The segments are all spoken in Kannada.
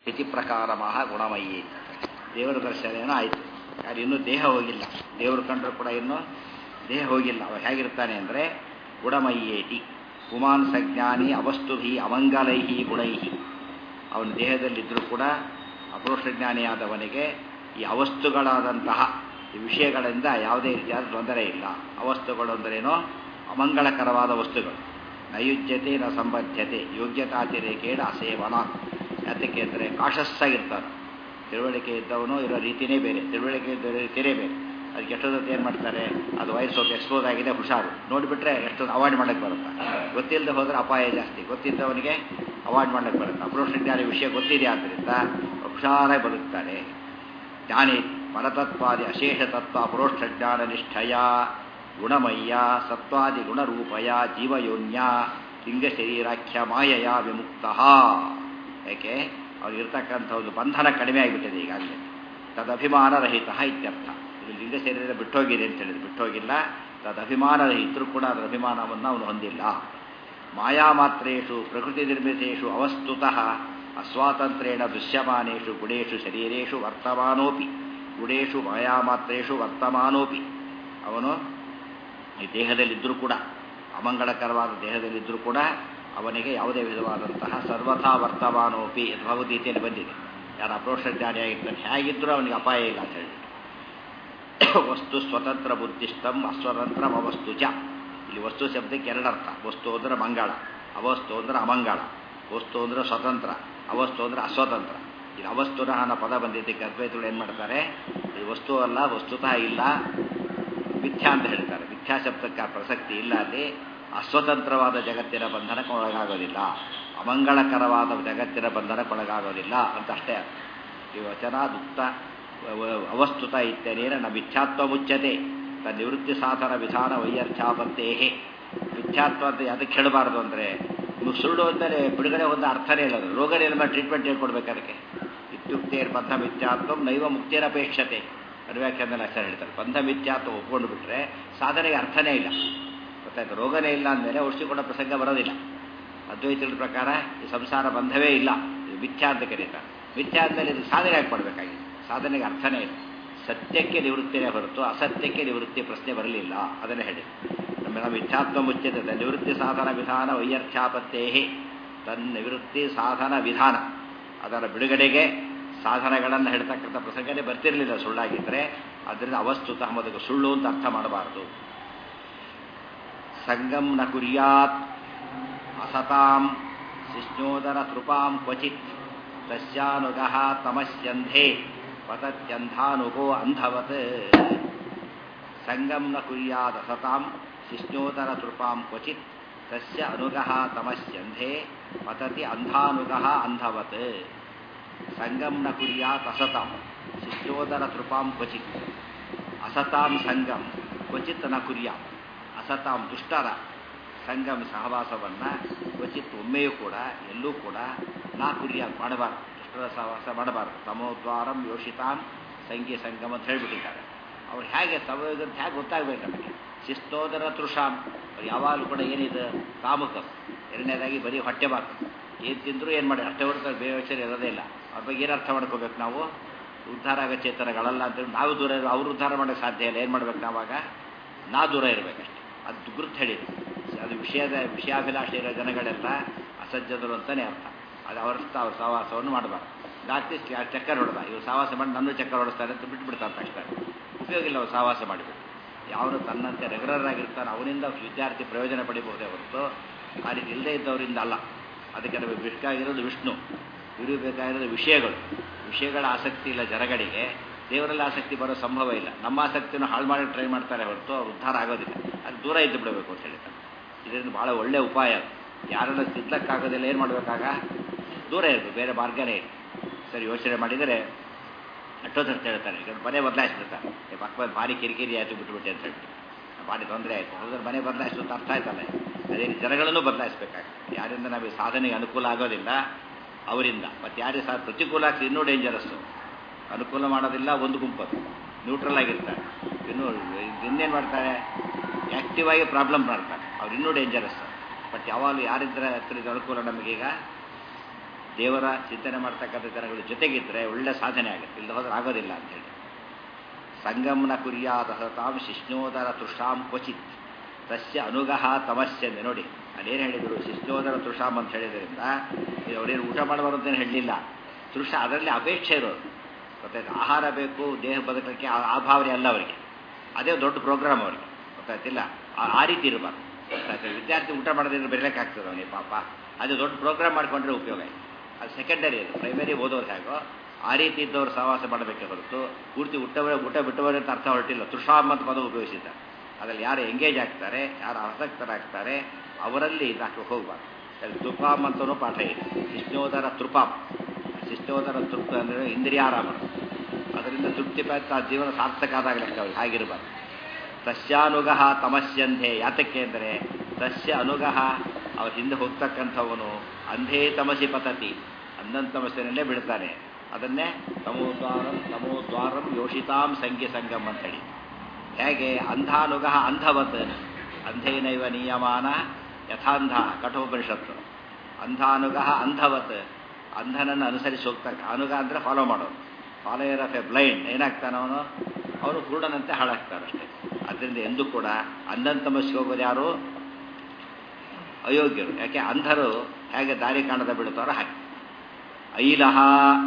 ಇತಿ ಪ್ರಕಾರ ಮಹ ಗುಣಮಯಿ ದೇವರ ದರ್ಶನ ಏನೋ ಆಯಿತು ಯಾರು ಇನ್ನೂ ದೇಹ ಹೋಗಿಲ್ಲ ದೇವರು ಕಂಡ್ರೂ ಕೂಡ ಇನ್ನೂ ದೇಹ ಹೋಗಿಲ್ಲ ಅವ ಹೇಗಿರ್ತಾನೆ ಅಂದರೆ ಗುಣಮಯ್ಯೇತಿ ಪುಮಾನ್ ಸಜ್ಞಾನಿ ಅವಸ್ತುಭಿ ಅಮಂಗಲೈಹಿ ಗುಣೈಹಿ ಅವನ ದೇಹದಲ್ಲಿದ್ದರೂ ಕೂಡ ಅಪರೋಕ್ಷಜ್ಞಾನಿಯಾದವನಿಗೆ ಈ ಅವಸ್ತುಗಳಾದಂತಹ ಈ ವಿಷಯಗಳಿಂದ ಯಾವುದೇ ರೀತಿಯಾದ ತೊಂದರೆ ಇಲ್ಲ ಅವಸ್ತುಗಳು ಅಂದರೇನೋ ಅಮಂಗಳಕರವಾದ ವಸ್ತುಗಳು ನೈಯುಜ್ಯತೆ ನ ಸಂಬದ್ಧತೆ ಯೋಗ್ಯತಾತಿರೇಕೇಣ ಅಸೇವನ ಯಾತಕ್ಕೆ ಅಂದರೆ ಕಾಶಸ್ಸಾಗಿರ್ತಾನೆ ತಿಳುವಳಿಕೆ ಇದ್ದವನು ಇರೋ ರೀತಿಯೇ ಬೇರೆ ತಿಳುವಳಿಕೆ ಇದ್ದ ರೀತಿಯೇ ಬೇರೆ ಅದಕ್ಕೆ ಎಷ್ಟೊತ್ತು ಏನು ಮಾಡ್ತಾರೆ ಅದು ವಯಸ್ಸು ಸ್ವಲ್ಪ ಎಕ್ಸ್ಪೋಸ್ ಆಗಿದೆ ಹುಷಾರು ನೋಡಿಬಿಟ್ರೆ ಎಷ್ಟೊಂದು ಅವಾಯ್ಡ್ ಮಾಡೋಕ್ಕೆ ಬರುತ್ತೆ ಗೊತ್ತಿಲ್ಲದೆ ಹೋದರೆ ಅಪಾಯ ಜಾಸ್ತಿ ಗೊತ್ತಿದ್ದವನಿಗೆ ಅವಾಯ್ಡ್ ಮಾಡೋಕ್ಕೆ ಬರುತ್ತೆ ಅಪ್ರೋಷ ಜ್ಞಾನ ವಿಷಯ ಗೊತ್ತಿದೆ ಆದ್ದರಿಂದ ಹುಷಾರಾಗಿ ಬದುಕ್ತಾರೆ ಜ್ಞಾನಿ ಪರತತ್ವಾದಿ ಅಶೇಷ ತತ್ವ ಅಪರೋಕ್ಷ ಜ್ಞಾನ ನಿಷ್ಠಯ ಗುಣಮಯ್ಯ ಸತ್ವಾದಿ ಗುಣರೂಪಯ ಜೀವಯೋನ್ಯ ಲಿಂಗ ಶರೀರಾಖ್ಯ ಮಾಯಯ ವಿಮುಕ್ತ ಯಾಕೆ ಅವ್ರಿಗಿರ್ತಕ್ಕಂಥ ಒಂದು ಬಂಧನ ಕಡಿಮೆ ಆಗಿಬಿಟ್ಟಿದೆ ಈಗಾಗಲೇ ತದಭಿಮಾನರಹಿತ ಇತ್ಯರ್ಥ ಇದು ಲಿಂಗ ಶರೀರ ಬಿಟ್ಟೋಗಿದೆ ಅಂತ ಹೇಳಿದ್ರು ಬಿಟ್ಟೋಗಿಲ್ಲ ತದಭಿಮಾನರಹಿತರು ಕೂಡ ಅದರ ಅಭಿಮಾನವನ್ನು ಅವನು ಹೊಂದಿಲ್ಲ ಮಾಯಾಮಾತ್ರೇಷು ಪ್ರಕೃತಿ ನಿರ್ಮಿತೇಷು ಅವಸ್ತುತಃ ಅಸ್ವಾತಂತ್ರ್ಯೇಣ ದೃಶ್ಯಮಾನೇಷು ಗುಣೇಶು ಶರೀರೇಶು ವರ್ತಮಾನೋಪಿ ಗುಣೇಶು ಮಾಯಾಮಾತ್ರೇಷು ವರ್ತಮಾನೋಪಿ ಅವನು ಈ ದೇಹದಲ್ಲಿದ್ದರೂ ಕೂಡ ಅಮಂಗಳಕರವಾದ ದೇಹದಲ್ಲಿದ್ದರೂ ಕೂಡ ಅವನಿಗೆ ಯಾವುದೇ ವಿಧವಾದಂತಹ ಸರ್ವಥಾ ವರ್ತಮಾನೋಪಿ ಭಗವದ್ಗೀತೆಯಲ್ಲಿ ಬಂದಿದೆ ಯಾರು ಅಪ್ರೋಷ ಜ್ಞಾನಿಯಾಗಿರ್ತಾನೆ ಹೇಗಿದ್ದರೂ ಅವನಿಗೆ ಅಪಾಯ ಇಲ್ಲ ಅಂತ ಹೇಳಿ ವಸ್ತು ಸ್ವತಂತ್ರ ಬುದ್ಧಿಷ್ಟಂ ಅಸ್ವತಂತ್ರ ಅವಸ್ತು ಚ ಇಲ್ಲಿ ವಸ್ತು ಶಬ್ದಕ್ಕೆ ಎರಡರ್ಥ ವಸ್ತು ಅಂದರೆ ಮಂಗಳ ಅವಸ್ತು ಅಂದರೆ ಅಮಂಗಳ ವಸ್ತು ಅಂದರೆ ಸ್ವತಂತ್ರ ಅವಸ್ತು ಅಂದರೆ ಅಸ್ವತಂತ್ರ ಇಲ್ಲಿ ಅವಸ್ತುನ ಅನ್ನೋ ಪದ ಬಂದಿದ್ದಕ್ಕೆ ಅದ್ವೈತಗಳು ಏನು ಮಾಡ್ತಾರೆ ಇದು ವಸ್ತು ಅಲ್ಲ ವಸ್ತುತಃ ಇಲ್ಲ ಮಿಥ್ಯಾ ಅಂತ ಹೇಳ್ತಾರೆ ಮಿಥ್ಯಾ ಶಬ್ದಕ್ಕೆ ಆ ಪ್ರಸಕ್ತಿ ಇಲ್ಲ ಅಲ್ಲಿ ಅಸ್ವತಂತ್ರವಾದ ಜಗತ್ತಿನ ಬಂಧನಕ್ಕೆ ಒಳಗಾಗೋದಿಲ್ಲ ಅಮಂಗಳಕರವಾದ ಜಗತ್ತಿನ ಬಂಧನಕ್ಕೊಳಗಾಗೋದಿಲ್ಲ ಅಂತ ಅಷ್ಟೇ ಈ ವಚನ ದುಕ್ತ ಅವಸ್ತುತ ಇತ್ಯನೇನ ನ ಮಿಥ್ಯಾತ್ವ ಮುಚ್ಚತೆ ತ ನಿವೃತ್ತಿ ಸಾಧನ ವಿಧಾನ ವೈಯರ್ಥ್ಯಾಪತ್ತೇಹೇ ಮಿಥ್ಯಾತ್ವ ಅಂತ ಅದಕ್ಕೆ ಹೇಳಬಾರ್ದು ಅಂದರೆ ನೀವು ಸುಳ್ಳು ಅಂದರೆ ಬಿಡುಗಡೆ ಒಂದು ಅರ್ಥನೇ ಇಲ್ಲ ಅದು ರೋಗ ನಿಲ್ಮ ಟ್ರೀಟ್ಮೆಂಟ್ ಹೇಳ್ಕೊಡ್ಬೇಕು ಅದಕ್ಕೆ ಇತ್ಯುಕ್ತೇರ್ ಬಂಧ ಮಿಥ್ಯಾತ್ವ ನೈವ ಮುಕ್ತಿರಪೇಕ್ಷತೆ ಅನ್ವ್ಯಾಖ್ಯಾನದಲ್ಲಿ ಅಕ್ಷರ ಹೇಳ್ತಾರೆ ಬಂಧ ಮಿಥ್ಯಾತ್ವ ಒಪ್ಕೊಂಡು ಬಿಟ್ರೆ ಸಾಧನೆಗೆ ಅರ್ಥನೇ ಇಲ್ಲ ಗೊತ್ತಾಯ್ತು ರೋಗನೇ ಇಲ್ಲ ಅಂದಮೇಲೆ ಔಷಧಿ ಕೊಡೋ ಪ್ರಸಂಗ ಬರೋದಿಲ್ಲ ಅದ್ವೈತದ ಪ್ರಕಾರ ಈ ಸಂಸಾರ ಬಂಧವೇ ಇಲ್ಲ ಇದು ಮಿಥ್ಯಾ ಅಂತ ಕರೀತಾರೆ ಮಿಥ್ಯಾ ಆದಮೇಲೆ ಇದು ಸಾಧನೆ ಯಾಕೆ ಮಾಡಬೇಕಾಗಿದೆ ಸಾಧನೆಗೆ ಅರ್ಥನೇ ಇಲ್ಲ ಸತ್ಯಕ್ಕೆ ನಿವೃತ್ತಿನೇ ಹೊರತು ಅಸತ್ಯಕ್ಕೆ ನಿವೃತ್ತಿ ಪ್ರಶ್ನೆ ಬರಲಿಲ್ಲ ಅದನ್ನೇ ಹೇಳಿ ನಮ್ಮ ನಮ್ಮ ಮಿಥ್ಯಾತ್ವ ಮುಚ್ಚಿತದ ನಿವೃತ್ತಿ ಸಾಧನ ವಿಧಾನ ವೈಯರ್ಥ್ಯಾಪತ್ತೇಹಿ ತನ್ನ ನಿವೃತ್ತಿ ಸಾಧನ ವಿಧಾನ ಅದರ ಬಿಡುಗಡೆಗೆ ಸಾಧನಗಳನ್ನು ಹೇಳ್ತಕ್ಕಂಥ ಪ್ರಸಂಗನೇ ಬರ್ತಿರಲಿಲ್ಲ ಸುಳ್ಳಾಗಿದ್ದರೆ ಅದರಿಂದ ಅವಸ್ತುತ ಮೊದಲು ಸುಳ್ಳು ಅಂತ ಅರ್ಥ ಮಾಡಬಾರದು ಸಂಗಂ ನ ಕುರ್ಯಾತ್ ಅಸತಾಂ ಶಿಷ್ಣೋದರ ತೃಪಾಂ ಕ್ವಚಿತ್ ತಸ್ಯಾನುಗಃ ತಮಸ್ಯಂಧೇ ಪತತ್ಯಂಧಾನುಗೋ ಅಂಧವತ್ ಸಂಗಂ ನ ಕುರ್ಯಾದ ಸತಾಂ ಶಿಷ್ಣೋದರ ತೃಪಾಂ ಕ್ವಚಿತ್ ತಸ್ಯ ಅನುಗಃ ತಮಸ್ಯಂಧೇ ಪತತಿ ಅಂಧಾನುಗಃ ಅಂಧವತ್ ಸಂಗಂ ನ ಕುರ್ಯಾತ್ ಅಸತಾಂ ಶಿಷ್ಣೋದರ ತೃಪಾಂ ಕ್ವಚಿತ್ ಅಸತಾಂ ಸಂಗಂ ಕ್ವಚಿತ್ ನ ಕುರ್ಯಾತ್ ಅಸತಾಂ ದುಷ್ಟರ ಸಂಗಮ ಸಹವಾಸವನ್ನು ಕ್ವಚಿತ್ ಒಮ್ಮೆಯೂ ಕೂಡ ಎಲ್ಲೂ ಕೂಡ ನಾ ಕುರಿಯ ಮಾಡಬಾರ್ದು ದುಷ್ಟರ ಸಹವಾಸ ಮಾಡಬಾರ್ದು ತಮೋದ್ವಾರಂ ಯೋಷಿತಾಂ ಸಂಘಿ ಸಂಗಮ ಅಂತ ಹೇಳಿಬಿಟ್ಟಿದ್ದಾರೆ ಅವ್ರು ಹೇಗೆ ತಮೋಗ ಅಂತ ಹೇಗೆ ಗೊತ್ತಾಗಬೇಕು ನಮಗೆ ಶಿಸ್ತೋದರ ತೃಷಾಂ ಅವ್ರು ಯಾವಾಗಲೂ ಕೂಡ ಏನಿದೆ ಕಾಮುಕ ಎರಡನೇದಾಗಿ ಬರೀ ಹೊಟ್ಟೆ ಬಾಕು ಏನು ತಿಂದರೂ ಏನು ಮಾಡಿ ಅಷ್ಟೇ ಹೊರತು ಬೇವಚರ ಇರೋದೇ ಇಲ್ಲ ಅವ್ರ ಬಗ್ಗೆ ಏನು ಅರ್ಥ ಮಾಡ್ಕೋಬೇಕು ನಾವು ಉದ್ಧಾರ ಆಗೋ ಚೇತನಗಳಲ್ಲ ಅಂತೇಳಿ ನಾವು ದೂರ ಇರೋ ಅವ್ರು ಉದ್ಧಾರ ಮಾಡೋಕ್ಕೆ ಸಾಧ್ಯ ಇಲ್ಲ ಏನು ಮಾಡ್ಬೇಕು ನಾವಾಗ ನಾ ದೂರ ಇರಬೇಕಷ್ಟೆ ಅದು ಗುರುತು ಹೇಳಿದೆ ಅದು ವಿಷಯದ ವಿಷಯಾಭಿಲಾಷೆ ಇರೋ ಜನಗಳೆಲ್ಲ ಅಸಜ್ಜದರು ಅಂತಲೇ ಅರ್ಥ ಅದು ಅವ್ರ ತಾವು ಸಹವಾಸವನ್ನು ಮಾಡಬಾರ್ದು ರಾತ್ರಿ ಚಕ್ಕರ್ ಹೊಡೆದ ಇವು ಸಹವಾಸ ಮಾಡಿ ನನ್ನ ಚಕ್ಕರ್ ಹೊಡೆಸ್ತಾರೆ ಅಂತ ಬಿಟ್ಬಿಡ್ತಾರೆ ತಕ್ಷಣ ಉಪಯೋಗ ಇಲ್ಲ ಅವ್ರು ಸಹವಾಸ ಮಾಡಿಬಿಟ್ಟು ಯಾವನು ತನ್ನಂತೆ ರೆಗ್ಯುಲರ್ ಆಗಿರ್ತಾನೆ ಅವನಿಂದ ವಿದ್ಯಾರ್ಥಿ ಪ್ರಯೋಜನ ಪಡಿಬಹುದೇ ಹೊರತು ಆ ರೀತಿ ಇಲ್ಲದೇ ಇದ್ದವರಿಂದ ಅಲ್ಲ ಅದಕ್ಕೆ ನಮಗೆ ಬೇಕಾಗಿರೋದು ವಿಷ್ಣು ಇವರು ಬೇಕಾಗಿರೋದು ವಿಷಯಗಳು ವಿಷಯಗಳ ಆಸಕ್ತಿ ಇಲ್ಲ ಜನಗಳಿಗೆ ದೇವರಲ್ಲಿ ಆಸಕ್ತಿ ಬರೋ ಸಂಭವ ಇಲ್ಲ ನಮ್ಮ ಆಸಕ್ತಿಯನ್ನು ಹಾಳು ಮಾಡಿ ಟ್ರೈ ಮಾಡ್ತಾರೆ ಹೊರತು ಅವ್ರು ಉದ್ಧಾರ ಆಗೋದಿಲ್ಲ ಅದು ದೂರ ಇದ್ದು ಬಿಡಬೇಕು ಅಂತ ಹೇಳ್ತಾರೆ ಇದರಿಂದ ಭಾಳ ಒಳ್ಳೆಯ ಉಪಾಯ ಯಾರನ್ನ ತಿದ್ದಕ್ಕಾಗೋದಿಲ್ಲ ಏನು ಮಾಡಬೇಕಾಗ ದೂರ ಇರಬೇಕು ಬೇರೆ ಮಾರ್ಗನೇ ಇಲ್ಲ ಸರಿ ಯೋಚನೆ ಮಾಡಿದರೆ ಅಷ್ಟೊತ್ತು ಹೇಳ್ತಾರೆ ಈಗ ಮನೆ ಬದಲಾಯಿಸ್ಬಿಡ್ತಾರೆ ಪಕ್ಕ ಭಾರಿ ಕಿರಿಕಿರಿ ಆಯಿತು ಬಿಟ್ಬಿಟ್ಟೆ ಅಂತ ಹೇಳ್ಬಿಟ್ಟು ಭಾರಿ ತೊಂದರೆ ಆಯಿತು ಹೋದ್ರೆ ಮನೆ ಬದಲಾಯಿಸು ಅಂತ ಅರ್ಥ ಆಯ್ತಲ್ಲ ಅದೇ ಜನಗಳನ್ನು ಬದಲಾಯಿಸ್ಬೇಕಾಗ್ತದೆ ಯಾರಿಂದ ನಮಗೆ ಸಾಧನೆಗೆ ಅನುಕೂಲ ಆಗೋದಿಲ್ಲ ಅವರಿಂದ ಮತ್ತು ಯಾರಿಗೆ ಸಹ ಪ್ರತಿಕೂಲ ಆಗ್ತದೆ ಇನ್ನೂ ಡೇಂಜರಸ್ಸು ಅನುಕೂಲ ಮಾಡೋದಿಲ್ಲ ಒಂದು ಗುಂಪದು ನ್ಯೂಟ್ರಲ್ ಆಗಿರ್ತಾರೆ ಇನ್ನು ಇನ್ನೇನು ಮಾಡ್ತಾರೆ ಆ್ಯಕ್ಟಿವ್ ಆಗಿ ಪ್ರಾಬ್ಲಮ್ ಮಾಡ್ತಾರೆ ಅವ್ರು ಇನ್ನೂ ಡೇಂಜರಸ್ ಬಟ್ ಯಾವಾಗಲೂ ಯಾರಿದ್ರೆ ಹತ್ತಿರದ ಅನುಕೂಲ ನಮಗೀಗ ದೇವರ ಚಿಂತನೆ ಮಾಡ್ತಕ್ಕಂಥ ಜನಗಳ ಜೊತೆಗಿದ್ರೆ ಒಳ್ಳೆ ಸಾಧನೆ ಆಗುತ್ತೆ ಇಲ್ಲ ಹೋದ್ರೆ ಆಗೋದಿಲ್ಲ ಅಂತೇಳಿ ಸಂಗಮನ ಕುರಿಯಾದ ಸತಾಂ ಶಿಷ್ಣೋದರ ತೃಷಾಂ ಕ್ವಚಿತ್ ತಸ್ಯ ಅನುಗಹ ತಮಸ್ಯಂದೆ ನೋಡಿ ಅಲ್ಲೇನು ಹೇಳಿದರು ಶಿಷ್ಣೋದರ ತೃಷಾಂ ಅಂತ ಹೇಳಿದ್ರಿಂದ ಅವರೇನು ಊಟ ಮಾಡಬಾರ್ದು ಅಂತೇನು ಹೇಳಲಿಲ್ಲ ತೃಷ ಅದರಲ್ಲಿ ಅಪೇಕ್ಷೆ ಇರೋದು ಗೊತ್ತಾಯ್ತು ಆಹಾರ ಬೇಕು ದೇಹ ಬದುಕಲಿಕ್ಕೆ ಆ- ಆ ಭಾವನೆ ಅಲ್ಲ ಅವರಿಗೆ ಅದೇ ದೊಡ್ಡ ಪ್ರೋಗ್ರಾಮ್ ಅವರಿಗೆ ಗೊತ್ತಾಯ್ತಿಲ್ಲ ಆ- ಆ ರೀತಿ ಇರಬಾರ್ದು ಗೊತ್ತಾಯ್ತು ವಿದ್ಯಾರ್ಥಿ ಊಟ ಮಾಡೋದ್ರಿಂದ ಬರಲಿಕ್ಕಾಗ್ತದೆ ಅವನಿಗೆ ಪಾಪ ಅದು ದೊಡ್ಡ ಪ್ರೋಗ್ರಾಮ್ ಮಾಡ್ಕೊಂಡ್ರೆ ಉಪಯೋಗ ಇದೆ ಅದು ಸೆಕೆಂಡರಿ ಅದು ಪ್ರೈಮರಿ ಓದೋರು ಹೇಗೋ ಆ ರೀತಿ ಇದ್ದವ್ರು ಸಹವಾಸ ಮಾಡಬೇಕೆ ಹೊರತು ಪೂರ್ತಿ ಊಟವೇ ಊಟ ಬಿಟ್ಟವರೇ ಅಂತ ಅರ್ಥ ಹೊರಟಿಲ್ಲ ತುಷಾಮ್ ಅಂತ ಪದ ಉಪಯೋಗಿಸಿದ್ದಾರೆ ಅದರಲ್ಲಿ ಯಾರು ಎಂಗೇಜ್ ಆಗ್ತಾರೆ ಯಾರು ಆಸಕ್ತರಾಗ್ತಾರೆ ಅವರಲ್ಲಿ ಇದಕ್ಕೆ ಹೋಗಬಾರ್ದು ಅಲ್ಲಿ ತುಪಾಮ್ ಅಂತಲೂ ಪಾಠ ಇದೆ ಶಿಷ್ಣೋದರ ತೃಪಾಮ್ ಶಿಷ್ಣೋದರ ತೃಪ್ತ ಅಂದರೆ ಇಂದ್ರಿಯಾರಾಮ ಅದರಿಂದ ತೃಪ್ತಿ ಪಡ್ತಾ ಜೀವನ ಸಾರ್ಥಕ ಆದಾಗ ಲೆಕ್ಕ ಅವ್ರಿಗೆ ಹಾಗಿರಬಾರ್ದು ತಸ್ಯಾನುಗಹ ತಮಸ್ಯಂಧೆ ಯಾತಕ್ಕೆ ಅಂದರೆ ತಸ್ಯ ಅನುಗಹ ಅವ್ರ ಹಿಂದೆ ಹೋಗ್ತಕ್ಕಂಥವನು ಅಂಧೇ ತಮಸಿ ಪತತಿ ಅಂಧನ್ ತಮಸ್ಸಿನಲ್ಲೇ ಬಿಡ್ತಾನೆ ಅದನ್ನೇ ತಮೋದ್ವಾರಂ ತಮೋದ್ವಾರಂ ಯೋಷಿತಾಂ ಸಂಖ್ಯೆ ಸಂಗಮ್ ಅಂತ ಹೇಳಿ ಹೇಗೆ ಅಂಧಾನುಗಹ ಅಂಧವತ್ ಅಂಧೇನೈವ ನಿಯಮಾನ ಯಥಾಂಧ ಕಠೋಪನಿಷತ್ತು ಅಂಧಾನುಗಹ ಅಂಧವತ್ ಅಂಧನನ್ನು ಅನುಸರಿಸಿ ಹೋಗ್ತಕ್ಕ ಅನುಗ ಅಂದರೆ ಫಾಲೋ ಮಾಡೋದು ಫಾಲೋಯರ್ ಆಫ್ ಎ ಬ್ಲೈಂಡ್ ಏನಾಗ್ತಾನೆ ಅವನು ಅವನು ಕುರುಡನಂತೆ ಹಾಳಾಗ್ತಾನೆ ಅಷ್ಟೇ ಅದರಿಂದ ಎಂದೂ ಕೂಡ ಅಂಧನ್ ತಮಸ್ಸಿಗೆ ಹೋಗೋದು ಯಾರು ಅಯೋಗ್ಯರು ಯಾಕೆ ಅಂಧರು ಹೇಗೆ ದಾರಿ ಕಾಣದ ಬಿಡುತ್ತಾರೋ ಹಾಗೆ ಐಲಹ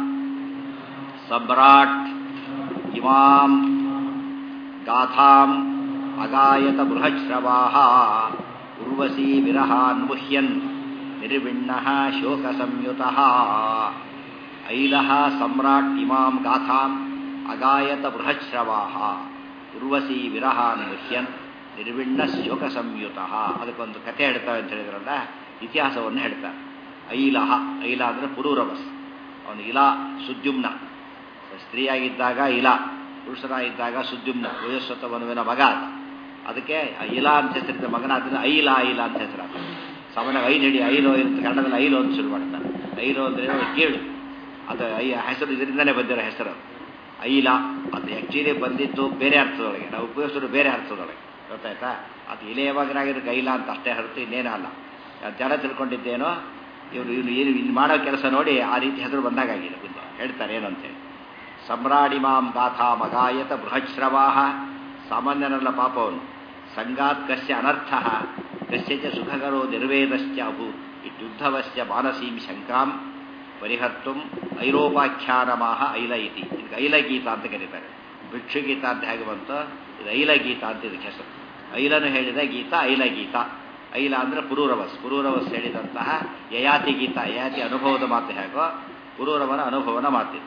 ಸಮ್ರಾಟ್ ಇಮಾಂ ಗಾಥಾಂ ಅಗಾಯತ ಬೃಹಶ್ರವಾಹ ಉರ್ವಶಿ ವಿರಹಾನ್ಮುಹ್ಯನ್ ನಿರ್ವಿಣ್ಣ ಶೋಕ ಸಂಯುತ ಐಲಹ ಸಮ್ರಾಟ್ ಇಮಾಂ ಗಾಥಾಂ ಅಗಾಯತ ಬೃಹಶ್ರವಾಹ ಉರ್ವಶಿ ವಿರಹಾನ್ಮುಹ್ಯನ್ ನಿರ್ವಿಣ್ಣ ಶೋಕ ಸಂಯುತ ಅದಕ್ಕೊಂದು ಕಥೆ ಹೇಳ್ತಾವೆ ಅಂತ ಹೇಳಿದ್ರಲ್ಲ ಇತಿಹಾಸವನ್ನು ಹೇಳ್ತಾರೆ ಐಲಹ ಐಲ ಅಂದರೆ ಪುರೂರವಸ್ ಅವನು ಇಲಾ ಸುದ್ಯುಮ್ನ ಸ್ತ್ರೀಯಾಗಿದ್ದಾಗ ಇಲ ಪುರುಷರಾಗಿದ್ದಾಗ ಸುದ್ಯುಮ್ನ ವಯಸ್ವತ ಮನುವಿನ ಮಗ ಆತ ಅದಕ್ಕೆ ಇಲ ಅಂತ ಹೆಸರಿದ್ದ ಮಗನಾದ್ರಿಂದ ಐಲ ಐಲ ಅಂತ ಹೆಸರಾದ ಸಾಮಾನ್ಯ ಐದು ಹಿಡಿ ಐಲೋ ಅಂತ ಕನ್ನಡದಲ್ಲಿ ಐಲೋ ಅಂತ ಶುರು ಮಾಡ್ತಾರೆ ಐಲೋ ಅಂದರೆ ಕೇಳು ಅದು ಐ ಹೆಸರು ಇದರಿಂದನೇ ಬಂದಿರೋ ಹೆಸರು ಐಲ ಅದು ಆ್ಯಕ್ಚುಲಿ ಬಂದಿದ್ದು ಬೇರೆ ಅರ್ಥದೊಳಗೆ ನಾವು ಉಪಯೋಗಿಸೋದು ಬೇರೆ ಅರ್ಥದೊಳಗೆ ಗೊತ್ತಾಯ್ತಾ ಅದು ಇಲೆಯ ಮಗನಾಗಿರೋ ಐಲ ಅಂತ ಅಷ್ಟೇ ಹೊರತು ಇನ್ನೇನೂ ಅಲ್ಲ ಜನ ತಿಳ್ಕೊಂಡಿದ್ದೇನೋ ಇವರು ಇವ್ರು ಏನು ಇಲ್ಲಿ ಮಾಡೋ ಕೆಲಸ ನೋಡಿ ಆ ರೀತಿ ಹೆಸರು ಬಂದಾಗಿದೆ ಮುಂದೆ ಹೇಳ್ತಾರೆ ಏನು ಅಂತೇಳಿ ಸಮ್ರಾಡಿಮಾಂ ಗಾಥಾ ಮಗಾಯತ ಬೃಹಶ್ರವಾಹ ಸಾಮಾನ್ಯನಲ್ಲ ಪಾಪವನು ಸಂಗಾತ್ ಕಸ್ಯ ಅನರ್ಥ ಕಸ್ಯಚ ಸುಖಕರೋ ನಿರ್ವೇದಶ್ಚ ಅಭೂ ಇತ್ಯುದ್ಧವಸ್ಯ ಮಾನಸೀಂ ಶಂಕಾಂ ಪರಿಹರ್ತು ಐರೋಪಾಖ್ಯಾನಮಾಹ ಐಲ ಇತಿ ಇದಕ್ಕೆ ಐಲಗೀತ ಅಂತ ಕರೀತಾರೆ ಭಿಕ್ಷುಗೀತ ಅಂತ ಹೇಗೆ ಬಂತು ಇದು ಐಲಗೀತ ಅಂತ ಇದಕ್ಕೆ ಹೆಸರು ಐಲನು ಹೇಳಿದ ಗೀತ ಐಲಗೀತ ಐಲ ಅಂದರೆ ಪುರೂರವಸ್ ಪುರೂರವಸ್ ಹೇಳಿದಂತಹ ಯಯಾತಿ ಗೀತ ಯಯಾತಿ ಅನುಭವದ ಮಾತು ಹೇಗೋ ಪುರೂರವನ ಅನುಭವನ ಮಾತಿದು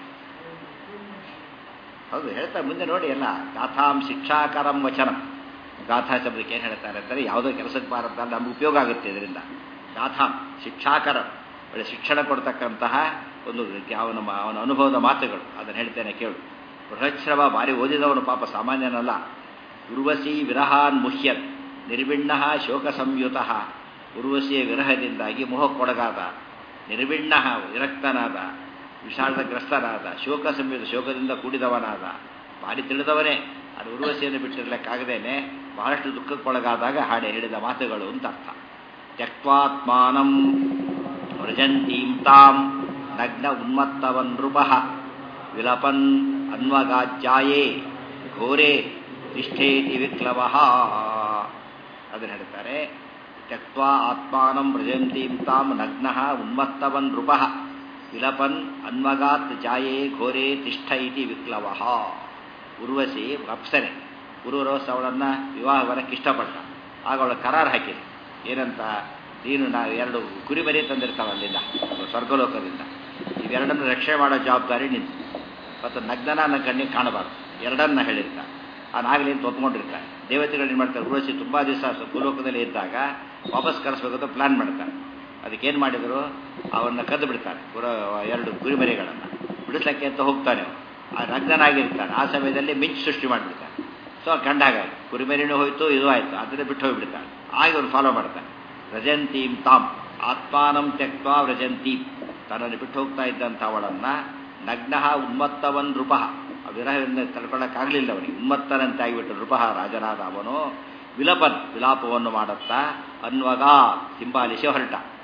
ಹೌದು ಹೇಳ್ತಾರೆ ಮುಂದೆ ನೋಡಿ ಎಲ್ಲ ಗಾಥಾಂ ಶಿಕ್ಷಾಕರಂ ವಚನಂ ಗಾಥಾ ಶಬ್ದಕ್ಕೆ ಏನು ಹೇಳ್ತಾರೆ ಅಂತಾರೆ ಯಾವುದೋ ಕೆಲಸಕ್ಕೆ ಬಾರಲ್ಲ ನಮ್ಗೆ ಉಪಯೋಗ ಆಗುತ್ತೆ ಇದರಿಂದ ಗಾಥಾಂ ಶಿಕ್ಷಾಕರಂ ಒಳ್ಳೆ ಶಿಕ್ಷಣ ಕೊಡ್ತಕ್ಕಂತಹ ಒಂದು ಅವನ ಅವನ ಅನುಭವದ ಮಾತುಗಳು ಅದನ್ನು ಹೇಳ್ತೇನೆ ಕೇಳು ಬೃಹಶ್ರವ ಭಾರಿ ಓದಿದವನು ಪಾಪ ಸಾಮಾನ್ಯನಲ್ಲ ಉರ್ವಶಿ ವಿರಹಾನ್ ಮುಹ್ಯನ್ ನಿರ್ವಿಣ್ಣ ಶೋಕ ಸಂಯುತ ಉರ್ವಶಿಯ ವಿರಹದಿಂದಾಗಿ ಮೋಹಕ್ಕೊಳಗಾದ ನಿರ್ವಿಣ್ಣ ವಿರಕ್ತನಾದ ವಿಷಾದಗ್ರಸ್ತನಾದ ಶೋಕ ಸಂಯುತ ಶೋಕದಿಂದ ಕೂಡಿದವನಾದ ಭಾರಿ ತಿಳಿದವನೇ ಅದು ಉರ್ವಶಿಯನ್ನು ಬಿಟ್ಟಿರ್ಲಿಕ್ಕಾಗದೇನೆ ಬಹಳಷ್ಟು ದುಃಖಕ್ಕೊಳಗಾದಾಗ ಹಾಡೆ ಹೇಳಿದ ಮಾತುಗಳು ಅಂತ ಅರ್ಥ ತ್ಯಕ್ವಾತ್ಮಾನಂ ವ್ರಜಂತೀಂ ತಾಂ ನಗ್ನ ಉನ್ಮತ್ತವನ್ ನೃಪಃ ವಿಲಪನ್ ಅನ್ವಗಾಜ್ಯಾಯೇ ಘೋರೆ ನಿಷ್ಠೇತಿ ವಿಕ್ಲವ ಅದನ್ನು ಹೇಳ್ತಾರೆ ತ್ಯಕ್ವಾ ಆತ್ಮಾನಂ ವ್ರಜಂತೀಂ ತಾಂ ನಗ್ನ ಉನ್ಮತ್ತವನ್ ನೃಪಃ ವಿಲಪನ್ ಅನ್ವಗಾತ್ ಜಾಯೇ ಘೋರೆ ತಿಷ್ಠ ಇತಿ ವಿಕ್ಲವ ಉರ್ವಶಿ ಅಪ್ಸರೆ ಉರುವರವಸ್ ಅವಳನ್ನು ವಿವಾಹ ಬರಕ್ಕೆ ಇಷ್ಟಪಟ್ಟ ಆಗ ಅವಳು ಕರಾರು ಹಾಕಿದೆ ಏನಂತ ನೀನು ನಾವು ಎರಡು ಕುರಿಮರಿ ತಂದಿರ್ತಾವ ಅಲ್ಲಿಂದ ಸ್ವರ್ಗಲೋಕದಿಂದ ಇವೆರಡನ್ನು ರಕ್ಷಣೆ ಮಾಡೋ ಜವಾಬ್ದಾರಿ ನಿಂತು ಮತ್ತು ನಗ್ನನ ನನ್ನ ಕಣ್ಣಿಗೆ ಕಾಣಬಾರ್ದು ಎರಡನ್ನ ಹೇಳಿರ್ತ ಆ ನಾಗಲಿ ಅಂತ ಒಪ್ಕೊಂಡಿರ್ತಾರೆ ದೇವತೆಗಳು ಏನು ಮಾಡ್ತಾರೆ ಉರ್ವಶಿ ತುಂಬ ದಿವಸ ಭೂಲೋಕದಲ್ಲಿ ಇದ್ದಾಗ ವಾಪಸ್ ಕರೆಸ್ಬೇಕು ಅಂತ ಪ್ಲಾನ್ ಮಾಡ್ತಾರೆ ಅದಕ್ಕೇನು ಮಾಡಿದರು ಅವನ್ನ ಕದ್ದು ಬಿಡ್ತಾರೆ ಪುರ ಎರಡು ಕುರಿಮರಿಗಳನ್ನು ಬಿಡಿಸ್ಲಿಕ್ಕೆ ಅಂತ ಹೋಗ್ತಾನೆ ಅವನು ಆ ನಗ್ನನಾಗಿರ್ತಾನೆ ಆ ಸಮಯದಲ್ಲಿ ಮಿಂಚು ಸೃಷ್ಟಿ ಮಾಡಿಬಿಡ್ತಾನೆ ಸೊ ಕಂಡಾಗ ಕುರಿಮರಿನೂ ಹೋಯ್ತು ಇದು ಆಯಿತು ಅದನ್ನೇ ಬಿಟ್ಟು ಹೋಗಿಬಿಡ್ತಾನೆ ಆಗ ಅವ್ರು ಫಾಲೋ ಮಾಡ್ತಾನೆ ವ್ರಜಂತೀಂ ತಾಮ್ ಆತ್ಮಾನಂ ತ್ಯಕ್ವಾ ವ್ರಜಂತೀಂ ತನ್ನನ್ನು ಬಿಟ್ಟು ಹೋಗ್ತಾ ಇದ್ದಂಥ ಅವಳನ್ನು ನಗ್ನ ಉನ್ಮತ್ತವನ್ ನೃಪಃ ಆ ವಿರಹದಿಂದ ತಡ್ಕೊಳ್ಳೋಕ್ಕಾಗಲಿಲ್ಲ ಅವನಿಗೆ ಉನ್ಮತ್ತನಂತೆ ಆಗಿಬಿಟ್ಟು ನೃಪಃ ರಾಜನಾದ ಅವನು ವಿಲಪನ್ ವಿಲಾಪವನ್ನು ಮಾಡುತ್ತಾ ಅನ್ವಗ ಹಿಂಬಾಲಿಸಿ ಹೊರಟ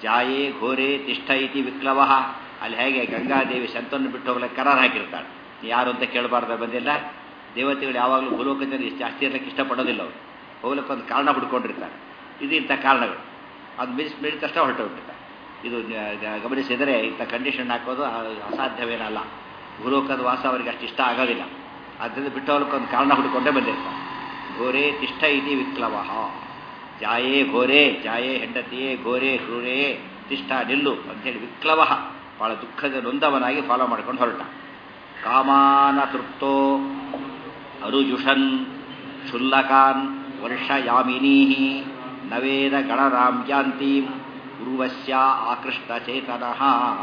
ಜಾಯೇ ಘೋರೆ ತಿಷ್ಠ ಇತಿ ವಿಕ್ಲವ ಅಲ್ಲಿ ಹೇಗೆ ಗಂಗಾದೇವಿ ಸಂತನ್ನು ಬಿಟ್ಟು ಹೋಗ್ಲಿಕ್ಕೆ ಕರಾರ್ ಹಾಕಿರ್ತಾಳೆ ಯಾರು ಅಂತ ಕೇಳಬಾರ್ದ ಬಂದಿಲ್ಲ ದೇವತೆಗಳು ಯಾವಾಗಲೂ ಭೂಲೋಕದಲ್ಲಿ ಜಾಸ್ತಿ ಇರ್ಲಿಕ್ಕೆ ಇಷ್ಟಪಡೋದಿಲ್ಲ ಅವರು ಹೋಗ್ಲಿಕ್ಕೆ ಒಂದು ಕಾರಣ ಹುಡ್ಕೊಂಡಿರ್ತಾರೆ ಇದು ಇಂಥ ಕಾರಣಗಳು ಅದು ಮಿಸ್ ಮೀರಿದ ತಕ್ಷಣ ಹೊರಟೋಗ್ಬಿಡ್ತಾರೆ ಇದು ಗಮನಿಸಿದರೆ ಇಂಥ ಕಂಡೀಷನ್ ಹಾಕೋದು ಅಸಾಧ್ಯವೇನಲ್ಲ ಭೂಲೋಕದ ವಾಸ ಅವರಿಗೆ ಅಷ್ಟು ಇಷ್ಟ ಆಗೋದಿಲ್ಲ ಆದ್ದರಿಂದ ಬಿಟ್ಟು ಹೋಗ್ಲಿಕ್ಕೆ ಒಂದು ಕಾರಣ ಹುಡ್ಕೊಂಡೇ ಬಂದಿರ್ತಾರೆ ಘೋರೆ ತಿಷ್ಠ ಇತಿ ವಿಕ್ಲವ ಜಾಯೇ ಘೋರೆ ಜಾಯೇ ಹೆಂಡತಿಯೇ ಘೋರೆ ಕ್ರೂರೇ ತಿಷ್ಠ ನಿಲ್ಲು ಅಂಥೇಳಿ ವಿಕ್ಲವ ಬಹಳ ದುಃಖದ ನೊಂದವನಾಗಿ ಫಾಲೋ ಮಾಡ್ಕೊಂಡು ಹೊರಟ ಕಾಮಾನ ತೃಪ್ತೋ ಅರುಜುಷನ್ ಕ್ಷುಲ್ಲಕಾನ್ ವರ್ಷಯಾಮಿನೀ ನವೇದ ಗಣರಾಮ್ಯಾಂತೀಂ ಉರ್ವಸ್ಯ ಆಕೃಷ್ಟಚೇತನಃ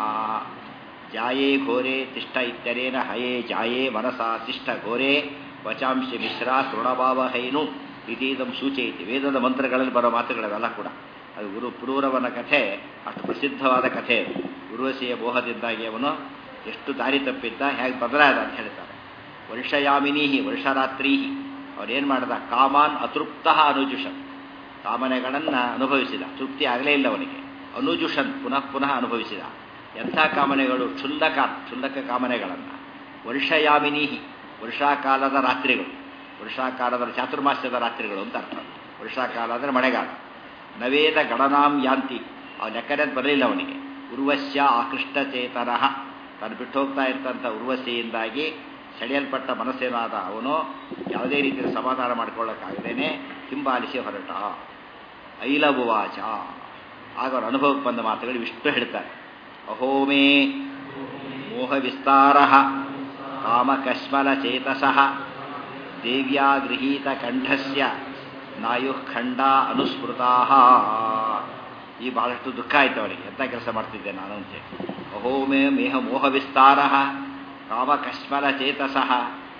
ಜಾಯೇ ಘೋರೆ ತಿಷ್ಠ ಇತ್ಯರೇನ ಹಯೇ ಜಾಯೇ ಮನಸಾ ತಿಷ್ಠ ಘೋರೆ ವಚಾಂಶಿ ಮಿಶ್ರ ತೃಣಭಾವಹೈನು ಇದೀದಂ ಸೂಚಯಿತಿ ವೇದದ ಮಂತ್ರಗಳಲ್ಲಿ ಬರೋ ಮಾತುಗಳವೆಲ್ಲ ಕೂಡ ಅದು ಗುರು ಪುರೂರವನ ಕಥೆ ಅಷ್ಟು ಪ್ರಸಿದ್ಧವಾದ ಕಥೆ ಉರ್ವಶಿಯ ಮೋಹದಿಂದಾಗಿ ಅವನು ಎಷ್ಟು ದಾರಿ ತಪ್ಪಿದ್ದ ಹೇಗೆ ಬದಲಾದ ಅಂತ ಹೇಳ್ತಾರೆ ವರ್ಷಯಾಮಿನೀಹಿ ವರ್ಷರಾತ್ರೀಹಿ ಅವನೇನು ಮಾಡ್ದ ಕಾಮಾನ್ ಅತೃಪ್ತ ಅನುಜುಷನ್ ಕಾಮನೆಗಳನ್ನು ಅನುಭವಿಸಿದ ತೃಪ್ತಿ ಆಗಲೇ ಇಲ್ಲ ಅವನಿಗೆ ಅನುಜುಷನ್ ಪುನಃ ಪುನಃ ಅನುಭವಿಸಿದ ಎಂಥ ಕಾಮನೆಗಳು ಕ್ಷುಲ್ಲಕ ಕ್ಷುಲ್ಲಕ ಕಾಮನೆಗಳನ್ನು ವರ್ಷಯಾಮಿನೀಹಿ ವರ್ಷಾಕಾಲದ ರಾತ್ರಿಗಳು ವರ್ಷಾಕಾಲದ ಚಾತುರ್ಮಾಸ್ಯದ ರಾತ್ರಿಗಳು ಅಂತ ಅರ್ಥ ವರ್ಷಾಕಾಲ ಅಂದರೆ ಮಳೆಗಾಲ ನವೇದ ಗಣನಾಂ ಯಾಂತಿ ಅವ ಲೆಕ್ಕನೇ ಬರಲಿಲ್ಲ ಅವನಿಗೆ ಉರ್ವಶ್ಯ ಆಕೃಷ್ಟಚೇತನ ತಾನು ಬಿಟ್ಟು ಹೋಗ್ತಾ ಇರ್ತಂಥ ಉರ್ವಶಿಯಿಂದಾಗಿ ಸೆಳೆಯಲ್ಪಟ್ಟ ಮನಸ್ಸೇನಾದ ಅವನು ಯಾವುದೇ ರೀತಿಯ ಸಮಾಧಾನ ಮಾಡ್ಕೊಳ್ಳೋಕ್ಕಾಗದೇನೆ ಹಿಂಬಾಲಿಸಿ ಹೊರಟ ಐಲಭುವಾಚ ಆಗ ಅವರ ಅನುಭವಕ್ಕೆ ಬಂದ ಮಾತುಗಳು ಇಷ್ಟು ಹೇಳ್ತಾರೆ ಅಹೋಮೇ ಮೋಹ ವಿಸ್ತಾರ ಕಾಮಕಶ್ಮಲ ಚೇತಸಃ ದೇವ್ಯಾ ಗೃಹೀತ ಕಂಠಸ್ಯ ನಾಯುಃಖಂಡ ಅನುಸ್ಮೃತಾ ಈ ಬಹಳಷ್ಟು ದುಃಖ ಆಯ್ತು ಅವರಿಗೆ ಎಂಥ ಕೆಲಸ ಮಾಡ್ತಿದ್ದೆ ನಾನು ಅಂತೇಳಿ ಅಹೋಮೇ ಮೇಹ ಮೋಹ ವಿಸ್ತಾರ ಕಾಮಕಶ್ಮಲ ಚೇತಸಃ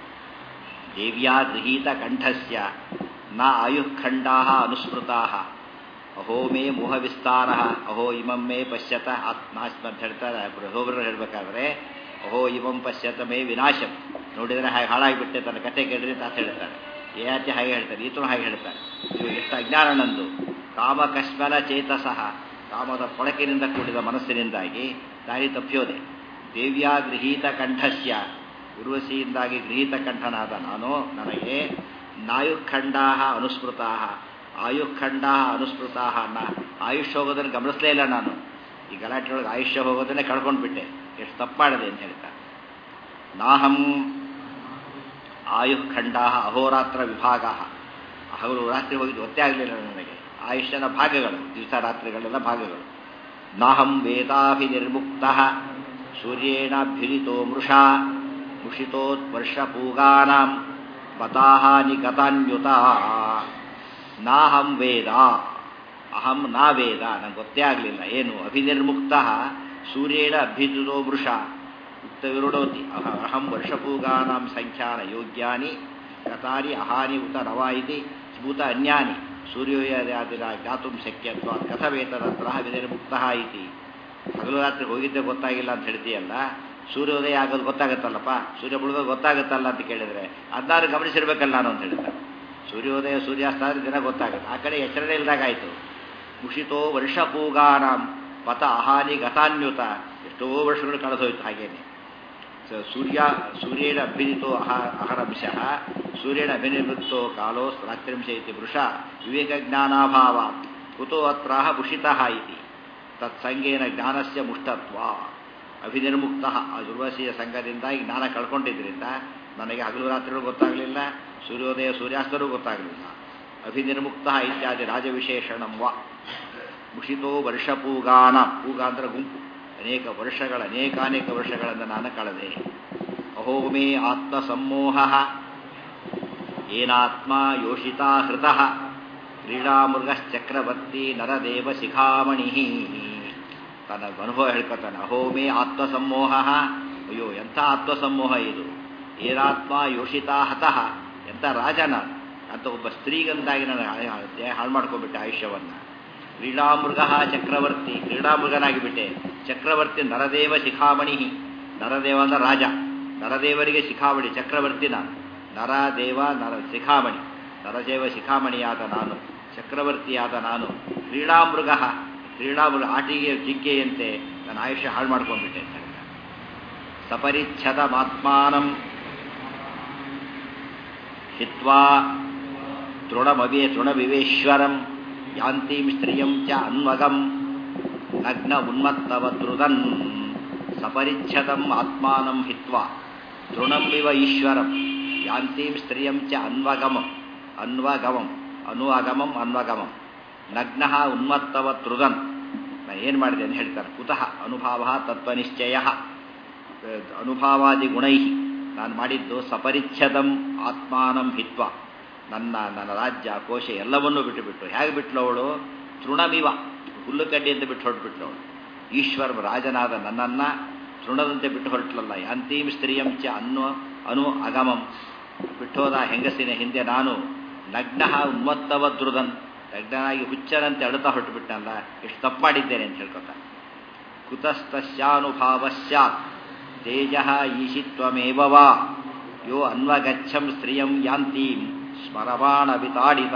ದೇವ್ಯಾ ಗೃಹೀತ ಕಂಠಸ್ಯ ನ ಆಯುಃಖಂಡಾ ಅನುಸ್ಮೃತಾ ಅಹೋ ಮೇ ಮೋಹ ವಿಸ್ತಾರ ಅಹೋ ಇಮಂ ಮೇ ಪಶ್ಯತ ಆತ್ಮಾಸ್ಮ ಅಂತ ಹೇಳ್ತಾರೆ ಬೃಹೋಬ್ರು ಹೇಳ್ಬೇಕಾದ್ರೆ ಅಹೋ ಇವಂ ಪಶ್ಯತ ಮೇ ವಿನಾಶಂ ನೋಡಿದರೆ ಹಾಗೆ ಹಾಳಾಗಿಬಿಟ್ಟೆ ತನ್ನ ಕಥೆ ಕೇಳಿದ್ರೆ ಅಂತ ಹೇಳ್ತಾರೆ ಯಾಚೆ ಹಾಗೆ ಹೇಳ್ತಾರೆ ಈತನು ಹಾಗೆ ಹೇಳ್ತಾರೆ ಇವು ಎಷ್ಟು ಅಜ್ಞಾನ ನಂದು ಕಾಮಕಶ್ಮಲ ಚೇತಸಃ ಕಾಮದ ಕೊಳಕಿನಿಂದ ಕೂಡಿದ ಮನಸ್ಸಿನಿಂದಾಗಿ ದಾರಿ ತಪ್ಪಿಯೋದೆ ದೇವ್ಯಾ ಗೃಹೀತ ಕಂಠಸ್ಯ ಉರ್ವಶಿಯಿಂದಾಗಿ ಗೃಹೀತ ಕಂಠನಾದ ನಾನು ನನಗೆ ನಾಯುಖಂಡಾ ಅನುಸ್ಮೃತಾ ಆಯುಖಂಡಾ ಅನುಸ್ಮೃತಾ ನ ಆಯುಷ್ ಹೋಗೋದನ್ನು ಗಮನಿಸಲೇ ಇಲ್ಲ ನಾನು ಈ ಗಲಾಟೆ ಒಳಗೆ ಆಯುಷ್ಯ ಹೋಗೋದನ್ನೇ ಕಳ್ಕೊಂಡ್ಬಿಟ್ಟೆ ಎಷ್ಟು ತಪ್ಪು ಮಾಡಿದೆ ಅಂತ ಹೇಳ್ತಾ ನಾಹಂ ಆಯುಖಂಡಾ ಅಹೋರಾತ್ರ ವಿಭಾಗ ಹಗಲು ರಾತ್ರಿ ಹೋಗಿದ್ದು ಗೊತ್ತೇ ಆಗಲಿಲ್ಲ ನನಗೆ ಆಯುಷ್ಯನ ಭಾಗಗಳು ದಿವಸ ರಾತ್ರಿಗಳೆಲ್ಲ ಭಾಗಗಳು ನಾಹಂ ವೇದಾಭಿನಿರ್ಮುಕ್ತ ಸೂರ್ಯೇಣಾಭ್ಯುರಿತೋ ಮೃಷಾ ಮುಷಿತೋತ್ವರ್ಷಪೂಗಾನಾಂ ಪತಾಹಾನಿ ಗತಾನ್ಯುತ ನಾಹಂ ವೇದ ಅಹಂ ನಾ ವೇದ ನಂಗೆ ಗೊತ್ತೇ ಆಗಲಿಲ್ಲ ಏನು ಅಭಿನಿರ್ಮುಕ್ತ ಸೂರ್ಯೇಣ ಅಭ್ಯುತೋ ಮೃಷ ಉಕ್ತ ವಿರುಡೋತಿ ಅಹಂ ವರ್ಷಪೂಗಾನಾಂ ಸಂಖ್ಯಾನ ಯೋಗ್ಯಾನಿ ಕತಾರಿ ಅಹಾನಿ ಉತ ರವ ಇತಿ ಸ್ಮೂತ ಅನ್ಯಾನಿ ಸೂರ್ಯೋದಯಾದಿನ ಜ್ಞಾತುಂ ಶಕ್ಯತ್ವ ಕಥವೇತದತ್ರ ವಿನಿರ್ಮುಕ್ತ ಇತಿ ಹಗಲು ರಾತ್ರಿ ಹೋಗಿದ್ದೆ ಗೊತ್ತಾಗಿಲ್ಲ ಅಂತ ಹೇಳ್ತೀಯಲ್ಲ ಸೂರ್ಯೋದಯ ಆಗೋದು ಗೊತ್ತಾಗುತ್ತಲ್ಲಪ್ಪ ಸೂರ್ಯ ಮುಳುಗೋದು ಗೊತ್ತಾಗುತ್ತಲ್ಲ ಅಂತ ಕೇಳಿದರೆ ಅದನ್ನಾರು ಗಮನಿಸಿರ್ಬೇಕಲ್ಲ ನಾನು ಅಂತ ಹೇಳ್ತಾರೆ ಸೂರ್ಯೋದಯ ಸೂರ್ಯಾಸ್ತ ಆದರೆ ದಿನ ಗೊತ್ತಾಗುತ್ತೆ ಆ ಕಡೆ ಎಚ್ಚರನೇ ಇಲ್ದಾಗಾಯಿತು ಮುಷಿತೋ ವರ್ಷಪೂಗಾನಾಂ ಪಥ ಅಹಾನಿ ಗತಾನ್ಯುತ ಎಷ್ಟೋ ವರ್ಷಗಳು ಕಳೆದೋಯ್ತು ಹಾಗೇನೆ ಸೂರ್ಯ ಸೂರ್ಯೇಣ ಅಭಿನಿತೋ ಅಹ ಅಹರಂಶ ಸೂರ್ಯೇಣ ಅಭಿನಿವೃತ್ತೋ ಕಾಲೋ ರಾತ್ರಿಂಶ ಇತಿ ವೃಷ ವಿವೇಕಜ್ಞಾನಾಭಾವ ಕುತೋ ಅತ್ರ ಭುಷಿತಃ ಇತಿ ತತ್ಸಂಗೇನ ಜ್ಞಾನಸ್ಯ ಮುಷ್ಟತ್ವ ಅಭಿನಿರ್ಮುಕ್ತ ಆ ದುರ್ವಶಿಯ ಸಂಘದಿಂದಾಗಿ ಜ್ಞಾನ ಕಳ್ಕೊಂಡಿದ್ದರಿಂದ ನನಗೆ ಹಗಲು ರಾತ್ರಿಗಳು ಗೊತ್ತಾಗಲಿಲ್ಲ ಸೂರ್ಯೋದಯ ಸೂರ್ಯಾಸ್ತರೂ ಗೊತ್ತಾಗಲಿಲ್ಲ ಅಭಿನಿರ್ಮುಕ್ತ ಇತ್ಯಾದಿ ರಾಜವಿಶೇಷಣಂ ವ ಮುಷಿತೋ ವರ್ಷಪೂಗಾನ ಪೂಗ ಅಂದ್ರೆ ಗುಂಪು ಅನೇಕ ವರ್ಷಗಳ ಅನೇಕಾನೇಕ ವರ್ಷಗಳನ್ನು ನಾನು ಕಳೆದೆ ಅಹೋಮೇ ಆತ್ಮಸಮ್ಮೋಹ ಏನಾತ್ಮ ಯೋಷಿತಾ ಹೃತ ಕ್ರೀಡಾಮೃಗಶ್ಚಕ್ರವರ್ತಿ ನರದೇವ ಶಿಖಾಮಣಿ ತನ್ನ ಅನುಭವ ಹೇಳ್ಕೊತಾನೆ ಅಹೋಮೇ ಆತ್ಮಸಮ್ಮೋಹ ಅಯ್ಯೋ ಎಂಥ ಆತ್ಮಸಮ್ಮೋಹ ಇದು ಏನಾತ್ಮ ಯೋಷಿತಾ ಹತಃ ಎಂಥ ರಾಜನ ಅಂತ ಒಬ್ಬ ಸ್ತ್ರೀಗಂದಾಗಿ ನಾನು ದೇಹ ಹಾಳು ಮಾಡ್ಕೊಂಡ್ಬಿಟ್ಟೆ ಆಯುಷ್ಯವನ್ನು ಕ್ರೀಡಾಮೃಗ ಚಕ್ರವರ್ತಿ ಕ್ರೀಡಾಮೃಗನಾಗಿ ಬಿಟ್ಟೆ ಚಕ್ರವರ್ತಿ ನರದೇವ ಶಿಖಾಮಣಿ ನರದೇವ ಅಂದ್ರೆ ರಾಜ ನರದೇವರಿಗೆ ಶಿಖಾಮಣಿ ಚಕ್ರವರ್ತಿ ನಾನು ನರದೇವ ನರ ಶಿಖಾಮಣಿ ನರದೇವ ಶಿಖಾಮಣಿಯಾದ ನಾನು ಚಕ್ರವರ್ತಿಯಾದ ನಾನು ಕ್ರೀಡಾಮೃಗ ಶ್ರೀರಾಮುಲು ಆಟಿಗೆ ಜಿಗ್ಗೆಯಂತೆ ನನ್ನ ಆಯುಷ್ಯ ಹಾಳು ಮಾಡ್ಕೊಂಡ್ಬಿಟ್ಟೆ ಅಂತ ಹೇಳ್ತಾರೆ ಸಪರಿಚ್ಛದ ಮಾತ್ಮಾನಂ ಹಿತ್ವಾ ತೃಣಮವೇ ತೃಣವಿವೇಶ್ವರಂ ಯಾಂತೀಂ ಸ್ತ್ರಿಯಂ ಚ ಅನ್ವಗಂ ನಗ್ನ ಉನ್ಮತ್ತವದೃದನ್ ಸಪರಿಚ್ಛದಂ ಆತ್ಮಾನಂ ಹಿತ್ವಾ ತೃಣಮಿವ ಈಶ್ವರಂ ಯಾಂತೀಂ ಸ್ತ್ರಿಯಂ ಚ ಅನ್ವಗಮಂ ಅನ್ವಗಮಂ ಅನುವಗಮಂ ಅನ್ವಗಮಂ ನಗ್ನ ಉನ್ಮತ್ತವದೃದನ್ ನಾನು ಏನು ಮಾಡಿದೆ ಅಂತ ಹೇಳ್ತಾರೆ ಕುತಃ ಅನುಭಾವ ತತ್ವನಿಶ್ಚಯ ಅನುಭಾವಾದಿ ಗುಣೈ ನಾನು ಮಾಡಿದ್ದು ಸಪರಿಚ್ಛದಂ ಆತ್ಮಾನಂ ಹಿತ್ವ ನನ್ನ ನನ್ನ ರಾಜ್ಯ ಕೋಶ ಎಲ್ಲವನ್ನೂ ಬಿಟ್ಟು ಬಿಟ್ಟು ಹೇಗೆ ಬಿಟ್ಲು ಅವಳು ತೃಣಮಿವ ಹುಲ್ಲುಕಡ್ಡಿ ಅಂತ ಬಿಟ್ಟು ಹೊರಟುಬಿಟ್ಲು ಅವಳು ಈಶ್ವರ ರಾಜನಾದ ನನ್ನನ್ನು ತೃಣದಂತೆ ಬಿಟ್ಟು ಹೊರಟ್ಲಲ್ಲ ಅಂತಿಮ ಸ್ತ್ರೀಯಂ ಚ ಅನ್ನು ಅನು ಅಗಮಂ ಬಿಟ್ಟೋದ ಹೆಂಗಸಿನ ಹಿಂದೆ ನಾನು ನಗ್ನ ಉನ್ಮತ್ತವ ದ್ರುದನ್ ನಗ್ನಾಗಿ ಹುಚ್ಚರಂತೆ ಅಳುತ್ತಾ ಹೊರಟು ಬಿಟ್ಟನಲ್ಲ ಎಷ್ಟು ತಪ್ಪು ಮಾಡಿದ್ದೇನೆ ಅಂತ ಹೇಳ್ಕೊತ ಕುತಸ್ತಸ್ಯಾನುಭಾವ ಸ್ಯಾತ್ ತೇಜ ಈಶಿತ್ವಮೇವ ವಾ ಯೋ ಅನ್ವಗಚ್ಚಂ ಸ್ತ್ರಿಯಂ ಯಾಂತೀಂ ಸ್ಮರಮಾಣ ವಿತಾಡಿತ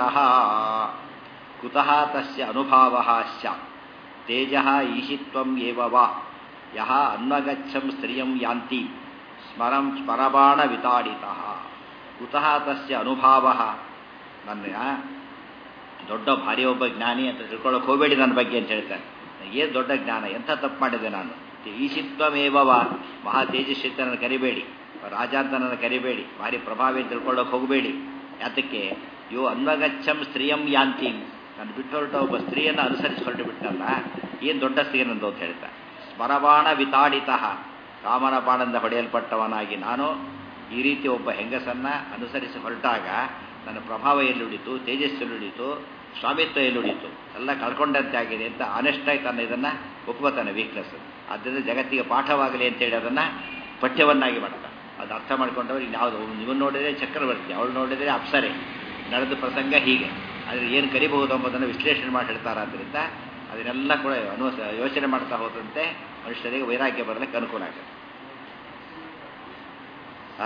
ಕುತಃ ತಸ್ಯ ಅನುಭಾವ ಸ್ಯಾತ್ ತೇಜ ಈಶಿತ್ವಂ ಏವ ವಾ ಯಹ ಅನ್ವಗಚ್ಚಂ ಸ್ತ್ರಿಯಂ ಯಾಂತೀಂ ಸ್ಮರಂ ಸ್ಮರಮಾಣ ವಿತಾಡಿತ ಕುತಃ ತಸ್ಯ ಅನುಭಾವ ನನ್ನ ದೊಡ್ಡ ಭಾರಿ ಒಬ್ಬ ಜ್ಞಾನಿ ಅಂತ ತಿಳ್ಕೊಳ್ಳೋಕೆ ಹೋಗಬೇಡಿ ನನ್ನ ಬಗ್ಗೆ ಅಂತ ಹೇಳ್ತಾನೆ ಏನು ದೊಡ್ಡ ಜ್ಞಾನ ಎಂಥ ತಪ್ಪು ಮಾಡಿದೆ ನಾನು ಈಶಿತ್ವಮೇವವ ಮಹಾ ತೇಜಸ್ವಿತ ನನ್ನ ಕರಿಬೇಡಿ ರಾಜ ಅಂತ ನನ್ನ ಕರಿಬೇಡಿ ಭಾರಿ ಪ್ರಭಾವಿ ಅಂತ ತಿಳ್ಕೊಳ್ಳೋಕೆ ಹೋಗಬೇಡಿ ಯಾತಕ್ಕೆ ಯೋ ಅನ್ವಗಚ್ಚಂ ಸ್ತ್ರೀಯಂ ಯಾಂತೀಂ ನಾನು ಬಿಟ್ಟು ಹೊರಟ ಒಬ್ಬ ಸ್ತ್ರೀಯನ್ನು ಅನುಸರಿಸಿ ಹೊರಟು ಬಿಟ್ಟಲ್ಲ ಏನು ದೊಡ್ಡ ಸ್ತ್ರೀ ನಂದು ಅಂತ ಹೇಳ್ತಾ ಸ್ಮರಬಾಣ ವಿತಾಡಿತ ಕಾಮನ ಬಾಣದಿಂದ ಹೊಡೆಯಲ್ಪಟ್ಟವನಾಗಿ ನಾನು ಈ ರೀತಿ ಒಬ್ಬ ಹೆಂಗಸನ್ನ ಅನುಸರಿಸಿ ಹೊರಟಾಗ ನನ್ನ ಪ್ರಭಾವ ಎಲ್ಲಿಡಿತು ತೇಜಸ್ಸು ಎಲ್ಲಿಡಿತು ಸ್ವಾಮಿತ್ವ ಎಲ್ಲಿಡಿತು ಎಲ್ಲ ಕಳ್ಕೊಂಡಂತೆ ಆಗಿದೆ ಅಂತ ಆನೆಸ್ಟಾಗಿ ತನ್ನ ಇದನ್ನು ಒಪ್ಕೋತಾನೆ ವೀಕ್ನೆಸ್ ಆದ್ದರಿಂದ ಜಗತ್ತಿಗೆ ಪಾಠವಾಗಲಿ ಅಂತೇಳಿ ಅದನ್ನು ಪಠ್ಯವನ್ನಾಗಿ ಮಾಡ್ತಾನೆ ಅದು ಅರ್ಥ ಮಾಡ್ಕೊಂಡವ್ರು ಇನ್ಯಾವುದು ನೀವು ನೋಡಿದರೆ ಚಕ್ರವರ್ತಿ ಅವಳು ನೋಡಿದರೆ ಅಪ್ಸರೆ ನಡೆದ ಪ್ರಸಂಗ ಹೀಗೆ ಆದರೆ ಏನು ಕರಿಬಹುದು ಎಂಬುದನ್ನು ವಿಶ್ಲೇಷಣೆ ಮಾಡಿ ಹೇಳ್ತಾರೆ ಆದ್ದರಿಂದ ಅದನ್ನೆಲ್ಲ ಕೂಡ ಅನು ಯೋಚನೆ ಮಾಡ್ತಾ ಹೋದಂತೆ ಮನುಷ್ಯರಿಗೆ ವೈರಾಗ್ಯ ಬರಲಿಕ್ಕೆ ಅನುಕೂಲ ಆಗುತ್ತೆ ಆ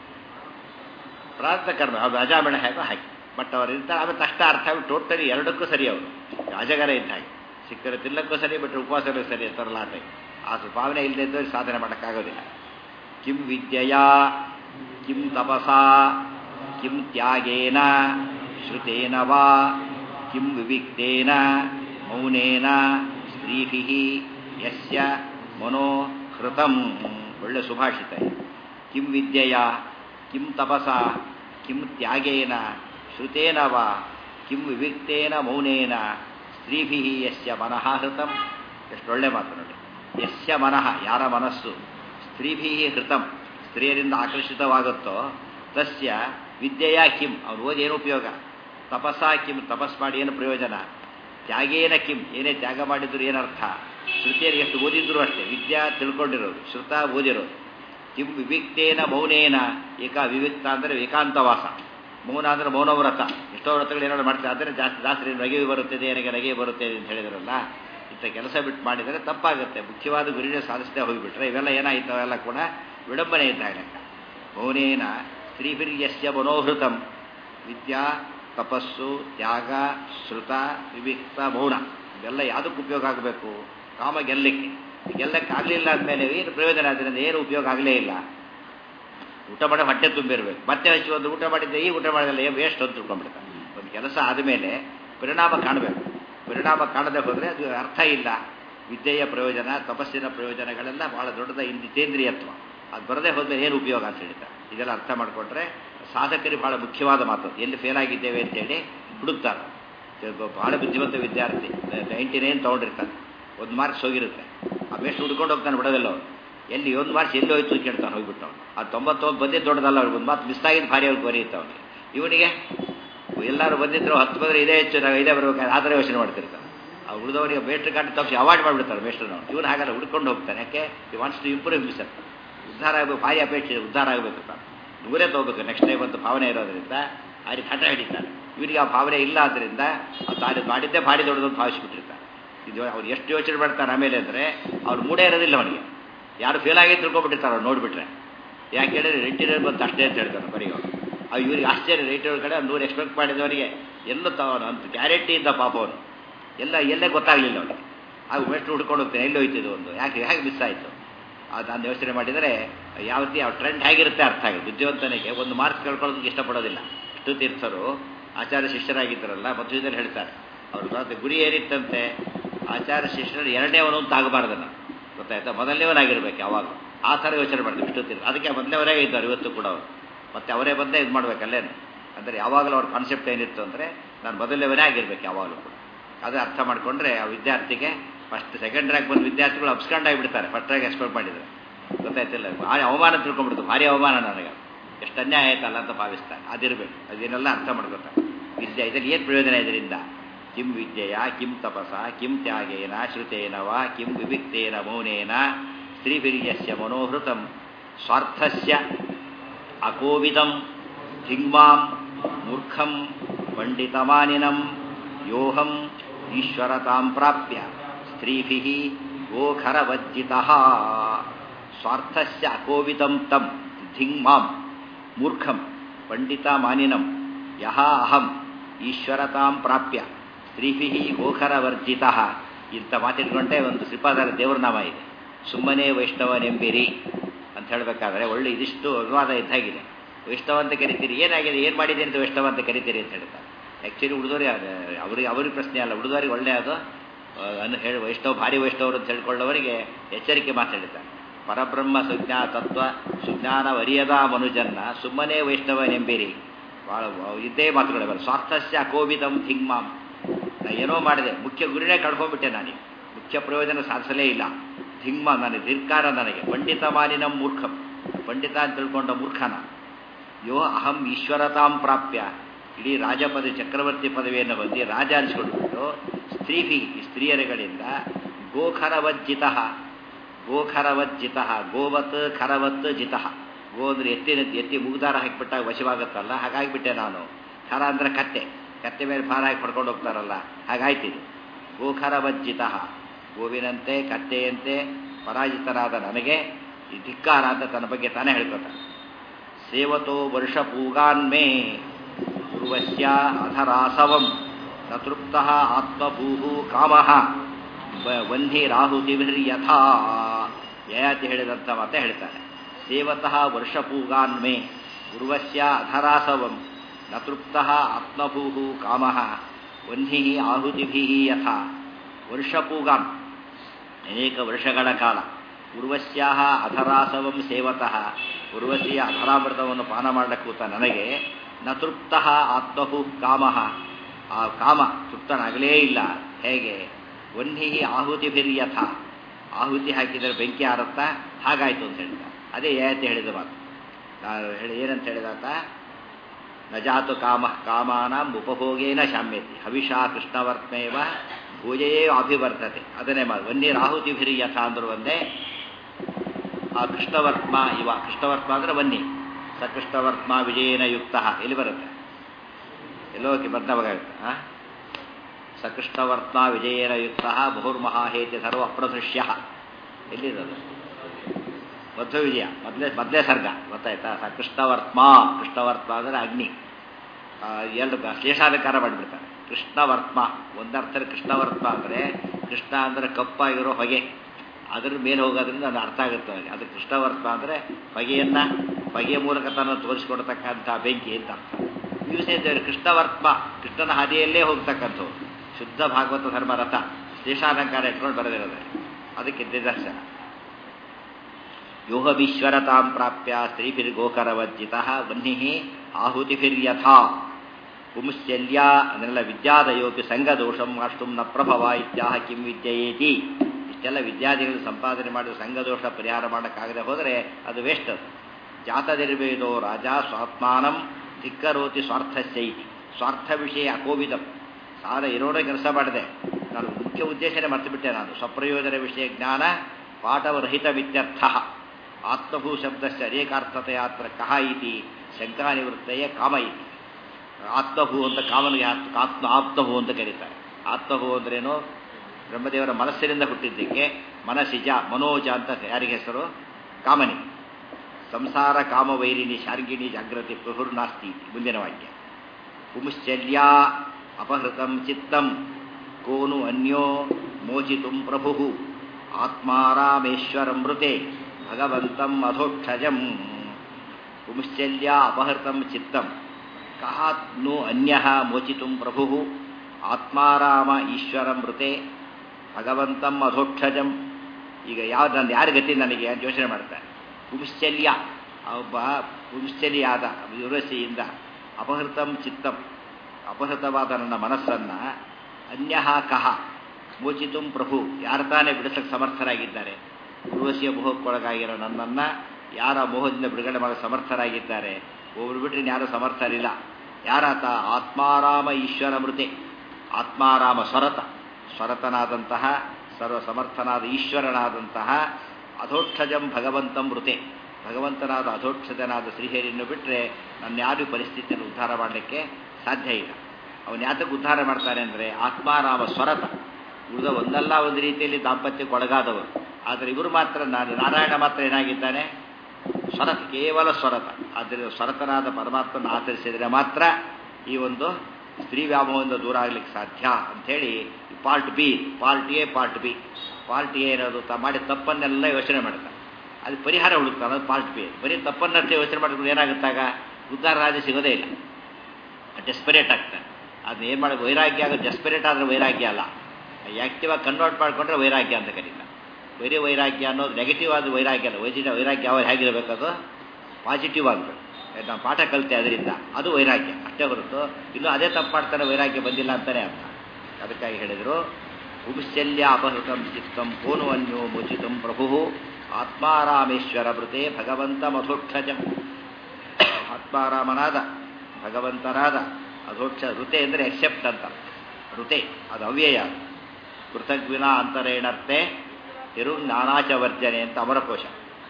ಪ್ರಾರ್ಥ ಕರ್ಮ ಅದು ಅಜಾಮಣ ಹೇಗೋ ಹಾಗೆ ಬಟ್ ಅವ್ರು ಇರ್ತಾರೆ ಆಮೇಲೆ ತಕ್ಷಣ ಅರ್ಥ ಆಗಿ ಟೋಟಲಿ ಎರಡಕ್ಕೂ ಸರಿ ಅವರು ಅಜಗರ ಇದ್ದ ಹಾಗೆ ಸಿಕ್ಕರೆ ತಿನ್ನಕ್ಕೂ ಸರಿ ಬಟ್ ಉಪವಾಸಕ್ಕೂ ಸರಿ ಅಂತಾರಲ್ಲ ಆ ಟೈಮ್ ಆ ಭಾವನೆ ಇಲ್ಲದೆ ಇದ್ದರೆ ಸಾಧನೆ ಮಾಡೋಕ್ಕಾಗೋದಿಲ್ಲ ಕಿಂ ವಿದ್ಯೆಯ ಕಿಂ ತಪಸಾ ಕಿಂ ತ್ಯಾಗೇನ ಶ್ರುತೇನ ವಾ ಕಿಂ ವಿವಿಕ್ತೇನ ಮೌನೇನ ಸ್ತ್ರೀಭಿ ಯಸ್ಯ ಮನೋಹೃತಂ ಒಳ್ಳೆ ಸುಭಾಷಿತ ಕಿಂ ವಿದ್ಯೆಯ ಕಿಂ ತಪಸ ಕಿಂ ತ್ಯಾಗೇನ ಶ್ರುತೇನ ವಾ ಕಿಂ ವಿವಿಕ್ತೇನ ಮೌನೇನ ಸ್ತ್ರೀಭಿ ಯಸ್ಯ ಮನಃ ಹೃತಂ ಎಷ್ಟೊಳ್ಳೆ ಮಾತು ನೋಡಿ ಯಸ್ಯ ಮನಃ ಯಾರ ಮನಸ್ಸು ಸ್ತ್ರೀಭಿ ಹೃತಂ ಸ್ತ್ರೀಯರಿಂದ ಆಕರ್ಷಿತವಾಗುತ್ತೋ ತಸ್ಯ ವಿದ್ಯೆಯ ಕಿಂ ಅವ್ನು ಓದಿ ಏನು ಉಪಯೋಗ ತಪಸ್ಸ ಕಿಂ ತಪಸ್ ಮಾಡಿ ಏನು ಪ್ರಯೋಜನ ತ್ಯಾಗೇನ ಕಿಂ ಏನೇ ತ್ಯಾಗ ಮಾಡಿದ್ರು ಏನರ್ಥ ಶ್ರುತಿಯರು ಎಷ್ಟು ಓದಿದ್ರು ಅಷ್ಟೇ ವಿದ್ಯಾ ತಿಳ್ಕೊಂಡಿರೋದು ಶ್ರುತ ಓದಿರೋದು ಕಿಂ ವಿವಿಕ್ತೇನ ಮೌನೇನ ಏಕ ವಿವಿಕ್ತ ಅಂದರೆ ಏಕಾಂತವಾಸ ಮೌನ ಅಂದರೆ ಮೌನವ್ರತ ಎಷ್ಟೋ ವ್ರತಗಳು ಏನಾದ್ರು ಮಾಡ್ತಾರೆ ಆದರೆ ಜಾಸ್ತಿ ಜಾಸ್ತಿ ನಗೆ ಬರುತ್ತದೆ ನನಗೆ ನಗೆ ಬರುತ್ತೆ ಅಂತ ಹೇಳಿದ್ರಲ್ಲ ಇಂಥ ಕೆಲಸ ಬಿಟ್ಟು ಮಾಡಿದರೆ ತಪ್ಪಾಗುತ್ತೆ ಮುಖ್ಯವಾದ ಗುರಿನ ಸಾಧಿಸದೆ ಹೋಗಿಬಿಟ್ರೆ ಇವೆಲ್ಲ ಏನಾಯ್ತು ಅವೆಲ್ಲ ಕೂಡ ವಿಡಂಬನೆ ಇದ್ದಾಗ ಮೌನೇನ ಸ್ತ್ರೀಭಿರ್ಯಸ್ಯ ಮನೋಹೃತಂ ವಿದ್ಯಾ ತಪಸ್ಸು ತ್ಯಾಗ ಶ್ರುತ ವಿವಿಕ್ತ ಮೌನ ಇವೆಲ್ಲ ಯಾವುದಕ್ಕೆ ಉಪಯೋಗ ಆಗಬೇಕು ಕಾಮ ಗೆಲ್ಲಕ್ಕೆ ಗೆಲ್ಲಕ್ಕೆ ಆಗಲಿಲ್ಲ ಅಂದಮೇಲೆ ಏನು ಪ್ರಯೋಜನ ಅದರಿಂದ ಏನು ಉಪಯೋಗ ಆಗಲೇ ಇಲ್ಲ ಊಟ ಮಾಡಿ ಹೊಟ್ಟೆ ತುಂಬಿರಬೇಕು ಮತ್ತೆ ಹಚ್ಚಿ ಒಂದು ಊಟ ಮಾಡಿದ್ದೆ ಈ ಊಟ ಮಾಡಿದಲ್ಲ ಏನು ವೇಸ್ಟ್ ಅಂತ ತಿಳ್ಕೊಂಡ್ಬಿಡ್ತಾರೆ ಒಂದು ಕೆಲಸ ಆದಮೇಲೆ ಪರಿಣಾಮ ಕಾಣಬೇಕು ಪರಿಣಾಮ ಕಾಣದೆ ಹೋದರೆ ಅದು ಅರ್ಥ ಇಲ್ಲ ವಿದ್ಯೆಯ ಪ್ರಯೋಜನ ತಪಸ್ಸಿನ ಪ್ರಯೋಜನಗಳೆಲ್ಲ ಬಹಳ ದೊಡ್ಡದ ಇಂದಿತೇಂದ್ರಿಯತ್ವ ಅದು ಬರದೇ ಹೋದರೆ ಏನು ಉಪಯೋಗ ಅಂತ ಹೇಳ್ತಾರೆ ಇದೆಲ್ಲ ಅರ್ಥ ಮಾಡಿಕೊಂಡ್ರೆ ಸಾಧಕರಿಗೆ ಬಹಳ ಮುಖ್ಯವಾದ ಮಾತು ಎಲ್ಲಿ ಫೇಲ್ ಆಗಿದ್ದೇವೆ ಅಂತೇಳಿ ಹುಡುಕ್ತಾರೆ ಬಹಳ ಬುದ್ಧಿವಂತ ವಿದ್ಯಾರ್ಥಿ ನೈಂಟಿ ನೈನ್ ತೊಗೊಂಡಿರ್ತಾನೆ ಒಂದು ಮಾರ್ಕ್ಸ್ ಹೋಗಿರುತ್ತೆ ಆ ಮೇಸ್ಟ್ ಹುಡ್ಕೊಂಡು ಹೋಗ್ತಾನೆ ಬಿಡೋದಿಲ್ಲ ಅವ್ರು ಎಲ್ಲಿ ಒಂದು ಮಾರ್ಕ್ಸ್ ಎಲ್ಲಿ ಹೋಯ್ತು ಕೇಳ್ತಾನೆ ಹೋಗ್ಬಿಟ್ಟು ಅವ್ನು ಆ ತೊಂಬತ್ತೊಂದು ಬಂದೇ ದೊಡ್ಡದಲ್ಲ ಅವ್ರಿಗೆ ಒಂದು ಮಾತು ಮಿಸ್ ಆಗಿದ್ದು ಭಾರಿ ಅವ್ರಿಗೆ ಬರೆಯುತ್ತೆ ಅವನಿಗೆ ಇವನಿಗೆ ಎಲ್ಲರೂ ಬಂದಿದ್ರು ಹತ್ತು ಬಂದರೆ ಇದೇ ಹೆಚ್ಚು ನಾವು ಇದೇ ಬರ್ಬೇಕಾದ್ರೆ ಆ ಥರ ಯೋಚನೆ ಮಾಡ್ತಿರ್ತಾನೆ ಆ ಉಳಿದವರಿಗೆ ಮೇಸ್ಟ್ರ್ ಕಾಟಿ ತಪ್ಪಿಸಿ ಅವಾಯ್ಡ್ ಮಾಡಿಬಿಡ್ತಾರೆ ಮೇಸ್ಟ್ರನ್ನ ಇವನು ಹಾಗಲ್ಲ ಹುಡ್ಕೊಂಡು ಹೋಗ್ತಾನೆ ಯಾಕೆ ಈ ವಾಂಟ್ಸ್ ಟು ಇಂಪ್ರೂವ್ ಹಿಮ್ಸೆಲ್ಫ್ ಉದ್ಧಾರ ಆಗಬೇಕು ಭಾರಿ ಅಪೇಕ್ಷೆ ಉದ್ಧಾರ ಆಗಬೇಕು ತಾನು ದೂರೇ ತಗೋಬೇಕು ನೆಕ್ಸ್ಟ್ ಟೈಮ್ ಅಂತ ಭಾವನೆ ಇರೋದ್ರಿಂದ ಆ ರೀತಿ ಹಠ ಹಿಡಿತಾರೆ ಇವರಿಗೆ ಆ ಭಾವನೆ ಇಲ್ಲ ಆದ್ದರಿಂದ ತಾನು ಮಾಡಿದ್ದೇ ಭಾರಿ ದೊಡ್ಡದೊಂದು ಭಾವಿಸಿಬಿಟ್ಟಿರ್ತಾರೆ ಇದು ಅವ್ರು ಎಷ್ಟು ಯೋಚನೆ ಮಾಡ್ತಾರೆ ಆಮೇಲೆ ಅಂದರೆ ಅವ್ರು ಮೂಡೇ ಇರೋದಿಲ್ಲ ಅವನಿಗೆ ಯಾರು ಫೇಲ್ ಆಗಿ ತಿಳ್ಕೊಬಿಟ್ಟಿರ್ತಾರೆ ಅವ್ರು ನೋಡಿಬಿಟ್ರೆ ಯಾಕೆ ಹೇಳಿದ್ರೆ ರೆಂಟಿನಲ್ಲಿ ಬಂತು ಅಷ್ಟೇ ಅಂತ ಹೇಳ್ತಾರೆ ಬರೀಗೆ ಅವರು ಅವು ಇವ್ರಿಗೆ ಆಶ್ಚರ್ಯ ರೇಟ್ ಕಡೆ ನೂರು ಎಕ್ಸ್ಪೆಕ್ಟ್ ಮಾಡಿದವರಿಗೆ ಎಲ್ಲೂ ತವನು ಅಂತ ಗ್ಯಾರಂಟಿ ಇದ್ದ ಪಾಪ ಅವನು ಎಲ್ಲ ಎಲ್ಲೇ ಗೊತ್ತಾಗಲಿಲ್ಲ ಅವನಿಗೆ ಆಗ ಮೆಟ್ಲು ಹುಡ್ಕೊಂಡು ಹೋಗ್ತೇನೆ ಎಲ್ಲಿ ಹೋಯ್ತಿದ್ದು ಒಂದು ಯಾಕೆ ಹೇಗೆ ಮಿಸ್ ಆಯಿತು ಅದು ನಾನು ಯೋಚನೆ ಮಾಡಿದರೆ ಯಾವ ರೀತಿ ಯಾವ ಟ್ರೆಂಡ್ ಹೇಗಿರುತ್ತೆ ಅರ್ಥ ಆಗುತ್ತೆ ಬುದ್ಧಿವಂತನಿಗೆ ಒಂದು ಮಾರ್ಕ್ಸ್ ಕೇಳ್ಕೊಳ್ಳೋದಕ್ಕೆ ಇಷ್ಟಪಡೋದಿಲ್ಲ ವಿಷ್ಣು ತೀರ್ಥರು ಆಚಾರ್ಯ ಶಿಷ್ಯರಾಗಿದ್ದಾರಲ್ಲ ಮಧ್ವದಲ್ಲಿ ಹೇಳ್ತಾರೆ ಅವ್ರ ಗುರಿ ಏನಿತ್ತಂತೆ ಆಚಾರ್ಯ ಶಿಷ್ಯರು ಎರಡನೇವನು ಅಂತ ಆಗಬಾರ್ದನ್ನ ಗೊತ್ತಾಯ್ತಾ ಮೊದಲನೇವನಾಗಿರ್ಬೇಕು ಯಾವಾಗ ಆ ಥರ ಯೋಚನೆ ಮಾಡ್ತೀವಿ ವಿಷ್ಣು ತೀರ್ಥ ಅದಕ್ಕೆ ಮೊದಲನೇವರೇ ಇದ್ದಾರೆ ಇವತ್ತು ಕೂಡ ಅವರು ಮತ್ತೆ ಅವರೇ ಬಂದೇ ಇದು ಮಾಡ್ಬೇಕಲ್ಲೇನು ಅಂದರೆ ಯಾವಾಗಲೂ ಅವ್ರ ಕಾನ್ಸೆಪ್ಟ್ ಏನಿತ್ತು ಅಂದರೆ ನಾನು ಮೊದಲನೇವನೇ ಆಗಿರ್ಬೇಕು ಯಾವಾಗಲೂ ಕೂಡ ಅದೇ ಅರ್ಥ ಮಾಡಿಕೊಂಡ್ರೆ ಆ ವಿದ್ಯಾರ್ಥಿಗೆ ಫಸ್ಟ್ ಸೆಕೆಂಡ್ ರ್ಯಾಂಕ್ ಬಂದ ವಿದ್ಯಾರ್ಥಿಗಳು ಅಬ್ಸ್ಕಾಂಡ್ ಆಗಿಬಿಡ್ತಾರೆ ಫಸ್ಟ್ ರ್ಯಾಂಕ್ ಎಕ್ಸ್ಪೆಕ್ಟ್ ಮಾಡಿದರೆ ಗೊತ್ತಾಯ್ತಿಲ್ಲ ಭಾರಿ ಅವಮಾನ ತಿಳ್ಕೊಂಡ್ಬಿಡ್ತು ಭಾರಿ ಅವಮಾನ ನನಗೆ ಎಷ್ಟು ಅನ್ಯಾಯ ಆಯ್ತಲ್ಲ ಅಂತ ಭಾವಿಸ್ತಾರೆ ಅದಿರಬೇಕು ಅದೇನೆಲ್ಲ ಅರ್ಥ ಮಾಡ್ಕೊತಾರೆ ವಿದ್ಯೆ ಇದರಲ್ಲಿ ಏನು ಪ್ರಯೋಜನ ಇದರಿಂದ ಕಿಂ ವಿದ್ಯೆಯ ಕಿಂ ತಪಸ ಕಿಂ ತ್ಯಾಗೇನ ಶ್ರುತೇನ ವಾ ಕಿಂ ವಿವಿಕ್ತೇನ ಮೌನೇನ ಸ್ತ್ರೀಭಿರ್ಯಸ್ಯ ಮನೋಹೃತಂ ಸ್ವಾರ್ಥಸ್ಯ ಅಕೋವಿದಂ ಧಿಂಗ್ಮಾಂ ಮೂರ್ಖಂ ಪಂಡಿತಮಾನಿನಂ ಯೋಹಂ ಈಶ್ವರತಾಂ ಪ್ರಾಪ್ಯ ಸ್ತ್ರೀಭಿ ಗೋಖರವಜ್ಜಿತ ಸ್ವಾರ್ಥಸ್ಯ ಅಕೋವಿದಂ ತಂ ಧಿಂಗ್ಮಾಂ ಮೂರ್ಖಂ ಪಂಡಿತಮಾನಿನಂ ಯಹ ಅಹಂ ಈಶ್ವರತಾಂ ಪ್ರಾಪ್ಯ ಸ್ತ್ರೀಭಿ ಗೋಖರವರ್ಜಿತ ಇಂಥ ಮಾತಿಟ್ಕೊಂಡೆ ಒಂದು ಶ್ರೀಪಾದರ ದೇವ್ರ ನಾಮ ಇದೆ ಸುಮ್ಮನೆ ವೈಷ್ಣವನೆಂಬಿರಿ ಅಂತ ಹೇಳಬೇಕಾದ್ರೆ ಒಳ್ಳೆ ಇದಿಷ್ಟು ಅನುವಾದ ಇದ್ದಾಗಿದೆ ವೈಷ್ಣವ ಅಂತ ಕರಿತೀರಿ ಏನಾಗಿದೆ ಏನು ಮಾಡಿದೆ ಅಂತ ವೈಷ್ಣವ ಅಂತ ಕರಿತೀರಿ ಅಂತ ಹೇಳ್ತಾರೆ ಆ್ಯಕ್ಚುಲಿ ಉಳಿದೋರಿ ಅವ್ರಿಗೆ ಅವ್ರಿಗೆ ಪ್ರಶ್ನೆ ಅಲ್ಲ ಉಳಿದೋರಿಗೆ ಒಳ್ಳೆ ಅದು ಅನ್ನು ಹೇಳಿ ವೈಷ್ಣವ ಭಾರಿ ವೈಷ್ಣವರು ಅಂತ ಹೇಳ್ಕೊಳ್ಳೋವರಿಗೆ ಎಚ್ಚರಿಕೆ ಮಾತಾಡಿದ್ದಾರೆ ಪರಬ್ರಹ್ಮ ಸುಜ್ಞಾ ತತ್ವ ಸುಜ್ಞಾನ ವರಿಯದ ಮನುಜನ್ನ ಸುಮ್ಮನೆ ವೈಷ್ಣವನೆಂಬಿರಿ ಭಾಳ ಇದ್ದೇ ಮಾತುಗಳು ಬರ ಸ್ವಾರ್ಥಸ್ಯ ಅಕೋಬಿತಂ ಥಿಂಗ್ಮಾಂ ನಾ ಏನೋ ಮಾಡಿದೆ ಮುಖ್ಯ ಗುರಿನೇ ಕಳ್ಕೊಂಡ್ಬಿಟ್ಟೆ ನಾನು ಮುಖ್ಯ ಪ್ರಯೋಜನ ಸಾಧಿಸಲೇ ಇಲ್ಲ ಧಿಂಗ್ಮ ನನಗೆ ಧಿರ್ಕಾರ ನನಗೆ ಪಂಡಿತ ಮಾಲಿನಂ ಮೂರ್ಖಂ ಪಂಡಿತ ಅಂತ ತಿಳ್ಕೊಂಡ ಮೂರ್ಖನ ಯೋ ಅಹಂ ಈಶ್ವರತಾಂ ಪ್ರಾಪ್ಯ ಇಡೀ ರಾಜಪದ ಚಕ್ರವರ್ತಿ ಪದವಿಯನ್ನು ಬಂದು ರಾಜ ಅನಿಸ್ಕೊಂಡ್ಬಿಟ್ಟು ಸ್ತ್ರೀಭಿ ಸ್ತ್ರೀಯರುಗಳಿಂದ ಗೋಖರವಜ್ಜಿತ ಗೋಖರವಜ್ಜಿತ ಗೋವತ್ ಖರವತ್ ಜಿತ ಗೋ ಅಂದ್ರೆ ಎತ್ತಿನ ಎತ್ತಿ ಮುಗ್ದಾರ ಹಾಕಿಬಿಟ್ಟಾಗ ವಶವಾಗುತ್ತಲ್ಲ ಹಾಗಾಗಿಬಿಟ್ಟೆ ನಾನು ಖರ ಅಂದ್ರೆ ಕತ್ತೆ ಕತ್ತೆ ಮೇಲೆ ಭಾರ ಹಾಕಿ ಹೊಡ್ಕೊಂಡು ಹೋಗ್ತಾರಲ್ಲ ಹಾಗಾಯ್ತಿದು ಗೋಖರವಜ್ಜಿತ ಗೋವಿನಂತೆ ಕತ್ತೆಯಂತೆ ಪರಾಜಿತರಾದ ನನಗೆ ಈ ಧಿಕ್ಕಾರ ಅಂತ ತನ್ನ ಬಗ್ಗೆ ತಾನೇ ಹೇಳ್ಕೊತಾನೆ ಸೇವತೋ ವರ್ಷ ಪೂಗಾನ್ಮೇ ಪೂರ್ವಸ್ಯ ಅಧರಾಸವಂ ನತೃಪ್ತ ಆತ್ಮಭೂ ಕಾಮ ವನ್ಹಿ ರಾಹುತಿಭಿರ್ಯಥಾ ಯಯಾತಿ ಹೇಳಿದಂಥ ಮಾತೆ ಹೇಳ್ತಾನೆ ಸೇವತಃ ವರ್ಷಪೂಗಾನ್ಮೇ ಪೂರ್ವಸ್ಯ ಅಧರಾಸವಂ ನತೃಪ್ತ ಆತ್ಮಭೂ ಕಾಮ ವನ್ಹಿ ಆಹುತಿಭಿ ಯಥಾ ವರ್ಷಪೂಗಾನ್ ಅನೇಕ ವರ್ಷಗಳ ಕಾಲ ಉರ್ವಶ್ಯಾ ಅಧರಾಸವಂ ಸೇವತಃ ಉರ್ವಶಿಯ ಅಧರಾಮೃತವನ್ನು ಪಾನ ಮಾಡಕ್ಕೆ ಕೂತ ನನಗೆ ನ ತೃಪ್ತ ಆತ್ಮಹು ಕಾಮ ಆ ಕಾಮ ತೃಪ್ತನಾಗಲೇ ಇಲ್ಲ ಹೇಗೆ ವನ್ಹಿ ಆಹುತಿಭಿರ್ಯಥ ಆಹುತಿ ಹಾಕಿದರೆ ಬೆಂಕಿ ಆರತ್ತಾ ಹಾಗಾಯ್ತು ಅಂತ ಹೇಳಿದ ಅದೇ ಯಾಯತೆ ಹೇಳಿದ ಮಾತು ನಾನು ಹೇಳಿ ಏನಂತ ಹೇಳಿದಾತ ನಜಾತು ಕಾಮ ಕಾಮಾನಾಂ ಉಪಭೋಗೇನ ಶಾಮ್ಯತಿ ಹವಿಷಾ ಕೃಷ್ಣವರ್ತ್ಮೇವ ಭೂಜೆಯೇ ಅಭಿವರ್ತತೆ ಅದನ್ನೇ ಮಾಡಿ ವನ್ನಿ ರಾಹುತಿಭಿರಿ ಯಥ ಅಂದ್ರು ಒಂದೇ ಆ ಕೃಷ್ಣವರ್ತ್ಮ ಇವ ಕೃಷ್ಣವರ್ತ್ಮ ಅಂದ್ರೆ ವನ್ನಿ ಸ ಕೃಷ್ಣವರ್ತ್ಮ ವಿಜಯೇನ ಯುಕ್ತ ಎಲ್ಲಿ ಬರುತ್ತೆ ಎಲ್ಲೋಕೆ ಬದ್ಧವಾಗುತ್ತೆ ಆ ಸ ಕೃಷ್ಣವರ್ತ್ಮ ವಿಜಯೇನ ಯುಕ್ತ ಬಹುರ್ಮಹಾಹೇತಿ ಸರ್ವ ಅಪ್ರದೃಶ್ಯ ಎಲ್ಲಿರೋದು ಮಧ್ವ ವಿಜಯ ಮೊದಲೇ ಮೊದಲೇ ಸರ್ಗ ಗೊತ್ತಾಯ್ತಾ ಸ ಕೃಷ್ಣವರ್ತ್ಮ ಕೃಷ್ಣವರ್ತ್ಮ ಅಂದರೆ ಅಗ್ನಿ ಎರಡು ಶೇಷಾಲಂಕಾರ ಮಾಡಿಬಿಡ್ತಾರೆ ಕೃಷ್ಣವರ್ತ್ಮ ಒಂದರ್ಥದಲ್ಲಿ ಕೃಷ್ಣವರ್ತ್ಮ ಅಂದರೆ ಕೃಷ್ಣ ಅಂದರೆ ಕಪ್ಪಾಗಿರೋ ಹೊಗೆ ಅದ್ರ ಮೇಲೆ ಹೋಗೋದ್ರಿಂದ ಅದು ಅರ್ಥ ಆಗುತ್ತೆ ಅವರಿಗೆ ಅದು ಕೃಷ್ಣವರ್ತ್ಮ ಅಂದರೆ ಹೊಗೆಯನ್ನು ಹೊಗೆಯ ಮೂಲಕ ತನ್ನ ತೋರಿಸ್ಕೊಡ್ತಕ್ಕಂಥ ಬೆಂಕಿ ಅಂತ ಅರ್ಥ ವಿವಿಧ ಕೃಷ್ಣವರ್ತ್ಮ ಕೃಷ್ಣನ ಹಾದಿಯಲ್ಲೇ ಹೋಗ್ತಕ್ಕಂಥವು ಶುದ್ಧ ಭಾಗವತ ಧರ್ಮ ರಥ ಶೇಷಾಲಂಕಾರ ಇಟ್ಕೊಂಡು ಬರೆದಿರೋದು ಅದಕ್ಕೆ ನಿದರ್ಶನ ಯೋಹವೀಶ್ವರತಾಂ ಪ್ರಾಪ್ಯ ಸ್ತ್ರೀಭಿರ್ಗೋಕರವಜ್ಜಿತ ವನ್ನಿ ಆಹುತಿಭಿರ್ಯಥಾ ಪುಂಶ್ಚಲ್ಯ ಅದನ್ನೆಲ್ಲ ವಿದ್ಯಾದಯೋಪಿ ಸಂಘದೋಷಂ ಅಷ್ಟುಂ ನ ಪ್ರಭವ ಇತ್ಯಾಹ ಕಿಂ ವಿದ್ಯೆಯೇತಿ ಇಷ್ಟೆಲ್ಲ ವಿದ್ಯಾದಿಗಳು ಸಂಪಾದನೆ ಮಾಡಿದ ಸಂಘದೋಷ ಪರಿಹಾರ ಮಾಡೋಕ್ಕಾಗದೆ ಹೋದರೆ ಅದು ವೇಸ್ಟ್ ಅದು ಜಾತದಿರ್ಬೇದೋ ರಾಜ ಸ್ವಾತ್ಮಾನಂ ಧಿಕ್ಕರೋತಿ ಸ್ವಾರ್ಥಸ್ಯೈತಿ ಸ್ವಾರ್ಥ ವಿಷಯ ಅಕೋವಿದಂ ಸಾಧ ಇರೋಣ ಕೆಲಸ ಮಾಡಿದೆ ನಾನು ಮುಖ್ಯ ಉದ್ದೇಶನೇ ಮರ್ತುಬಿಟ್ಟೆ ನಾನು ಸ್ವಪ್ರಯೋಜನ ವಿಷಯ ಜ್ಞಾನ ಪಾಠವರಹಿತವಿತ್ಯರ್ಥ ಆತ್ಮಭೂ ಶಬ್ದಸ್ಯ ಅನೇಕಾರ್ಥತೆಯ ಅತ್ರ ಕಹ ಇತಿ ಶಂಕಾ ನಿವೃತ್ತಯೇ ಕಾಮ ಇತಿ ಆತ್ಮಭೂ ಅಂತ ಕಾಮನಿಗೆ ಆತ್ಮ ಆಪ್ತಭೂ ಅಂತ ಕರೀತಾರೆ ಆತ್ಮಭೂ ಅಂದ್ರೇನು ಬ್ರಹ್ಮದೇವರ ಮನಸ್ಸಿನಿಂದ ಹುಟ್ಟಿದ್ದಕ್ಕೆ ಮನಸಿಜ ಮನೋಜ ಅಂತ ಯಾರಿಗೆ ಹೆಸರು ಕಾಮನಿ ಸಂಸಾರ ಕಾಮವೈರಿಣಿ ಶಾರ್ಗಿಣಿ ಜಾಗೃತಿ ಪ್ರಹುರ್ನಾಸ್ತಿ ಮುಂದಿನ ವಾಕ್ಯ ಪುಂಶ್ಚಲ್ಯ ಅಪಹೃತಂ ಚಿತ್ತಂ ಕೋನು ಅನ್ಯೋ ಮೋಚಿತುಂ ಪ್ರಭು ಆತ್ಮಾರಾಮೇಶ್ವರಂ ಮೃತೆ ಭಗವಂತಂ ಅಧೋಕ್ಷಜಂ ಪುಂಶ್ಚಲ್ಯ ಅಪಹೃತಂ ಚಿತ್ತಂ ಕಹಾತ್ ನು ಅನ್ಯ ಮೋಚಿತುಂ ಪ್ರಭು ಆತ್ಮಾರಾಮ ಈಶ್ವರಂ ಮೃತೆ ಭಗವಂತಂ ಅಧೋಕ್ಷಜಂ ಈಗ ಯಾವ್ದು ನಂದು ಯಾರ ಗತಿ ನನಗೆ ಅಂತ ಯೋಚನೆ ಮಾಡ್ತಾರೆ ಪುಂಶ್ಚಲ್ಯ ಒಬ್ಬ ಪುಂಶ್ಚಲಿಯಾದ ಯುರಸಿಯಿಂದ ಅಪಹೃತಂ ಚಿತ್ತಂ ಅಪಹೃತವಾದ ನನ್ನ ಮನಸ್ಸನ್ನು ಅನ್ಯ ಕಹ ಮೋಚಿತುಂ ಪ್ರಭು ಯಾರು ತಾನೇ ಬಿಡಿಸಕ್ಕೆ ಸಮರ್ಥರಾಗಿದ್ದಾರೆ ಉರ್ವಶಿಯ ಮೋಹಕ್ಕೊಳಗಾಗಿರೋ ನನ್ನನ್ನು ಯಾರ ಮೋಹದಿಂದ ಬಿಡುಗಡೆ ಮಾಡೋ ಸಮರ್ಥರಾಗಿದ್ದಾರೆ ಒಬ್ರು ಬಿಟ್ಟರೆ ಯಾರು ಸಮರ್ಥರಿಲ್ಲ ಯಾರಾತ ಆತ್ಮಾರಾಮ ಈಶ್ವರ ಮೃತೆ ಆತ್ಮಾರಾಮ ಸ್ವರತ ಸ್ವರತನಾದಂತಹ ಸರ್ವ ಸಮರ್ಥನಾದ ಈಶ್ವರನಾದಂತಹ ಅಧೋಕ್ಷಜಂ ಭಗವಂತಂ ಮೃತೆ ಭಗವಂತನಾದ ಅಧೋಕ್ಷಜನಾದ ಶ್ರೀಹರಿಯನ್ನು ಬಿಟ್ಟರೆ ನನ್ನ ಯಾರು ಪರಿಸ್ಥಿತಿಯನ್ನು ಉದ್ಧಾರ ಮಾಡಲಿಕ್ಕೆ ಸಾಧ್ಯ ಇಲ್ಲ ಅವನು ಯಾತಕ್ಕೆ ಉದ್ಧಾರ ಮಾಡ್ತಾನೆ ಅಂದರೆ ಆತ್ಮಾರಾಮ ಸ್ವರತ ಉಳಿದ ಒಂದಲ್ಲ ಒಂದು ರೀತಿಯಲ್ಲಿ ದಾಂಪತ್ಯಕ್ಕೆ ಒಳಗಾದವರು ಆದರೆ ಇವರು ಮಾತ್ರ ನಾನು ನಾರಾಯಣ ಮಾತ್ರ ಏನಾಗಿದ್ದಾನೆ ಸ್ವರತ ಕೇವಲ ಸ್ವರತ ಆದ್ದರಿಂದ ಸ್ವರತನಾದ ಪರಮಾತ್ಮನ ಆಚರಿಸಿದರೆ ಮಾತ್ರ ಈ ಒಂದು ಸ್ತ್ರೀ ವ್ಯಾಮೋಹದಿಂದ ದೂರ ಆಗ್ಲಿಕ್ಕೆ ಸಾಧ್ಯ ಅಂಥೇಳಿ part B part A part B part A ಏನಾದ್ರು ತ ಮಾಡಿ ತಪ್ಪನ್ನೆಲ್ಲ ಯೋಚನೆ ಮಾಡ್ತಾರೆ ಅದು ಪರಿಹಾರ ಹುಡುಕ್ತಾನೆ ಅದು ಪಾರ್ಟ್ ಬಿ ಬರೀ ತಪ್ಪನ್ನಷ್ಟೇ ಯೋಚನೆ ಮಾಡಿದ್ರೆ ಏನಾಗುತ್ತಾಗ ಉದ್ಧಾರ ರಾಜ್ಯ ಸಿಗೋದೇ ಇಲ್ಲ ಡೆಸ್ಪರೇಟ್ ಆಗ್ತಾನೆ ಅದನ್ನ ಏನು ಮಾಡೋದು ವೈರಾಗ್ಯ ಆಗೋದು ಡೆಸ್ಪರೇಟ್ ಆದರೆ ವೈರಾಗ್ಯ ಅಲ್ಲ ಆ್ಯಕ್ಟಿವ್ ಆಗಿ ಕನ್ವರ್ಟ್ ಮಾಡಿಕೊಂಡ್ರೆ ವೈರಾಗ್ಯ ಅಂತ ಕರೀತಾರೆ ಬರೀ ವೈರಾಗ್ಯ ಅನ್ನೋದು ನೆಗೆಟಿವ್ ಆದ ವೈರಾಗ್ಯ ಅಲ್ಲ ವೈದ್ಯ ವೈರಾಗ್ಯ ಯಾವ ಹೇಗಿರಬೇಕದು ಪಾಸಿಟಿವ್ ಆಗಬೇಕು ನಾವು ಪಾಠ ಕಲಿತೆ ಅದರಿಂದ ಅದು ವೈರಾಗ್ಯ ಅಷ್ಟೇ ಹೊರತು ಇನ್ನು ಅದೇ ತಪ್ಪು ಮಾಡ್ತಾನೆ ವೈರಾಗ್ಯ ಬಂದಿಲ್ಲ ಅಂತಾನೆ ಅರ್ಥ ಅದಕ್ಕಾಗಿ ಹೇಳಿದರು ಉಪಶಲ್ಯ ಅಪಹೃತಂ ಚಿತ್ತಂ ಪೂನುವನ್ಯೋ ಮುಚಿತಂ ಪ್ರಭು ಆತ್ಮಾರಾಮೇಶ್ವರ ಮೃತೆ ಭಗವಂತ ಮಧೋಕ್ಷಜಂ ಆತ್ಮಾರಾಮನಾದ ಭಗವಂತನಾದ ಅಧೋಕ್ಷ ಋತೆ ಅಂದರೆ ಎಕ್ಸೆಪ್ಟ್ ಅಂತ ಋತೆ ಅದು ಅವ್ಯಯ ಪೃಥಗ್ವಿನ ಅಂತರೇಣರ್ತೆ ತಿರು ಜ್ಞಾನಾಚವರ್ಜನೆ ಅಂತ ಅಮರಕೋಶ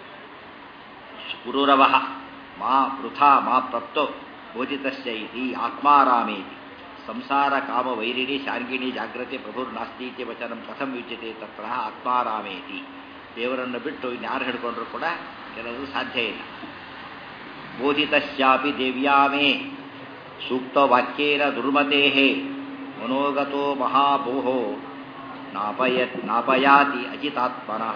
ಪುರೂರವ ಮಾ ವೃಥಾ ಮಾ ಪ್ರಪ್ತೋ ಬೋಧಿತಸ್ಯ ಇತಿ ಆತ್ಮಾರಾಮೇತಿ ಸಂಸಾರ ಕಾಮ ವೈರಿಣಿ ಶಾರ್ಗಿಣಿ ಜಾಗ್ರತೆ ಪ್ರಭುರ್ನಾಸ್ತೀತಿ ವಚನಂ ಕಥಂ ಯುಜ್ಯತೆ ತತ್ರ ಆತ್ಮಾರಾಮೇತಿ ದೇವರನ್ನು ಬಿಟ್ಟು ಇನ್ಯಾರು ಹಿಡ್ಕೊಂಡ್ರು ಕೂಡ ಕೆಲವು ಸಾಧ್ಯ ಇಲ್ಲ ಬೋಧಿತಶ್ಯಾಪಿ ದೇವ್ಯಾಮೇ ಸೂಕ್ತವಾಕ್ಯೇನ ದುರ್ಮತೆ ಮನೋಗತೋ ಮಹಾಭೋಹೋ ನಾಪಯತ್ ನಾಪಯಾತಿ ಅಜಿತಾತ್ಮನಃ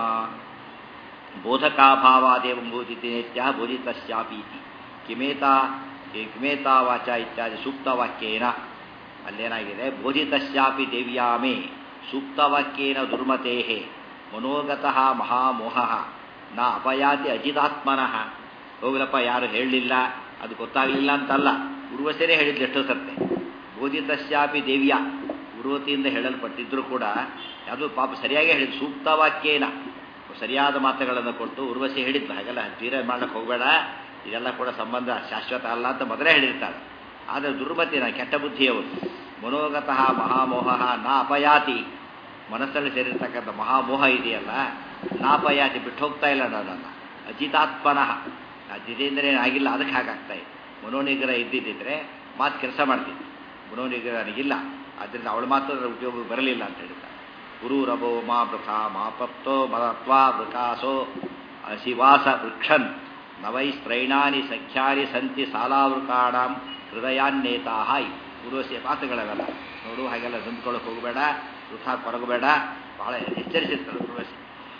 ಬೋಧಕಾಭಾವಾದೇವ ಬೋಧಿತೇತ್ಯ ಬೋಧಿತಶ್ಯಾಪೀತಿ ಕಿಮೇತಾ ಕಿಮೇತಾ ವಾಚ ಇತ್ಯಾದಿ ಸೂಕ್ತವಾಕ್ಯೇನ ಅಲ್ಲೇನಾಗಿದೆ ಬೋಧಿತಶ್ಯಾಪಿ ದೇವ್ಯಾಮೇ ಸೂಕ್ತವಾಕ್ಯೇನ ದುರ್ಮತೆ ಮನೋಗತಃ ಮಹಾಮೋಹ ನ ಅಪಯಾತಿ ಅಜಿತಾತ್ಮನಃ ಹೋಗ್ಲಪ್ಪ ಯಾರು ಹೇಳಲಿಲ್ಲ ಅದು ಗೊತ್ತಾಗಲಿಲ್ಲ ಅಂತಲ್ಲ ಉರ್ವಶರೇ ಹೇಳಿದ್ದು ಎಷ್ಟೋ ಸರ್ತೆ ಬೋಧಿತಶ್ಯಾಪಿ ದೇವ್ಯ ಉರ್ವತಿಯಿಂದ ಹೇಳಲ್ಪಟ್ಟಿದ್ರು ಕೂಡ ಅದು ಪಾಪ ಸರಿಯಾಗಿ ಹೇಳಿದ್ದು ಸೂಕ್ತವಾಕ್ಯೇನ ಸರಿಯಾದ ಮಾತುಗಳನ್ನು ಕೊಟ್ಟು ಉರ್ವಶಿ ಹೇಳಿದ್ಲು ಹಾಗೆಲ್ಲ ತೀರ ಮಾಡ್ಲಿಕ್ಕೆ ಹೋಗಬೇಡ ಇದೆಲ್ಲ ಕೂಡ ಸಂಬಂಧ ಶಾಶ್ವತ ಅಲ್ಲ ಅಂತ ಮೊದಲೇ ಹೇಳಿರ್ತಾಳೆ ಆದರೆ ದುರ್ಮತಿನ ಕೆಟ್ಟ ಬುದ್ಧಿಯವರು ಮನೋಗತಃ ಮಹಾಮೋಹ ನಾ ಅಪಯಾತಿ ಮನಸ್ಸಲ್ಲಿ ಸೇರಿರ್ತಕ್ಕಂಥ ಮಹಾಮೋಹ ಇದೆಯಲ್ಲ ನಾಪಯಾತಿ ಬಿಟ್ಟು ಹೋಗ್ತಾ ಇಲ್ಲ ನನ್ನನ್ನು ಅಜಿತಾತ್ಮನಃ ಜಿತೇಂದ್ರೇನ ಆಗಿಲ್ಲ ಅದಕ್ಕೆ ಹಾಗಾಗ್ತಾ ಇದೆ ಮನೋನಿಗ್ರಹ ಇದ್ದಿದ್ದಿದ್ರೆ ಮಾತು ಕೆಲಸ ಮಾಡ್ತಿದ್ದೆ ಮನೋನಿಗ್ರಹ ನನಗಿಲ್ಲ ಆದ್ದರಿಂದ ಅವಳ ಮಾತು ಉಪಯೋಗ ಬರಲಿಲ್ಲ ಅಂತ ಹೇಳ್ತಾರೆ ಗುರುರಭೋ ಮಾ ವೃಥ ಮಾ ಪಪ್ತೋ ಮದತ್ವಾ ವೃಕಾಸೋ ಶಿವಾಸ ವೃಕ್ಷನ್ ನವೈಸ್ತ್ರೈಣಾನಿ ಸಖ್ಯಾನಿ ಸಂತಿ ಸಾಲಾವೃಕಾಣಾಂ ಹೃದಯಾನ್ನೇತಾ ಗುರುವಸಿಯ ಮಾತುಗಳವೆಲ್ಲ ನೋಡು ಹಾಗೆಲ್ಲ ನಂಬ್ಕೊಳ್ಳೋಕೆ ಹೋಗಬೇಡ ವೃಥ ಕೊರಗಬೇಡ ಬಹಳ ಎಚ್ಚರಿಸಿರ್ತಾರೆ ಗುರುವಸಿ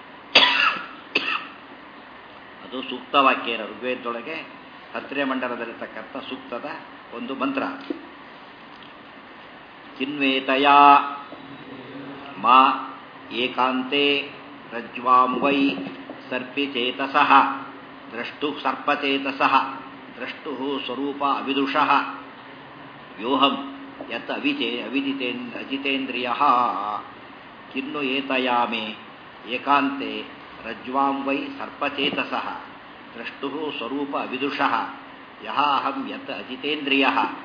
ಅದು ಸೂಕ್ತ ವಾಕ್ಯನ ಋಗ್ವೇದದೊಳಗೆ ಹತ್ತಿರ ಮಂಡಲದಲ್ಲಿರ್ತಕ್ಕಂಥ ಸೂಕ್ತದ ಒಂದು ಮಂತ್ರ ಚಿನ್ವೇತಯ ಮಾ ಏಕಾಂತೆ ರಜ್ವಾಂ ವೈ ಸರ್ಪಿಚೇತಸಃ ದ್ರಷ್ಟು ಸರ್ಪಚೇತಸಃ ದ್ರಷ್ಟು ಸ್ವರೂಪ ಅವಿದುಷಃ ವ್ಯೂಹಂ ಯತ್ ಅವಿಚೇ ಅವಿದಿತೇನ್ ಅಜಿತೇಂದ್ರಿಯ ಕಿನ್ನು ಏತಯಾಮೆ ಏಕಾಂತೆ ರಜ್ವಾಂ ವೈ ಸರ್ಪಚೇತಸಃ ದ್ರಷ್ಟು ಸ್ವರೂಪ ಅವಿದುಷಃ ಯಹ ಅಹಂ ಯತ್ ಅಜಿತೇಂದ್ರಿಯ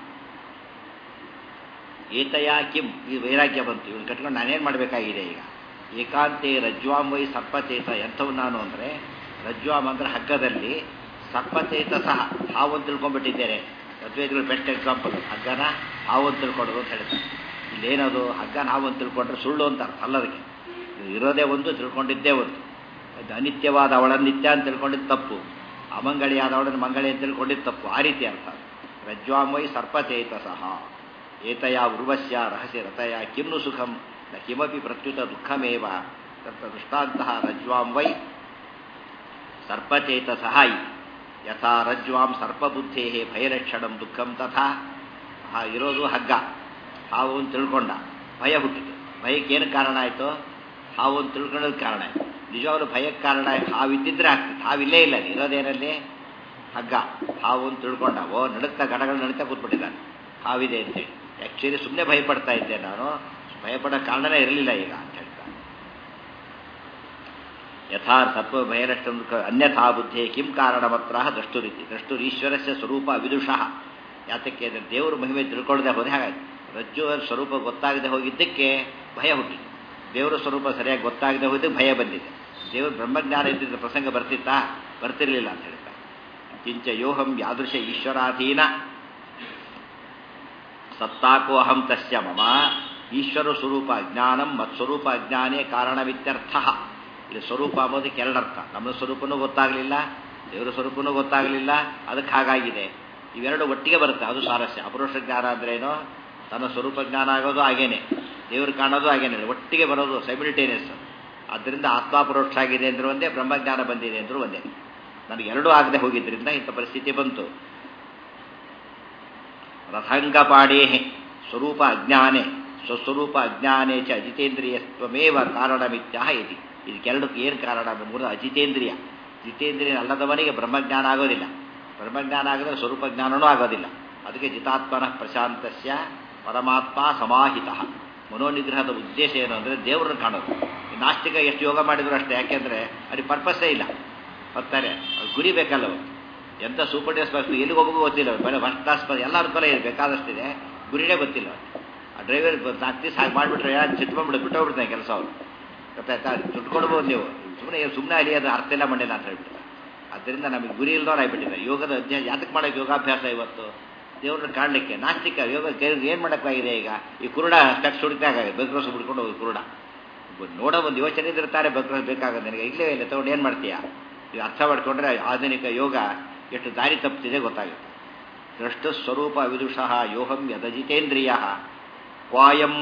ಏತಯ ಕಿಂ ಈ ವೈರಾಗ್ಯ ಬಂತು ಇವನು ಕಟ್ಕೊಂಡು ನಾನೇನು ಮಾಡಬೇಕಾಗಿದೆ ಈಗ ಏಕಾಂತೆ ರಜ್ವಾಂ ವೈ ಸರ್ಪಚೇತ ಎಂಥವು ನಾನು ಅಂದರೆ ರಜ್ವಾಮ್ ಅಂದರೆ ಹಗ್ಗದಲ್ಲಿ ಸರ್ಪಚೇತ ಸಹ ಹಾವು ತಿಳ್ಕೊಂಡ್ಬಿಟ್ಟಿದ್ದೇನೆ ಅದ್ವೈತಗಳು ಬೆಸ್ಟ್ ಎಕ್ಸಾಂಪಲ್ ಹಗ್ಗನ ಹಾವು ಅಂತ ತಿಳ್ಕೊಡೋದು ಅಂತ ಹೇಳ್ತಾರೆ ಇಲ್ಲೇನದು ಹಗ್ಗನ ಹಾವು ಅಂತ ತಿಳ್ಕೊಂಡ್ರೆ ಸುಳ್ಳು ಅಂತ ಅರ್ಥ ಅಲ್ಲದಕ್ಕೆ ಇರೋದೇ ಒಂದು ತಿಳ್ಕೊಂಡಿದ್ದೇ ಒಂದು ಅದು ಅನಿತ್ಯವಾದ ಅವಳನ್ನು ನಿತ್ಯ ಅಂತ ತಿಳ್ಕೊಂಡಿದ್ದು ತಪ್ಪು ಅಮಂಗಳಿಯಾದ ಅವಳನ್ನು ಮಂಗಳಿ ಅಂತ ತಿಳ್ಕೊಂಡಿದ್ದು ತಪ್ಪು ಆ ರೀತಿ ಅರ್ಥ ರಜ್ವಾಮೈ ಸರ್ಪಚೇತ ಸಹ ಏತಯ ಉರ್ವಶ್ಯ ರಹಸ್ಯ ರಥಯ ಕಿಮ್ನು ಸುಖಂ ನ ಕಿಮಪಿ ಪ್ರತ್ಯುತ ದುಃಖಮೇವ ತತ್ರ ದೃಷ್ಟಾಂತಹ ರಜ್ವಾಂ ವೈ ಸರ್ಪಚೇತ ಸಹಾಯಿ ಯಥಾ ರಜ್ವಾಂ ಸರ್ಪಬುದ್ಧೇ ಭಯಲಕ್ಷಣಂ ದುಃಖಂ ತಥಾ ಆ ಇರೋದು ಹಗ್ಗ ಹಾವು ಅಂತ ತಿಳ್ಕೊಂಡ ಭಯ ಹುಟ್ಟಿತು ಭಯಕ್ಕೆ ಏನು ಕಾರಣ ಆಯಿತು ಹಾವು ಅಂತ ತಿಳ್ಕೊಳ್ಳೋದು ಕಾರಣ ಆಯಿತು ನಿಜವಾಗ್ಲೂ ಭಯಕ್ಕೆ ಕಾರಣ ಹಾವಿದ್ದಿದ್ರೆ ಆಗ್ತಿತ್ತು ಹಾವಿಲ್ಲೇ ಇಲ್ಲ ಅಲ್ಲಿ ಇರೋದೇನಲ್ಲಿ ಹಗ್ಗ ಹಾವು ಅಂತ ತಿಳ್ಕೊಂಡ ಓ ನಡುತ್ತಾ ಗಡಗಳು ನಡುತ್ತಾ ಕೂತ್ಬಿಟ್ಟಿದ್ದಾನೆ ಹಾವಿದೆ ಅಂತೇಳಿ ಆ್ಯಕ್ಚುಲಿ ಸುಮ್ಮನೆ ಭಯಪಡ್ತಾ ಇದ್ದೆ ನಾನು ಭಯಪಡೋ ಕಾರಣನೇ ಇರಲಿಲ್ಲ ಈಗ ಅಂತ ಹೇಳ್ತಾನೆ ಯಥಾ ಸತ್ವ ಭಯರಷ್ಟ ಅನ್ಯಥಾ ಬುದ್ಧಿ ಕಿಂ ಕಾರಣಮತ್ರ ದ್ರಷ್ಟುರೀತಿ ದ್ರಷ್ಟುರೀಶ್ವರಸ್ಯ ಸ್ವರೂಪ ವಿದುಷಃ ಯಾತಕ್ಕೆ ಅಂದರೆ ದೇವರು ಮಹಿಮೆ ತಿಳ್ಕೊಳ್ಳದೆ ಹೋದೆ ಹಾಗಾಯ್ತು ರಜ್ಜು ಸ್ವರೂಪ ಗೊತ್ತಾಗದೆ ಹೋಗಿದ್ದಕ್ಕೆ ಭಯ ಹುಟ್ಟಿತು ದೇವರ ಸ್ವರೂಪ ಸರಿಯಾಗಿ ಗೊತ್ತಾಗದೆ ಹೋಗಿದ್ದಕ್ಕೆ ಭಯ ಬಂದಿದೆ ದೇವರು ಬ್ರಹ್ಮಜ್ಞಾನ ಇದ್ದಿದ್ದ ಪ್ರಸಂಗ ಬರ್ತಿತ್ತಾ ಬರ್ತಿರ್ಲಿಲ್ಲ ಅಂತ ಹೇಳ್ತಾರೆ ಕಿಂಚ ಯೋಹಂ ಯಾದೃಶ ಈಶ್ವರಾಧೀನ ಸತ್ತಾಕೋ ಅಹಂ ತಸ್ಯ ಮಮ ಈಶ್ವರ ಸ್ವರೂಪ ಅಜ್ಞಾನಂ ಮತ್ಸ್ವರೂಪ ಅಜ್ಞಾನೇ ಕಾರಣವಿತ್ಯರ್ಥ ಇಲ್ಲಿ ಸ್ವರೂಪ ಅಂಬೋದಕ್ಕೆ ಎರಡರ್ಥ ನಮ್ಮ ಸ್ವರೂಪನೂ ಗೊತ್ತಾಗಲಿಲ್ಲ ದೇವರ ಸ್ವರೂಪನೂ ಗೊತ್ತಾಗಲಿಲ್ಲ ಅದಕ್ಕೆ ಹಾಗಾಗಿದೆ ಇವೆರಡು ಒಟ್ಟಿಗೆ ಬರುತ್ತೆ ಅದು ಸಾರಸ್ಯ ಅಪುರುಷ ಜ್ಞಾನ ಅಂದ್ರೇನು ತನ್ನ ಸ್ವರೂಪ ಜ್ಞಾನ ಆಗೋದು ಹಾಗೇನೆ ದೇವರು ಕಾಣೋದು ಹಾಗೇನೆ ಒಟ್ಟಿಗೆ ಬರೋದು ಸೈಮಿಲ್ಟೇನಿಯಸ್ ಆದ್ದರಿಂದ ಆತ್ಮಾಪರೋಕ್ಷ ಆಗಿದೆ ಅಂದ್ರೂ ಒಂದೇ ಬ್ರಹ್ಮಜ್ಞಾನ ಬಂದಿದೆ ಅಂದ್ರೂ ಒಂದೇ ನನಗೆ ಎರಡೂ ಆಗದೆ ಹೋಗಿದ್ದರಿಂದ ಇಂಥ ಪರಿಸ್ಥಿತಿ ಬಂತು ರಥಂಗಪಾಡೇ ಸ್ವರೂಪ ಅಜ್ಞಾನೆ ಸ್ವಸ್ವರೂಪ ಅಜ್ಞಾನೇ ಚ ಅಜಿತೇಂದ್ರಿಯತ್ವಮೇವ ಕಾರಣಮಿತ್ಯಾಹ ಇತಿ ಇದಕ್ಕೆರಡಕ್ಕೆ ಏನು ಕಾರಣ ಮೂರು ಅಜಿತೇಂದ್ರಿಯ ಜಿತೇಂದ್ರಿಯ ಅಲ್ಲದವನಿಗೆ ಬ್ರಹ್ಮಜ್ಞಾನ ಆಗೋದಿಲ್ಲ ಬ್ರಹ್ಮಜ್ಞಾನ ಆಗಿದ್ರೆ ಸ್ವರೂಪ ಜ್ಞಾನನೂ ಆಗೋದಿಲ್ಲ ಅದಕ್ಕೆ ಜಿತಾತ್ಮನ ಪ್ರಶಾಂತಸ್ಯ ಪರಮಾತ್ಮ ಸಮಾಹಿತ ಮನೋನಿಗ್ರಹದ ಉದ್ದೇಶ ಏನು ಅಂದರೆ ದೇವರನ್ನು ಕಾಣೋದು ಈ ನಾಸ್ತಿಕ ಎಷ್ಟು ಯೋಗ ಮಾಡಿದ್ರು ಅಷ್ಟೇ ಯಾಕೆಂದರೆ ಅದಕ್ಕೆ ಪರ್ಪಸ್ಸೇ ಇಲ್ಲ ಬರ್ತಾರೆ ಅದು ಗುರಿ ಬೇಕಲ್ಲ ಅವ್ರು. ಎಂಥ ಸೂಪರ್ ಡೇಸ್ ಬಸ್ ಎಲ್ಲಿಗೆ ಹೋಗೋದು ಗೊತ್ತಿಲ್ಲ ಅವ್ರು. ಬರೀ ಫಸ್ಟ್ ಕ್ಲಾಸ್ ಬಸ್ ಎಲ್ಲ ಅನುಕೂಲ ಇದೆ ಬೇಕಾದಷ್ಟಿದೆ ಗುರಿನೇ ಗೊತ್ತಿಲ್ಲ ಅವ್ರಿಗೆ. ಆ ಡ್ರೈವರ್ ನಾಲ್ಕು ದಿವಸ ಹಾಗೆ ಮಾಡಿಬಿಟ್ರೆ ಯಾರು ಚಿಟ್ಕೊಂಡ್ಬಿಡು ಬಿಟ್ಟೋಗ್ಬಿಡ್ತಾನೆ ಕೆಲಸ ಅವರು ಗೊತ್ತಾಯ್ತಾ ದುಡ್ಡು ಕೊಡ್ಬೋದು ನೀವು ಸುಮ್ಮನೆ ಸುಮ್ಮನೆ ಅಲ್ಲಿ ಅದು ಅರ್ಥ ಇಲ್ಲ ಮಾಡಿಲ್ಲ ಅಂತ ಹೇಳ್ಬಿಡ್ತಾರೆ ಅದರಿಂದ ನಮಗೆ ಗುರಿ ಇಲ್ದವ್ರು ಆಗಿಬಿಟ್ಟಿದ್ದಾರೆ ಯೋಗದ ಅಧ್ಯಯನ ಯಾತಕ್ಕೆ ಮಾಡೋಕ್ಕೆ ಯೋಗಾಭ್ಯಾಸ ಇವತ್ತು ದೇವ್ರನ್ನ ಕಾಣಲಿಕ್ಕೆ ನಾಸ್ತಿಕ ಯೋಗ ಏನು ಮಾಡೋಕ್ಕಾಗಿದೆ ಈಗ ಈ ಕುರುಡ ಸ್ಟೆಕ್ಸ್ ಹುಡುಕ್ತಾಗ ಬೆಕ್ರೋಸ್ ಬಿಡ್ಕೊಂಡು ಹೋಗಿ ಕುರುಡ ನೋಡೋ ಒಂದು ಯೋಚನೆ ಇದ್ದಿರ್ತಾರೆ ಬೆಕ್ರೋಸ್ ಬೇಕಾಗೋದು ನನಗೆ ಇಲ್ಲೇ ಇಲ್ಲ ತಗೊಂಡು ಏನು ಮಾಡ್ತೀಯಾ ಇದು ಅರ್ಥ ಮಾಡ್ಕೊಂಡ್ರೆ ಆಧುನಿಕ ಯೋಗ ಎಷ್ಟು ದಾರಿ ತಪ್ಪಿದೆ ಗೊತ್ತಾಗುತ್ತೆ ದೃಷ್ಟ ಸ್ವರೂಪ ವಿದುಷಃ ಯೋಹಂ ಯದಜಿತೇಂದ್ರಿಯ ಕ್ವಾಯಂ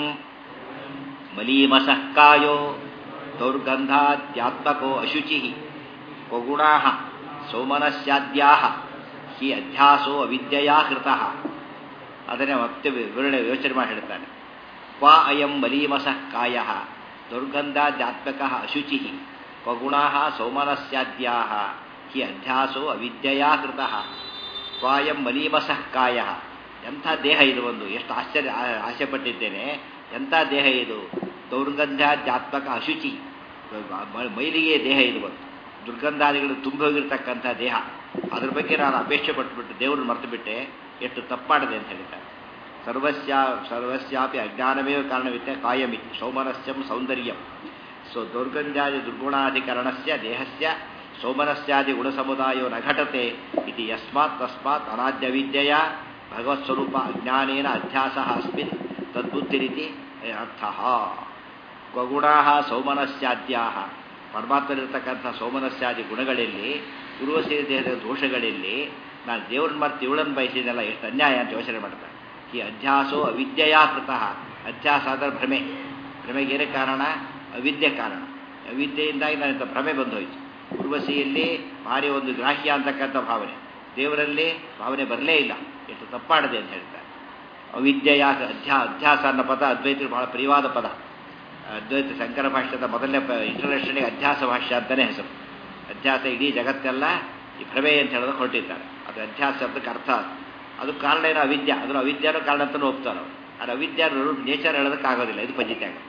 ಮಲೀಮಸಃ ಕಾಯೋ ದೌರ್ಗಂಧಾದ್ಯಾತ್ಮಕೋ ಅಶುಚಿ ಕ್ವಗುಣಾ ಸೋಮನಸ್ಯಾದ್ಯಾ ಹಿ ಅಧ್ಯಾಸೋ ಅವಿದ್ಯೆಯಾ ಕೃತಃ ಅದನ್ನೇ ಮತ್ತೆ ವಿವರಣೆ ಯೋಚನೆ ಮಾಡಿ ಹೇಳ್ತಾನೆ ಕ್ವಾ ಅಯಂ ಮಲೀಮಸಃ ಕಾಯ ದುರ್ಗಂಧಾಧ್ಯಾತ್ಮಕ ಅಶುಚಿ ಕ್ವಗುಣಾ ಸೋಮನಸ್ಯಾದ್ಯಾ ಹಿ ಅಧ್ಯಾಸೋ ಅವಿದ್ಯೆಯಾ ಕೃತಃ ಕ್ವಾಯಂ ಮಲೀಮಸಃ ಕಾಯ ಎಂಥ ದೇಹ ಇದು ಒಂದು ಎಷ್ಟು ಆಶ್ಚರ್ಯ ಆ- ಆಸೆ ಪಟ್ಟಿದ್ದೇನೆ ಎಂಥ ದೇಹ ಇದು ದೌರ್ಗಂಧಾಧ್ಯಾತ್ಮಕ ಅಶುಚಿ ಮ- ಮೈಲಿಗೆ ದೇಹ ಇದು ಒಂದು ದುರ್ಗಂಧಾದಿಗಳು ತುಂಬಿ ಹೋಗಿರ್ತಕ್ಕಂಥ ದೇಹ ಅದ್ರ ಬಗ್ಗೆ ನಾನು ಅಪೇಕ್ಷೆ ಪಟ್ಟುಬಿಟ್ಟು ದೇವ್ರನ್ನ ಮರೆತು ಬಿಟ್ಟೆ ಎಷ್ಟು ತಪ್ಪಾಡಿದೆ ಅಂತ ಹೇಳ್ತಾರೆ ಸರ್ವಸ್ಯ ಸರ್ವಸ್ಯಾಪಿ ಅಜ್ಞಾನಮೇವ ಕಾರಣವಿತ್ತೆ ಕಾಯಮಿತಿ ಸೌಮನಸ್ಯಂ ಸೌಂದರ್ಯಂ ಸೊ ದೌರ್ಗಂಧ್ಯಾದಿ ದುರ್ಗುಣಾಧಿಕರಣಸ್ಯ ದೇಹಸ್ಯ ಸೋಮನಸ್ಯಾದಿ ಗುಣಸಮುದಾಯೋ ನ ಘಟತೆ ಇತಿ ಯಸ್ಮಾತ್ ತಸ್ಮಾತ್ ಅನಾದ್ಯವಿದ್ಯೆಯ ಭಗವತ್ಸ್ವರೂಪ ಅಜ್ಞಾನೇನ ಅಧ್ಯಾಸ ಅಸ್ಮಿನ್ ತದ್ಬುದ್ಧಿರಿತಿ ಅರ್ಥ ಸ್ವಗುಣಾ ಸೌಮನಸ್ಯಾದ್ಯಾ ಪರಮಾತ್ಮನಿರ್ತಕ್ಕಂಥ ಸೋಮನಸ್ಯಾದಿ ಗುಣಗಳಲ್ಲಿ ಪೂರ್ವಸೇ ದೇಹದ ದೋಷಗಳಲ್ಲಿ ನಾನು ದೇವ್ರನ್ನ ಮರ್ತು ಇವಳನ್ನು ಬಯಸಿದೆಲ್ಲ ಎಷ್ಟು ಅನ್ಯಾಯ ಅಂತ ಯೋಚನೆ ಮಾಡ್ತಾರೆ ಈ ಅಧ್ಯಾಸೋ ಅವಿದ್ಯೆಯಾ ಕೃತಃ ಅಧ್ಯಾಸ ಆದರೆ ಭ್ರಮೆ ಭ್ರಮೆಗೇನೆ ಕಾರಣ ಅವಿದ್ಯೆ ಕಾರಣ ಅವಿದ್ಯೆಯಿಂದಾಗಿ ನನ್ನ ಭ್ರಮೆ ಬಂದೋಯ್ತು ಉರ್ವಶಿಯಲ್ಲಿ ಭಾರಿ ಒಂದು ಗ್ರಾಹ್ಯ ಅಂತಕ್ಕಂಥ ಭಾವನೆ ದೇವರಲ್ಲಿ ಭಾವನೆ ಬರಲೇ ಇಲ್ಲ ಎಷ್ಟು ತಪ್ಪಾಡದೆ ಅಂತ ಹೇಳ್ತಾರೆ ಅವಿದ್ಯೆಯ ಅಧ್ಯಾ ಅಧ್ಯಾಸ ಅನ್ನೋ ಪದ ಅದ್ವೈತರು ಬಹಳ ಪ್ರಿಯವಾದ ಪದ ಅದ್ವೈತ ಶಂಕರ ಭಾಷ್ಯದ ಮೊದಲನೇ ಇಂಟರ್ನ್ಯಾಷನಲ್ಗೆ ಅಧ್ಯಾಸ ಭಾಷ್ಯ ಅಂತಲೇ ಹೆಸರು ಅಧ್ಯಾಸ ಇಡೀ ಜಗತ್ತೆಲ್ಲ ಈ ಭ್ರಮೆ ಅಂತ ಹೇಳೋದಕ್ಕೆ ಹೊರಟಿದ್ದಾರೆ ಅದು ಅಧ್ಯಾಸ ಶಬ್ದಕ್ಕೆ ಅರ್ಥ ಅದು. ಅದಕ್ಕೆ ಕಾರಣ ಏನೋ ಅವಿದ್ಯೆ ಅದನ್ನು ಅವಿದ್ಯಾನೂ ಕಾರಣ ಅಂತಲೂ ಹೋಗ್ತಾರೆ ಅವರು ಅದು ಅವಿದ್ಯಾ ನೇಚರ್ ಹೇಳೋದಕ್ಕೆ ಆಗೋದಿಲ್ಲ ಇದು ಪದ್ಧತಿ ಆಗುತ್ತೆ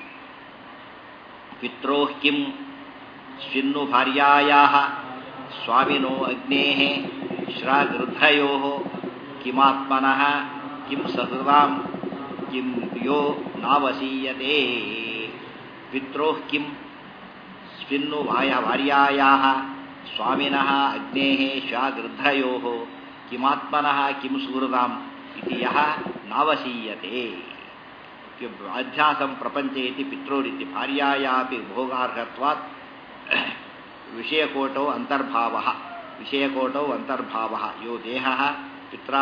ಪಿತ್ರೋ ಕಿಂ ಶಿನ್ನು ಭಾರ್ಯಾಯಾ ಸ್ವಾಮಿನೋ ಅಗ್ನೇ ಶ್ರಾಗೃಧ್ರಯೋ ಕಿಮಾತ್ಮನಃ ಕಿಂ ಸಹೃದಾಂ ಕಿಂ ಯೋ ನಾವಸೀಯತೆ ಪಿತ್ರೋ ಕಿಂ ಸ್ವಿನ್ನು ವಾಯ ಭಾರ್ಯಾಯಾ ಸ್ವಾಮಿನಃ ಅಗ್ನೇ ಶ್ವಾಗೃಧ್ರಯೋ ಕಿಮಾತ್ಮನಃ ಕಿಂ ಸುಹೃದಾಂ ಇತಿ ಯಃ ನಾವಸೀಯತೆ ಅಧ್ಯಾಸಂ ಪ್ರಪಂಚ ಇತಿ ಪಿತ್ರೋರಿತಿ ಭಾರ್ಯಾಯಾಪಿ ಭೋಗಾರ್ಹತ್ವಾತ್ ವಿಷಯಕೋಟೌ ಅಂತರ್ಭಾವ ವಿಷಯಕೋಟೌ ಅಂತರ್ಭಾವ ಯೋ ದೇಹ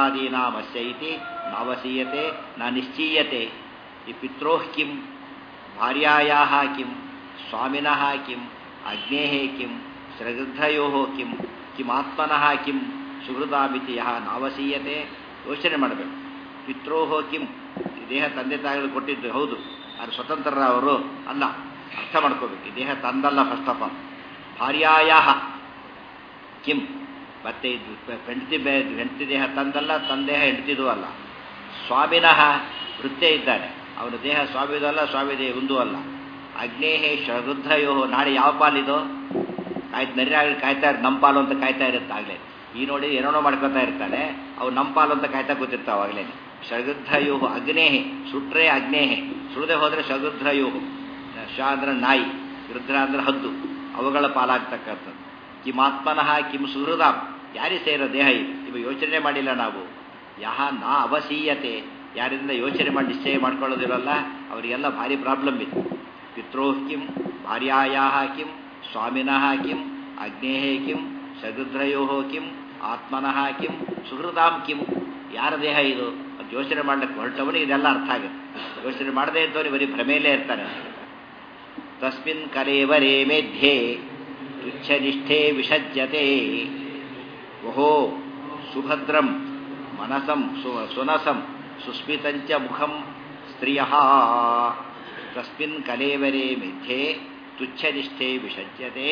ಪಿತ್ರಾದೀನಾಮಸ್ಯ ಇತಿ ನಾವಸೀಯತೆ ನ ನಿಶ್ಚೀಯತೆ ಈ ಪಿತ್ರೋಃ ಕಿಂ ಭಾರ್ಯಾಯಾ ಕಿಂ ಸ್ವಾಮಿನಃ ಕಿಂ ಅಗ್ನೇ ಕಿಂ ಶ್ರಗೃದ್ಧಯೋ ಕಿಂ ಕಿಮಾತ್ಮನಃ ಕಿಂ ಸುಹೃದಾಮಿತಿ ಯಹ ನಾವಸೀಯತೆ ಯೋಚನೆ ಮಾಡಬೇಕು ಪಿತ್ರೋಹೋ ಕಿಂ ಈ ದೇಹ ತಂದೆ ತಾಯಿಗಳು ಕೊಟ್ಟಿದ್ದು ಹೌದು ಅದು ಸ್ವತಂತ್ರ ಅವರು ಅಲ್ಲ ಅರ್ಥ ಮಾಡ್ಕೋಬೇಕು ಈ ದೇಹ ತಂದಲ್ಲ ಫಸ್ಟ್ ಆಫ್ ಆಲ್ ಭಾರ್ಯಾಯ ಕಿಂ ಮತ್ತೆ ಇದು ಹೆಂಡತಿ ಹೆಂಡತಿ ದೇಹ ತಂದಲ್ಲ ತಂದೇಹ ಹೆಂಡತಿದೂ ಅಲ್ಲ ಸ್ವಾಮಿನಃ ವೃತ್ತೇ ಇದ್ದಾನೆ ಅವನ ದೇಹ ಸ್ವಾಮಿದೂ ಅಲ್ಲ ಸ್ವಾಮಿ ದೇಹ ಒಂದೂ ಅಲ್ಲ ಅಗ್ನೇಹೇ ಶ್ರವೃದ್ಧಯೋ ನಾಳೆ ಯಾವ ಪಾಲಿದು ಕಾಯ್ತು ನರಿಯಾಗಲಿ ಕಾಯ್ತಾ ಇರ್ ನಮ್ಮ ಪಾಲು ಅಂತ ಕಾಯ್ತಾ ಇರುತ್ತೆ ಆಗಲೇ ಈ ನೋಡಿ ಏನೇನೋ ಮಾಡ್ಕೊತಾ ಇರ್ತಾನೆ ಅವು ನಮ್ಮ ಪಾಲು ಅಂತ ಕಾಯ್ತಾ ಕೂತಿರ್ತಾವ ಆಗಲೇ ಶಗೃದ್ಧಯೋ ಅಗ್ನೇಹೆ ಸುಟ್ರೆ ಅಗ್ನೇಹೆ ಸುಡದೆ ಹೋದರೆ ಶಗೃದ್ಧಯೋ ಶ ಅಂದ್ರೆ ನಾಯಿ ಗೃಧ್ರ ಅಂದ್ರೆ ಹದ್ದು ಅವುಗಳ ಪಾಲಾಗ್ತಕ್ಕಂಥದ್ದು ಕಿಮಾತ್ಮನಃ ಕಿಂ ಸುಹೃದಾಂ ಯಾರಿಗೆ ಸೇರೋ ದೇಹ ಇದು ಇವ ಯೋಚನೆ ಮಾಡಿಲ್ಲ ನಾವು ಯಹ ನಾ ಅವಸೀಯತೆ ಯಾರಿಂದ ಯೋಚನೆ ಮಾಡಿ ನಿಶ್ಚಯ ಮಾಡ್ಕೊಳ್ಳೋದಿರಲ್ಲ ಅವರಿಗೆಲ್ಲ ಭಾರಿ ಪ್ರಾಬ್ಲಮ್ ಇದೆ ಪಿತ್ರೋಃ ಕಿಂ ಭಾರ್ಯಾಯಾ ಕಿಂ ಸ್ವಾಮಿನಃ ಕಿಂ ಅಗ್ನೇಃ ಕಿಂ ಸಗೃಧ್ರಯೋ ಕಿಂ ಆತ್ಮನಃ ಕಿಂ ಸುಹೃದಾಂ ಕಿಂ ಯಾರ ದೇಹ ಇದು ಅಂತ ಯೋಚನೆ ಮಾಡ್ಲಿಕ್ಕೆ ಹೊರಟವನಿಗೆ ಇದೆಲ್ಲ ಅರ್ಥ ಆಗುತ್ತೆ ಯೋಚನೆ ಮಾಡದೇ ಇದ್ದವನು ಬರೀ ಭ್ರಮೆಯಲ್ಲೇ ಇರ್ತಾನೆ ತಸ್ಮಿನ್ ಕಲೇವರೇ ಮೇಧ್ಯೆ ತುಚ್ಛನಿಷ್ಠೆ ವಿಷಜ್ಯತೆ ಓಹೋ ಸುಭದ್ರಂ ಮನಸಂ ಸು ಸುನಸಂ ಸುಸ್ಮಿತಂಚ ಮುಖಂ ಸ್ತ್ರಿಯ ತಸ್ಮಿನ್ ಕಲೇವರೇ ಮಿಥ್ಯೆ ತುಚ್ಛನಿಷ್ಠೆ ವಿಷಜ್ಯತೆ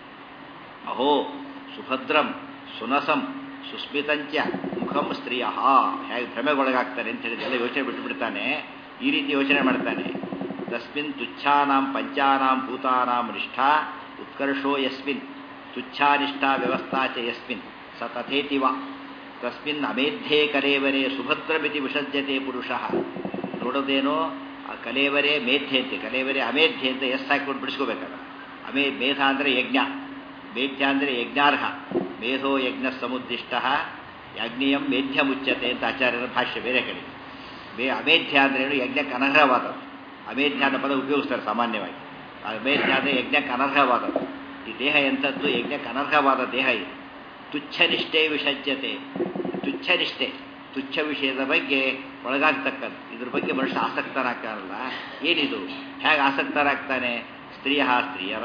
ಅಹೋ ಸುಭದ್ರಂ ಸುನಸಂ ಸುಸ್ಮಿತಂಚ ಮುಖಂ ಸ್ತ್ರೀಯ ಹೇಗೆ ಭ್ರಮೆಗೊಳಗಾಗ್ತಾರೆ ಅಂತ ಹೇಳಿದೆಲ್ಲ ಯೋಚನೆ ಬಿಟ್ಟು ಬಿಡ್ತಾನೆ ಈ ರೀತಿ ಯೋಚನೆ ಮಾಡ್ತಾನೆ ತಸ್ಮಿನ್ ತುಚ್ಛಾನಾಂ ಪಂಚಾನಾಂ ಭೂತಾನಾಂ ನಿಷ್ಠಾ ಉತ್ಕರ್ಷೋ ಯಸ್ಮಿನ್ ತುಚ್ಛಾನಿಷ್ಠಾ ವ್ಯವಸ್ಥಾ ಚ ಯಸ್ಮಿನ್ ಸ ತಥೇತಿ ವಾ ತಸ್ಮಿನ್ ಅಮೇಧ್ಯೆ ಕಲೇವರೇ ಸುಭದ್ರಮಿತಿ ವಿಸರ್ಜತೆ ಪುರುಷ ನೋಡೋದೇನೋ ಆ ಕಲೇವರೇ ಮೇಧ್ಯೆ ಅಂತೆ ಕಲೇವರೇ ಅಮೇಧ್ಯೆ ಅಂತ ಎಸ್ ಹಾಕಿಕೊಂಡು ಬಿಡಿಸ್ಕೋಬೇಕಲ್ಲ ಅಮೇ ಮೇಧ ಅಂದರೆ ಯಜ್ಞ ಮೇಧ್ಯ ಅಂದರೆ ಯಜ್ಞಾರ್ಹ ಮೇಧೋ ಯಜ್ಞ ಸಮುದ್ದಿಷ್ಟ ಯಜ್ಞೀಯಂ ಮೇಧ್ಯ ಮುಚ್ಚತೆ ಅಂತ ಆಚಾರ್ಯರ ಭಾಷ್ಯ ಬೇರೆ ಕಡೆ ಮೇ ಅಮೇಧ್ಯ ಅಂದ್ರೇನು ಯಜ್ಞಕ್ಕೆ ಅನರ್ಹವಾದದ್ದು ಅಮೇಧ್ಯ ಅನ್ನೋ ಪದ ಉಪಯೋಗಿಸ್ತಾರೆ ಸಾಮಾನ್ಯವಾಗಿ ಅಮೇಧ್ಯ ಅಂದರೆ ಯಜ್ಞಕ್ಕೆ ಅನರ್ಹವಾದದ್ದು ಈ ದೇಹ ಎಂಥದ್ದು ಯಜ್ಞಕ್ಕೆ ಅನರ್ಹವಾದ ದೇಹ ಇದು ತುಚ್ಛ ನಿಷ್ಠೆ ವಿಸಜ್ಜತೆ ತುಚ್ಛ ನಿಷ್ಠೆ ತುಚ್ಛ ವಿಷಯದ ಬಗ್ಗೆ ಒಳಗಾಗ್ತಕ್ಕಂಥ ಇದ್ರ ಬಗ್ಗೆ ಮನುಷ್ಯ ಆಸಕ್ತನಾಗ್ತಾನಲ್ಲ ಏನಿದು ಹೇಗೆ ಆಸಕ್ತರಾಗ್ತಾನೆ ಸ್ತ್ರೀಯ ಸ್ತ್ರೀಯರ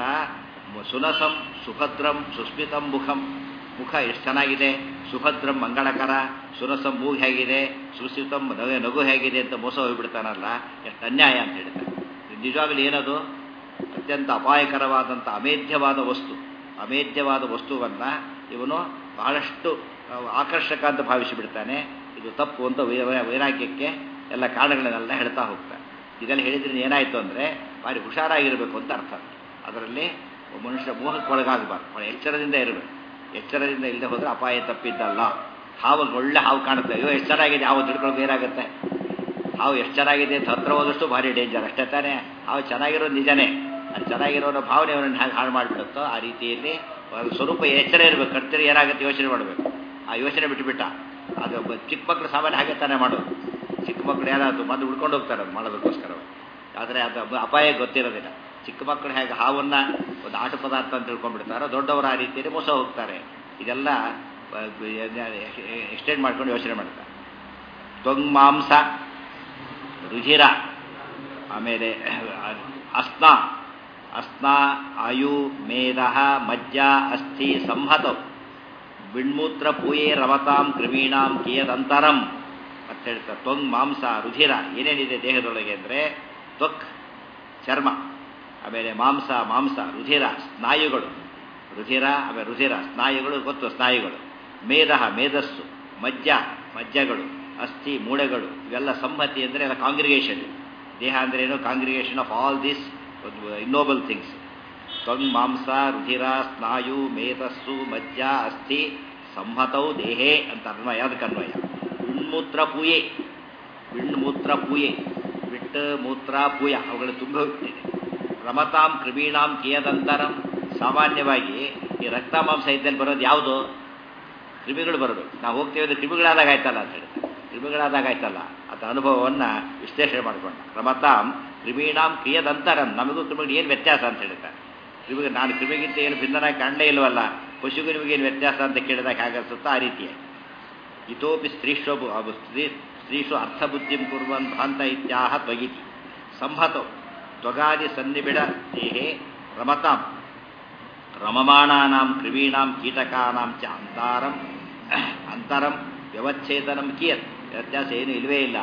ಸುನಸಂ ಸುಭದ್ರಂ ಸುಸ್ಮಿತಂ ಮುಖಂ ಮುಖ ಎಷ್ಟು ಚೆನ್ನಾಗಿದೆ ಸುಭದ್ರಂ ಮಂಗಳಕರ ಸುನಸಂ ಮೂಗು ಹೇಗಿದೆ ಸುಸ್ಮಿತಂ ನಗು ನಗು ಹೇಗಿದೆ ಅಂತ ಮೋಸ ಹೋಗ್ಬಿಡ್ತಾನಲ್ಲ ಎಷ್ಟು ಅನ್ಯಾಯ ಅಂತ ಹೇಳ್ತಾರೆ ನಿಜವಾಗ್ಲೂ ಏನದು ಅತ್ಯಂತ ಅಪಾಯಕರವಾದಂಥ ಅಮೇಧ್ಯವಾದ ವಸ್ತು ಅಮೇಧ್ಯವಾದ ವಸ್ತುವನ್ನು ಇವನು ಬಹಳಷ್ಟು ಆಕರ್ಷಕ ಅಂತ ಭಾವಿಸಿಬಿಡ್ತಾನೆ ಇದು ತಪ್ಪು ಅಂತ ವೈರಾಗ್ಯಕ್ಕೆ ಎಲ್ಲ ಕಾರಣಗಳನ್ನೆಲ್ಲ ಹೇಳ್ತಾ ಹೋಗ್ತಾನೆ ಇದೆಲ್ಲ ಹೇಳಿದ್ರೆ ಏನಾಯಿತು ಅಂದರೆ ಭಾರಿ ಹುಷಾರಾಗಿರಬೇಕು ಅಂತ ಅರ್ಥ ಅದರಲ್ಲಿ ಮನುಷ್ಯ ಮೋಹಕ್ಕೆ ಒಳಗಾಗಬಾರ್ದು ಭಾಳ ಎಚ್ಚರದಿಂದ ಇರಬೇಕು ಎಚ್ಚರದಿಂದ ಇಲ್ಲದೆ ಹೋದರೆ ಅಪಾಯ ತಪ್ಪಿದ್ದಲ್ಲ ಹಾವು ಒಳ್ಳೆ ಹಾವು ಕಾಣುತ್ತೆ ಅಯ್ಯೋ ಎಷ್ಟು ಚೆನ್ನಾಗಿದೆ ಹಾವು ತಿಳ್ಕೊಳ್ಳೋದು ಏನಾಗುತ್ತೆ ಹಾವು ಎಷ್ಟು ಚೆನ್ನಾಗಿದೆ ಅಂತ ಹತ್ರ ಹೋದಷ್ಟು ಭಾರಿ ಡೇಂಜರ್ ಅಷ್ಟೇ ತಾನೇ ಹಾವು ಚೆನ್ನಾಗಿರೋದು ನಿಜನೇ ಅದು ಚೆನ್ನಾಗಿರೋ ಭಾವನೆ ಅವನನ್ನು ಹೇಗೆ ಹಾಳು ಮಾಡಿಬಿಡುತ್ತೋ ಆ ರೀತಿಯಲ್ಲಿ ಸ್ವರೂಪ ಎಚ್ಚರ ಇರಬೇಕು ಕರ್ತರಿ ಏನಾಗುತ್ತೆ ಯೋಚನೆ ಮಾಡಬೇಕು ಆ ಯೋಚನೆ ಬಿಟ್ಟುಬಿಟ್ಟ ಅದು ಚಿಕ್ಕ ಮಕ್ಕಳು ಸಾಮಾನ್ಯ ಹಾಗೆ ತಾನೇ ಮಾಡೋದು ಚಿಕ್ಕ ಮಕ್ಕಳು ಏನಾದ್ರು ಬಂದು ಉಳ್ಕೊಂಡು ಹೋಗ್ತಾರೆ ಅದು ಮಾಡೋದಕ್ಕೋಸ್ಕರ ಆದರೆ ಅದು ಅಪಾಯ ಗೊತ್ತಿರೋದಿಲ್ಲ ಚಿಕ್ಕ ಮಕ್ಕಳು ಹೇಗೆ ಹಾವನ್ನು ಒಂದು ಆಟ ಪದಾರ್ಥ ಅಂತ ತಿಳ್ಕೊಂಡ್ಬಿಡ್ತಾರೋ ದೊಡ್ಡವರು ಆ ರೀತಿಯಲ್ಲಿ ಮೋಸ ಹೋಗ್ತಾರೆ ಇದೆಲ್ಲ ಎಕ್ಸ್ಟೆಂಡ್ ಮಾಡ್ಕೊಂಡು ಯೋಚನೆ ಮಾಡ್ತಾರೆ ತೊಂಗ್ ಮಾಂಸ ರುಧಿರ ಆಮೇಲೆ ಅಸ್ನ ಅಸ್ನ ಆಯು ಮೇಧ ಮಜ್ಜ ಅಸ್ಥಿ ಸಂಹತವು ಬಿಣ್ಮೂತ್ರ ಪೂಯೆ ರಮತಾಂ ಕ್ರಿಮೀಣಾಂ ಕಿಯದಂತರಂ ಅಂತ ಹೇಳ್ತಾರೆ ತೊಂಗ್ ಮಾಂಸ ರುಧಿರ ಏನೇನಿದೆ ದೇಹದೊಳಗೆ ಅಂದರೆ ತ್ವಕ್ ಚರ್ಮ ಆಮೇಲೆ ಮಾಂಸ ಮಾಂಸ ರುಧಿರ ಸ್ನಾಯುಗಳು ರುಧಿರ ಆಮೇಲೆ ರುಧಿರ ಸ್ನಾಯುಗಳು ಗೊತ್ತು ಸ್ನಾಯುಗಳು ಮೇಧ ಮೇಧಸ್ಸು ಮಜ್ಜ ಮಜ್ಜಗಳು ಅಸ್ಥಿ ಮೂಳೆಗಳು ಇವೆಲ್ಲ ಸಂಹತಿ ಅಂದರೆ ಎಲ್ಲ ಕಾಂಗ್ರಿಗೇಷನ್ ದೇಹ ಅಂದ್ರೆ ಏನು congregation of all this innumerable things ತ್ವಂಗ್ ಮಾಂಸ ರುಧಿರ ಸ್ನಾಯು ಮೇಧಸ್ಸು ಮಜ್ಜ ಅಸ್ಥಿ ಸಂಹತೌ ದೇಹೇ ಅಂತ ಅನ್ವಯ ಅದಕ್ಕೆ ಅನ್ವಯ ವಿಣ್ಮೂತ್ರ ಪೂಯೆ ವಿಣ್ಮೂತ್ರ ಪೂಯೆ ವಿಟ್ಟು ಮೂತ್ರ ಪೂಯ ಅವುಗಳು ತುಂಬ ಹೋಗ್ತಿದೆ ರಮತಾಂ ಕ್ರಿಮೀಣಾಂ ಕಿಯದಂತರಂ ಸಾಮಾನ್ಯವಾಗಿ ಈ ರಕ್ತ ಮಾಂಸ ಇದ್ದಲ್ಲಿ ಬರೋದು ಯಾವುದು ಕ್ರಿಮಿಗಳು ಬರಬೇಕು ನಾವು ಹೋಗ್ತೇವೆ ಅಂದರೆ ಕ್ರಿಮಿಗಳಾದಾಗ ಆಯ್ತಲ್ಲ ಅಂತ ಹೇಳಿ ಕ್ರಿಮಿಗಳಾದಾಗ ಆಯ್ತಲ್ಲ ಅದ ಅನುಭವವನ್ನು ವಿಶ್ಲೇಷಣೆ ಮಾಡಿಕೊಂಡ ರಮತಾಂ ಕ್ರಿಮೀಣಾಂ ಕ್ರಿಯದಂತರಂ ನಮಗೂ ಕ್ರಿಮಿಗಳು ಏನು ವ್ಯತ್ಯಾಸ ಅಂತ ಹೇಳ್ತಾರೆ ಕ್ರಿಮಿಗೆ ನಾನು ಕ್ರಿಮಿಗಿಂತ ಏನು ಭಿನ್ನನಾಗಿ ಕಾಣಲೇ ಇಲ್ವಲ್ಲ ಪಶುಗೂ ನಿಮಗೇನು ವ್ಯತ್ಯಾಸ ಅಂತ ಕೇಳಿದಾಗ ಹೇಗನ್ಸುತ್ತೋ ಆ ರೀತಿಯಾಗಿ ಇತೋಪಿ ಸ್ತ್ರೀಶ್ವ ಸ್ತ್ರೀ ಸ್ತ್ರೀಷು ಅರ್ಥಬುದ್ಧಿಂ ಕುರ್ವನ್ ಭ್ರಾಂತ ಇತ್ಯಾಹ ತ್ವಗಿತಿ ಸಂಹತೋ ತ್ವಗಾದಿ ಸನ್ನಿಬಿಡ ದೇಹೆ ರಮತಾಂ ರಮಮಾಣಾನಾಂ ಕ್ರಿಮೀಣಾಂ ಕೀಟಕಾನಾಂ ಚ ಅಂತಾರಂ ಅಂತರಂ ವ್ಯವಚ್ಛೇದನಂ ಕಿಯತ್ ವ್ಯತ್ಯಾಸ ಏನು ಇಲ್ವೇ ಇಲ್ಲ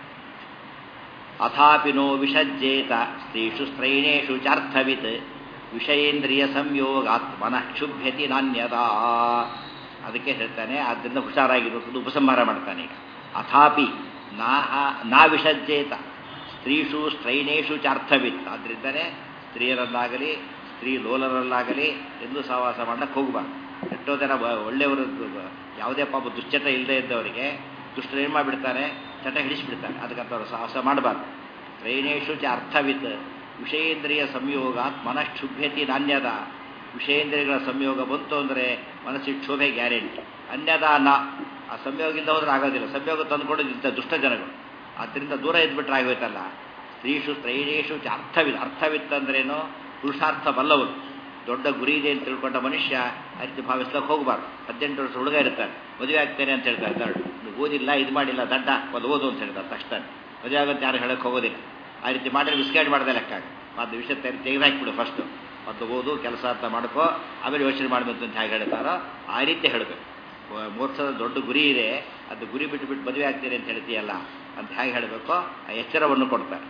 ಅಥಾಪಿನೋ ವಿಷಜ್ಜೇತ ಸ್ತ್ರೀಷು ಸ್ತ್ರೈಣೇಷು ಚಾರ್ಥವಿತ್ ವಿಷಯೇಂದ್ರಿಯ ಸಂಯೋಗಾತ್ಮನ ಕ್ಷುಭ್ಯತಿ ನಾಣ್ಯದಾ ಅದಕ್ಕೆ ಹೇಳ್ತಾನೆ ಆದ್ದರಿಂದ ಹುಷಾರಾಗಿರುವಂಥದ್ದು ಉಪಸಂಹಾರ ಮಾಡ್ತಾನೆ ಈಗ ಅಥಾಪಿ ನಾ ನಾ ವಿಷಜ್ಜೇತ ಸ್ತ್ರೀಷು ಸ್ತ್ರೈಣೇಷು ಚಾರ್ಥವಿತ್ ಆದ್ದರಿಂದನೇ ಸ್ತ್ರೀಯರಲ್ಲಾಗಲಿ ಸ್ತ್ರೀ ಲೋಲರಲ್ಲಾಗಲಿ ಎಂದು ಸಹವಾಸ ಮಾಡಕ್ಕೆ ಹೋಗಬಾರ್ದು ಎಷ್ಟೋ ಜನ ಬ- ಒಳ್ಳೆಯವರು ಬ- ಯಾವುದೇ ಪಾಪ ದುಶ್ಚಟ ಇಲ್ಲದೆ ಇದ್ದವರಿಗೆ ದುಷ್ಟರು ಏನು ಮಾಡಿಬಿಡ್ತಾರೆ ಚಟ ಹಿಡಿಸ್ಬಿಡ್ತಾರೆ ಅದಕ್ಕಂತ ಅವರು ಸಾಹಸ ಮಾಡಬಾರ್ದು ತ್ರೈಣೇಶು ಚ ಅರ್ಥವಿತ್ ವಿಷಯೇಂದ್ರಿಯ ಸಂಯೋಗ ಮನಃಕ್ಷುಭ್ಯತಿ ನಾಣ್ಯದ ವಿಷಯೇಂದ್ರಿಯಗಳ ಸಂಯೋಗ ಬಂತು ಅಂದರೆ ಮನಸ್ಸಿಗೆ ಕ್ಷೋಭೆ ಗ್ಯಾರಂಟಿ ಅನ್ಯದ ನ ಆ ಸಂಯೋಗ ಇಲ್ಲದ ಹೋದ್ರೆ ಆಗೋದಿಲ್ಲ ಸಂಯೋಗ ತಂದುಕೊಡೋದು ಇಂಥ ದುಷ್ಟ ಜನಗಳು ಆದ್ದರಿಂದ ದೂರ ಇದ್ಬಿಟ್ರೆ ಆಗೋಯ್ತಲ್ಲ ಸ್ತ್ರೀಷು ತ್ರೈಣೇಶು ಚ ಅರ್ಥವಿತ್ ಅರ್ಥವಿತ್ ಅಂದ್ರೇನು ಪುರುಷಾರ್ಥ ಬಲ್ಲವರು ದೊಡ್ಡ ಗುರಿ ಇದೆ ಅಂತ ತಿಳ್ಕೊಂಡ ಮನುಷ್ಯ ಆ ರೀತಿ ಭಾವಿಸ್ಲಕ್ಕೆ ಹೋಗಬಾರ್ದು ಹದಿನೆಂಟು ವರ್ಷ ಹುಡುಗ ಇರ್ತಾನೆ ಮದುವೆ ಆಗ್ತೇನೆ ಅಂತ ಹೇಳ್ತಾರೆ ದೊಡ್ಡ ನೀವು ಓದಿಲ್ಲ ಇದು ಮಾಡಿಲ್ಲ ದಡ್ಡ ಒಂದು ಓದು ಅಂತ ಹೇಳ್ತಾರೆ ತಕ್ಷಣ ಮದುವೆ ಆಗುತ್ತೆ ಯಾರು ಹೇಳಕ್ಕೆ ಹೋಗೋದಿಲ್ಲ ಆ ರೀತಿ ಮಾಡಿದ್ರೆ ಮಿಸ್ಗೈಡ್ ಮಾಡ್ದೆ ಲೆಕ್ಕ ಮತ್ತು ವಿಷಯ ತೆಗೆ ತೆಗೆದಾಕ್ಬಿಡು ಫಸ್ಟು ಮತ್ತು ಓದು ಕೆಲಸ ಅಂತ ಮಾಡ್ಕೋ ಆಮೇಲೆ ಯೋಚನೆ ಮಾಡಬೇಕು ಅಂತ ಹೇಗೆ ಹೇಳ್ತಾರೋ ಆ ರೀತಿ ಹೇಳಬೇಕು ಮೋಕ್ಷದ ದೊಡ್ಡ ಗುರಿ ಇದೆ ಅದು ಗುರಿ ಬಿಟ್ಟು ಬಿಟ್ಟು ಮದುವೆ ಆಗ್ತೀನಿ ಅಂತ ಹೇಳ್ತೀಯಲ್ಲ ಅಂತ ಹೇಗೆ ಹೇಳಬೇಕೋ ಆ ಎಚ್ಚರವನ್ನು ಕೊಡ್ತಾರೆ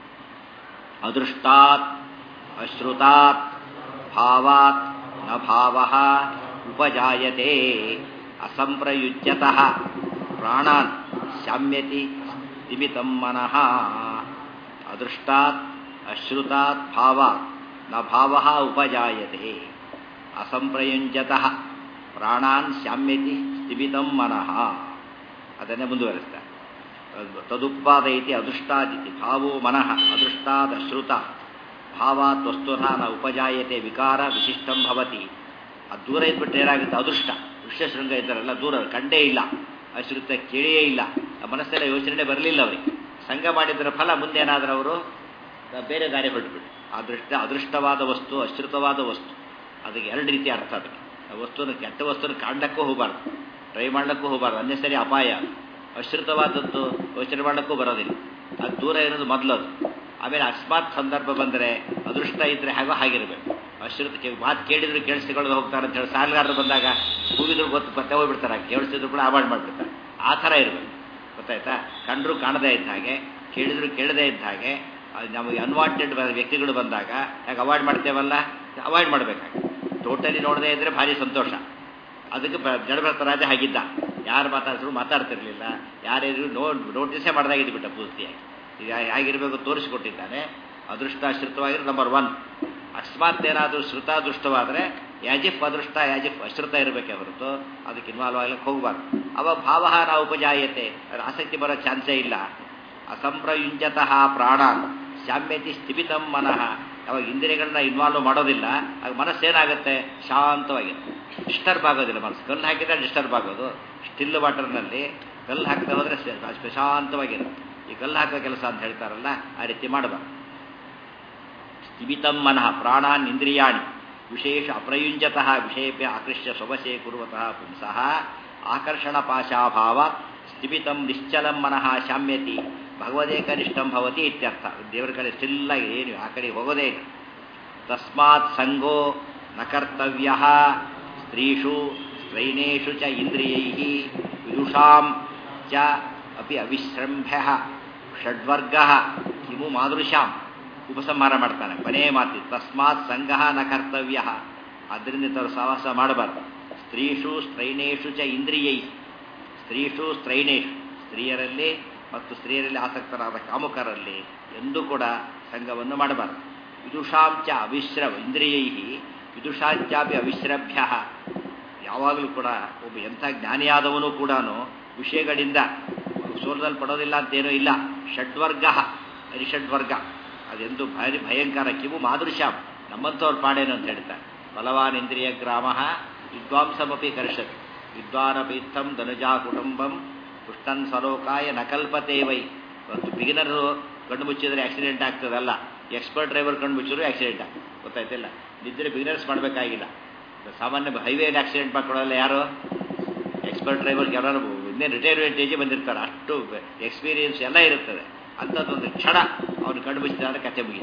ಅದೃಷ್ಟಾತ್ ಅಶ್ರುತಾತ್ ಭಾವಾತ್ ನ ಭಾವ ಉಪಜಾಯತೆ ಅಸಂಪ್ರಯುಜ್ಯತಃ ಪ್ರಾಣಾನ್ ಶಾಮ್ಯತಿ ಸ್ಥಿಮಿತಂ ಮನಃ ಅದೃಷ್ಟಾತ್ ಅಶ್ರುತಾತ್ ಭಾವಾತ್ ನ ಭಾವ ಉಪಜಾಯತೆ ಅಸಂಪ್ರಯುಂಜತಃ ಪ್ರಾಣಾನ್ ಶಾಮ್ಯತಿ ಸ್ಥಿಮಿತಂ ಮನಃ ಅದನ್ನೇ ಮುಂದುವರಿಸ್ತಾರೆ ತದುತ್ಪಾದಯತಿ ಅದೃಷ್ಟಾದಿತಿ ಭಾವೋ ಮನಃ ಅದೃಷ್ಟಾದ ಶ್ರುತ ಭಾವಾತ್ ವಸ್ತುನ ನ ಉಪಜಾಯತೆ ವಿಕಾರ ವಿಶಿಷ್ಟಂ ಭವತಿ ಅದು ದೂರ ಇದ್ಬಿಟ್ರೆ ಏನಾಗುತ್ತೆ ಅದೃಷ್ಟ ವಿಶ್ವಶೃಂಗ ಇದ್ದಾರಲ್ಲ ದೂರ ಕಂಡೇ ಇಲ್ಲ ಅಶ್ರುತ ಕೇಳಿಯೇ ಇಲ್ಲ ಆ ಮನಸ್ಸೆಲ್ಲ ಯೋಚನೆ ಬರಲಿಲ್ಲ ಅವರಿಗೆ ಸಂಘ ಮಾಡಿದ್ದರ ಫಲ ಮುಂದೇನಾದರೂ ಅವರು ಬೇರೆ ದಾರಿ ಹೊರಟುಬಿಟ್ಟು ಅದೃಷ್ಟ ಅದೃಷ್ಟವಾದ ವಸ್ತು ಅಶ್ರುತವಾದ ವಸ್ತು ಅದಕ್ಕೆ ಎರಡು ರೀತಿ ಅರ್ಥ ಅದಕ್ಕೆ ಆ ವಸ್ತುನ ಕೆಟ್ಟ ವಸ್ತುನ ಕಾಣಕ್ಕೂ ಹೋಗಬಾರ್ದು ಟ್ರೈ ಮಾಡ್ಲಿಕ್ಕೂ ಹೋಗಬಾರ್ದು ಅನ್ನೆಸರಿ ಅಪಾಯ ಅಶ್ರುತವಾದದ್ದು ಯೋಚನೆ ಮಾಡಕ್ಕೂ ಬರೋದಿಲ್ಲ ಅದು ದೂರ ಇರೋದು ಮೊದಲದು ಆಮೇಲೆ ಅಕಸ್ಮಾತ್ ಸಂದರ್ಭ ಬಂದರೆ ಅದೃಷ್ಟ ಇದ್ರೆ ಹಾಗೋ ಹಾಗಿರಬೇಕು ಅಶ್ರುತ ಮಾತು ಕೇಳಿದ್ರು ಕೇಳಿಸಿಕೊಳ್ಳೋದು ಹೋಗ್ತಾರೆ ಅಂತ ಹೇಳಿ ಸಾಲಗಾರರು ಬಂದಾಗ ಕೂಗಿದ್ರು ಗೊತ್ತು ಪತ್ತೆ ಹೋಗ್ಬಿಡ್ತಾರೆ ಕೇಳಿಸಿದ್ರು ಕೂಡ ಅವಾಯ್ಡ್ ಮಾಡಿಬಿಡ್ತಾರೆ ಆ ಥರ ಇರಬೇಕು ಗೊತ್ತಾಯ್ತಾ ಕಂಡ್ರು ಕಾಣದೇ ಇದ್ದ ಹಾಗೆ ಕೇಳಿದ್ರು ಕೇಳದೇ ಇದ್ದ ಹಾಗೆ ಅದು ನಮಗೆ ಅನ್ವಾಂಟೆಡ್ ವ್ಯಕ್ತಿಗಳು ಬಂದಾಗ ಯಾಕೆ ಅವಾಯ್ಡ್ ಮಾಡ್ತೇವಲ್ಲ ಅವಾಯ್ಡ್ ಮಾಡಬೇಕಾಗಿ ಟೋಟಲಿ ನೋಡದೇ ಇದ್ರೆ ಭಾರಿ ಸಂತೋಷ ಅದಕ್ಕೆ ಜಡಭರತ ರಾಜ ಹಾಗಿದ್ದ ಯಾರು ಮಾತಾಡಿದ್ರು ಮಾತಾಡ್ತಿರ್ಲಿಲ್ಲ ಯಾರಿದ್ರು ನೋ ನೋಟಿಸೇ ಮಾಡ್ದಾಗಿದ್ದು ಬಿಟ್ಟ ಪೂರ್ತಿಯಾಗಿ ಈಗ ಹೇಗಿರಬೇಕು ತೋರಿಸಿಕೊಟ್ಟಿದ್ದಾನೆ ಅದೃಷ್ಟಾಶ್ರಿತವಾಗಿರೋ ನಂಬರ್ ಒನ್ ಅಕಸ್ಮಾತ್ ಏನಾದರೂ ಶ್ರುತಾದೃಷ್ಟವಾದರೆ ಯಾಜಿಫ್ ಅದೃಷ್ಟ ಯಾಜಿಫ್ ಅಶ್ರುತ ಇರಬೇಕೆ ಹೊರತು ಅದಕ್ಕೆ ಇನ್ವಾಲ್ವ್ ಆಗ್ಲಿಕ್ಕೆ ಹೋಗಬಾರ್ದು ಅವ ಭಾವ ನಾವು ಉಪಜಾಯತೆ ಅದ್ರ ಆಸಕ್ತಿ ಬರೋ ಚಾನ್ಸೇ ಇಲ್ಲ ಅಸಂಪ್ರಯುಂಜತಃ ಪ್ರಾಣ ಶಾಮ್ಯತಿ ಸ್ಥಿಮಿತಂ ಮನಃ ಅವಾಗ ಇಂದ್ರಿಯಗಳನ್ನ ಇನ್ವಾಲ್ವ್ ಮಾಡೋದಿಲ್ಲ ಆಗ ಮನಸ್ಸೇನಾಗುತ್ತೆ ಶಾಂತವಾಗಿರುತ್ತೆ ಡಿಸ್ಟರ್ಬ್ ಆಗೋದಿಲ್ಲ ಮನಸ್ಸು ಕಲ್ಲು ಹಾಕಿದ್ರೆ ಡಿಸ್ಟರ್ಬ್ ಆಗೋದು ಸ್ಟಿಲ್ ವಾಟರ್ನಲ್ಲಿ ಕಲ್ಲು ಹಾಕ್ತಾ ಹೋದರೆ ಪ್ರಶಾಂತವಾಗಿರುತ್ತೆ ಈ ಕಲ್ಲು ಹಾಕೋ ಕೆಲಸ ಅಂತ ಹೇಳ್ತಾರಲ್ಲ ಆ ರೀತಿ ಮಾಡಬಾರ್ದು ಸ್ಥಿಮಿತಂ ಮನಃ ಪ್ರಾಣಾನ್ ಇಂದ್ರಿಯಾಣಿ ವಿಶೇಷ ಅಪ್ರಯುಂಜತಃ ವಿಷಯಪೆ ಆಕೃಷ್ಯ ಸ್ವವಶೇ ಕುರುವತಃ ಪುಂಸಃ ಆಕರ್ಷಣ ಪಾಶಾಭಾವ ಸ್ಥಿಮಿತಂ ನಿಶ್ಚಲಂ ಮನಃ ಶಾಮ್ಯತಿ ಭಗವದೇಕನಿಷ್ಠಂ ಭವತಿ ಇತ್ಯರ್ಥ ದೇವರ ಕಡೆ ಸ್ಟಿಲ್ಲಾಗಿ ಏನು ಆ ಕಡೆ ಹೋಗೋದೇ ಇಲ್ಲ ತಸ್ಮಾತ್ ಸಂಗೋ ನ ಕರ್ತವ್ಯ ಸ್ತ್ರೀಷು ಸ್ತ್ರೈಣೇಷು ಚ ಇಂದ್ರಿಯೈ ವಿದುಷಾಂ ಚ ಅಪಿ ಅವಿಶ್ರಂಭ್ಯ ಷಡ್ವರ್ಗ ಕಿಮು ಮಾದೃಶಾಂ ಉಪಸಂಹಾರ ಮಾಡ್ತಾನೆ ಕೊನೆಯ ಮಾತಿ ತಸ್ಮಾತ್ ಸಂಘ ನ ಕರ್ತವ್ಯ ಆದ್ದರಿಂದ ಇಂಥವ್ರು ಸಹವಾಸ ಮಾಡಬಾರ್ದು ಸ್ತ್ರೀಷು ಸ್ತ್ರೈಣೇಷು ಚ ಇಂದ್ರಿಯೈ ಸ್ತ್ರೀಷು ಸ್ತ್ರೈಣೇಷು ಸ್ತ್ರೀಯರಲ್ಲಿ ಮತ್ತು ಸ್ತ್ರೀಯರಲ್ಲಿ ಆಸಕ್ತರಾದ ಕಾಮುಕರಲ್ಲಿ ಎಂದೂ ಕೂಡ ಸಂಘವನ್ನು ಮಾಡಬಾರದು ವಿದುಷಾಂಚ ಅವಿಶ್ರ ಇಂದ್ರಿಯೈ ವಿದುಷಾಂಚಾಪಿ ಅವಿಶ್ರಭ್ಯ ಯಾವಾಗಲೂ ಕೂಡ ಒಬ್ಬ ಎಂಥ ಜ್ಞಾನಿಯಾದವನು ಕೂಡ ವಿಷಯಗಳಿಂದ ಸೋಲಲ್ಪಡೋದಿಲ್ಲ ಅಂತೇನೂ ಇಲ್ಲ ಷಡ್ವರ್ಗ ಅರಿಷಡ್ವರ್ಗ ಅದೆಂದು ಭಾರಿ ಭಯಂಕರ ಕಿವು ಮಾದೃಶ್ಯಾಮ್ ನಮ್ಮಂಥವ್ರ ಪಾಡೇನು ಅಂತ ಹೇಳ್ತಾರೆ ಬಲವಾನ್ ಇಂದ್ರಿಯ ಗ್ರಾಮ ವಿದ್ವಾಂಸಮಪಿ ಕರ್ಷತ್ ವಿದ್ವಾನಪೀರ್ಥಂ ಧನುಜಾ ಕುಟುಂಬಂ ಪುಷ್ಟನ್ ಸಲೋಕಾಯ ನಕಲ್ಪತೆ ವೈ ಮತ್ತು ಬಿಗಿನರು ಕಣ್ಣು ಮುಚ್ಚಿದ್ರೆ ಆಕ್ಸಿಡೆಂಟ್ ಆಗ್ತದಲ್ಲ ಎಕ್ಸ್ಪರ್ಟ್ ಡ್ರೈವರ್ ಕಣ್ಣು ಮುಚ್ಚಿದ್ರು ಆಕ್ಸಿಡೆಂಟ್ ಆಗ್ತದೆ ಗೊತ್ತಾಯ್ತಿಲ್ಲ ನಿದ್ರೆ ಬಿಗಿನರ್ಸ್ ಮಾಡಬೇಕಾಗಿಲ್ಲ ಸಾಮಾನ್ಯ ಹೈವೇಲಿ ಆಕ್ಸಿಡೆಂಟ್ ಮಾಡ್ಕೊಳ್ಳಲ್ಲ ಯಾರು ಎಕ್ಸ್ಪರ್ಟ್ ಡ್ರೈವರ್ಗೆ ಯಾರು ಇನ್ನೇನು ರಿಟೈರ್ಮೆಂಟ್ ಏಜ್ ಬಂದಿರ್ತಾರೆ ಅಷ್ಟು ಎಕ್ಸ್ಪೀರಿಯನ್ಸ್ ಎಲ್ಲ ಇರುತ್ತದೆ ಅಂಥದ್ದೊಂದು ಕ್ಷಣ ಅವನು ಕಣ್ಣು ಮುಚ್ಚಿದ್ರೆ ಕತೆ ಮುಗೀತು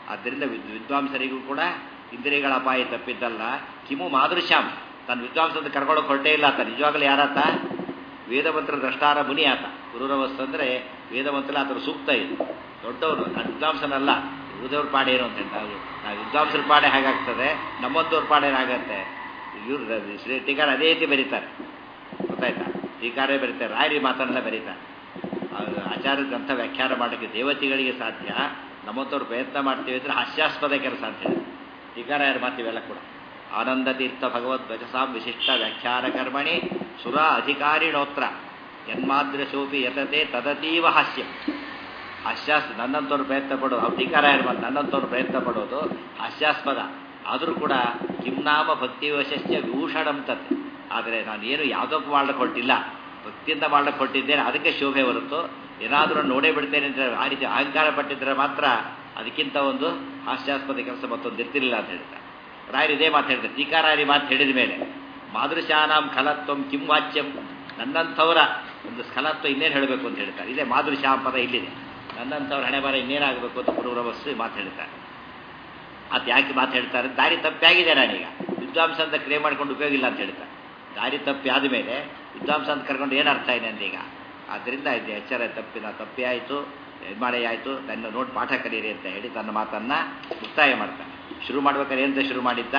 ಆದ್ದರಿಂದ ವಿದ್ ವಿದ್ವಾಂಸರಿಗೂ ಕೂಡ ಇಂದ್ರಿಯಗಳ ಅಪಾಯ ತಪ್ಪಿದ್ದಲ್ಲ ಕಿಮು ಮಾದೃಶ್ಯಾಮ್ ತನ್ನ ವಿದ್ವಾಂಸದ ಕರ್ಕೊಳ್ಳೋಕೆ ಹೊರಟೇ ಇಲ್ಲ ಆತ ನಿಜವಾಗಲೂ ಯಾರಾತ ವೇದಮಂತ್ರ ದ್ರಷ್ಟಾರ ಮುನಿ ಆತ ಗುರುರವಸ್ತು ಅಂದರೆ ವೇದಮಂತ್ರ ಆತರ ಸೂಕ್ತ ಇದು ದೊಡ್ಡವರು ನಾನು ವಿದ್ವಾಂಸನಲ್ಲ ಉಳಿದವ್ರ ಪಾಡೆ ಏನು ಅಂತ ನಾವು ನಾವು ವಿದ್ವಾಂಸರ ಪಾಡೆ ಹೇಗಾಗ್ತದೆ ನಮ್ಮಂತವ್ರ ಪಾಡೆ ಹೇಗಾಗತ್ತೆ ಇವ್ರು ಶ್ರೀ ಟೀಕಾರ ಅದೇ ರೀತಿ ಬರೀತಾರೆ ಗೊತ್ತಾಯ್ತಾ ಟೀಕಾರೇ ಬರೀತಾರೆ ರಾಯರಿ ಮಾತನ್ನೆಲ್ಲ ಬರೀತಾರೆ ಆಚಾರ್ಯ ಗ್ರಂಥ ವ್ಯಾಖ್ಯಾನ ಮಾಡೋಕ್ಕೆ ದೇವತೆಗಳಿಗೆ ಸಾಧ್ಯ ನಮ್ಮಂಥವ್ರು ಪ್ರಯತ್ನ ಮಾಡ್ತೀವಿ ಅಂದರೆ ಹಾಸ್ಯಾಸ್ಪದ ಕೆಲಸ ಅಂತ ಹೇಳಿ ಟೀಕಾರ ಯಾರು ಮಾತಿವೆಲ್ಲ ಕೂಡ ಆನಂದ ತೀರ್ಥ ಭಗವದ್ ಧ್ವಜಸಾಂ ವಿಶಿಷ್ಟ ವ್ಯಾಖ್ಯಾನ ಕರ್ಮಣಿ ಸುರ ಅಧಿಕಾರಿಣೋತ್ರ ಯನ್ಮಾದೃಶೋಪಿ ಯತತೆ ತದತೀವ ಹಾಸ್ಯ ಹಾಸ್ಯಾಸ್ ನನ್ನಂಥವ್ರು ಪ್ರಯತ್ನ ಪಡೋದು ಅವ್ರು ಟೀಕಾರ ಯಾರು ಮಾತು ನನ್ನಂಥವ್ರು ಪ್ರಯತ್ನ ಪಡೋದು ಹಾಸ್ಯಾಸ್ಪದ ಆದರೂ ಕೂಡ ಕಿಮ್ನಾಮ ಭಕ್ತಿವಶಸ್ಯ ವಿಭೂಷಣಂ ತತ್ ಆದರೆ ನಾನು ಏನು ಯಾವುದಕ್ಕೂ ಮಾಡ್ಲಿಕ್ಕೆ ಹೊರಟಿಲ್ಲ ಭಕ್ತಿಯಿಂದ ಮಾಡ್ಲಿಕ್ಕೆ ಹೊರಟಿದ್ದೇನೆ ಅದಕ್ಕೆ ಶೋಭೆ ಹೊರತು ಏನಾದರೂ ನೋಡೇ ಬಿಡ್ತೇನೆ ಅಂದರೆ ಆ ರೀತಿ ಅಹಂಕಾರ ಪಟ್ಟಿದ್ರೆ ಮಾತ್ರ ಅದಕ್ಕಿಂತ ಒಂದು ಹಾಸ್ಯಾಸ್ಪದ ಕೆಲಸ ಮತ್ತೊಂದು ಇರ್ತಿರಲಿಲ್ಲ ಅಂತ ಹೇಳ್ತಾರೆ ರಾಯರು ಇದೇ ಮಾತು ಹೇಳ್ತಾರೆ ಟೀಕಾರಾರಿ ಮಾತು ಹೇಳಿದ ಮೇಲೆ ಮಾದೃಶಾನಾಂ ಖಲತ್ವಂ ಕಿಂ ವಾಚ್ಯಂ ನನ್ನಂಥವರ ಒಂದು ಸ್ಖಲತ್ವ ಇನ್ನೇನು ಹೇಳಬೇಕು ಅಂತ ಹೇಳ್ತಾರೆ ಇದೇ ಮಾದೃಶಾಂ ಪದ ಇಲ್ಲಿದೆ ನನ್ನಂಥವ್ರ ಹಣೆ ಬರ ಇನ್ನೇನಾಗಬೇಕು ಅಂತ ಪುರುರವಸ್ಸು ಮಾತು ಹೇಳ್ತಾರೆ ಅದು ಯಾಕೆ ಮಾತು ಹೇಳ್ತಾರೆ ದಾರಿ ತಪ್ಪಾಗಿದೆ ನಾನೀಗ ವಿದ್ವಾಂಸ ಅಂತ ಕ್ರಿಯೆ ಮಾಡ್ಕೊಂಡು ಉಪಯೋಗ ಇಲ್ಲ ಅಂತ ಹೇಳ್ತಾರೆ ದಾರಿ ತಪ್ಪಿ ಆದಮೇಲೆ ವಿದ್ವಾಂಸ ಅಂತ ಕರ್ಕೊಂಡು ಏನು ಅರ್ಥ ಇದೆ ಅಂದೀಗ ಆದ್ದರಿಂದ ಇದು ಎಚ್ಚರ ತಪ್ಪಿನ ತಪ್ಪಿ ಆಯಿತು ನಿರ್ಮಾಣ ಆಯಿತು ನನ್ನ ನೋಡಿ ಪಾಠ ಕಲೀರಿ ಅಂತ ಹೇಳಿ ತನ್ನ ಮಾತನ್ನು ಮುಕ್ತಾಯ ಮಾಡ್ತಾನೆ ಶುರು ಮಾಡ್ಬೇಕಾದ್ರೆ ಏನಂತ ಶುರು ಮಾಡಿದ್ದ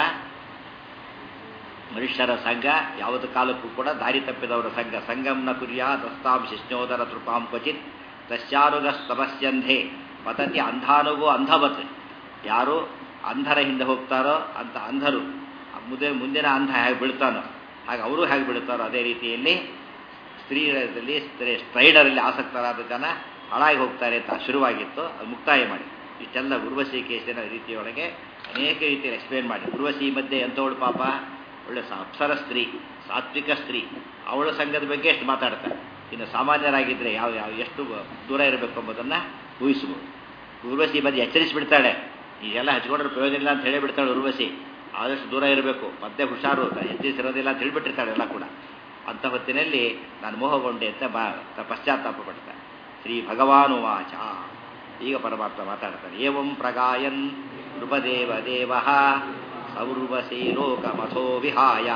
ಮನುಷ್ಯರ ಸಂಘ ಯಾವುದು ಕಾಲಕ್ಕೂ ಕೂಡ ದಾರಿ ತಪ್ಪಿದವರ ಸಂಘ ಸಂಗಂನ ಕುರ್ಯ ದಸ್ತಾಂ ಶಿಷ್ಣೋದರ ತೃಪಾಂ ಕ್ವಚಿತ್ ತಸ್ಯಾನುಗ ತಪಸ್ಯಂಧೆ ಪತತಿ ಅಂಧಾನುಗೋ ಅಂಧವತ್ ಯಾರು ಅಂಧರ ಹಿಂದೆ ಹೋಗ್ತಾರೋ ಅಂತ ಅಂಧರು ಮುಂದೆ ಮುಂದಿನ ಅಂಧ ಹೇಗೆ ಬೀಳ್ತಾನೋ ಹಾಗೆ ಅವರು ಹೇಗೆ ಬೀಳ್ತಾರೋ ಅದೇ ರೀತಿಯಲ್ಲಿ ಸ್ತ್ರೀಯರಲ್ಲಿ ಸ್ಟ್ರೈಡರಲ್ಲಿ ಆಸಕ್ತರಾದ ಜನ ಹಾಳಾಗಿ ಹೋಗ್ತಾರೆ ಅಂತ ಶುರುವಾಗಿತ್ತು ಅದು ಮುಕ್ತಾಯ ಮಾಡಿ ಇಷ್ಟೆಲ್ಲ ಉರ್ವಶಿ ಕೇಸಿನ ರೀತಿಯೊಳಗೆ ಅನೇಕ ರೀತಿಯಲ್ಲಿ ಎಕ್ಸ್ಪ್ಲೇನ್ ಮಾಡಿ ಉರ್ವಶಿ ಮಧ್ಯೆ ಎಂಥವಳು ಪಾಪ ಒಳ್ಳೆ ಅಪ್ಸರ ಸ್ತ್ರೀ ಸಾತ್ವಿಕ ಸ್ತ್ರೀ ಅವಳ ಸಂಘದ ಬಗ್ಗೆ ಎಷ್ಟು ಮಾತಾಡ್ತಾರೆ ಇನ್ನು ಸಾಮಾನ್ಯರಾಗಿದ್ದರೆ ಯಾವ ಯಾವ ಎಷ್ಟು ದೂರ ಇರಬೇಕು ಎಂಬುದನ್ನು ಊಹಿಸಬಹುದು ಉರ್ವಶಿ ಬಗ್ಗೆ ಎಚ್ಚರಿಸಿಬಿಡ್ತಾಳೆ ಈಗೆಲ್ಲ ಹಚ್ಕೊಂಡ್ರೆ ಪ್ರಯೋಜನ ಇಲ್ಲ ಅಂತ ಹೇಳಿಬಿಡ್ತಾಳೆ ಉರ್ವಶಿ ಆದಷ್ಟು ದೂರ ಇರಬೇಕು ಮತ್ತೆ ಹುಷಾರು ಎಚ್ಚರಿಸಿರೋದಿಲ್ಲ ಅಂತ ಹೇಳಿಬಿಟ್ಟಿರ್ತಾಳೆ ಎಲ್ಲ ಕೂಡ ಅಂಥ ಹೊತ್ತಿನಲ್ಲಿ ನಾನು ಮೋಹಗೊಂಡೆ ಅಂತ ಬಾ ಪಶ್ಚಾತ್ತಾಪ ಪಡ್ತಾನೆ ಶ್ರೀ ಭಗವಾನು ವಾಚ ಈಗ ಪರಮಾತ್ಮ ಮಾತಾಡ್ತಾನೆ ಏವಂ ಪ್ರಗಾಯನ್ ನೃಪದೇವ ದೇವ ಸೌರ್ವಸಿ ಲೋಕಮಥೋ ವಿಹಾಯ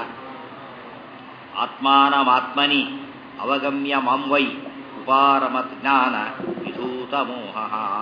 ಆತ್ಮಾನಮಾತ್ಮನಿ ಅವಗಮ್ಯ ಮಾಂ ವೈ ಉಪಾರಮತ್ ಜ್ಞಾನ ವಿಧೂತ ಮೋಹ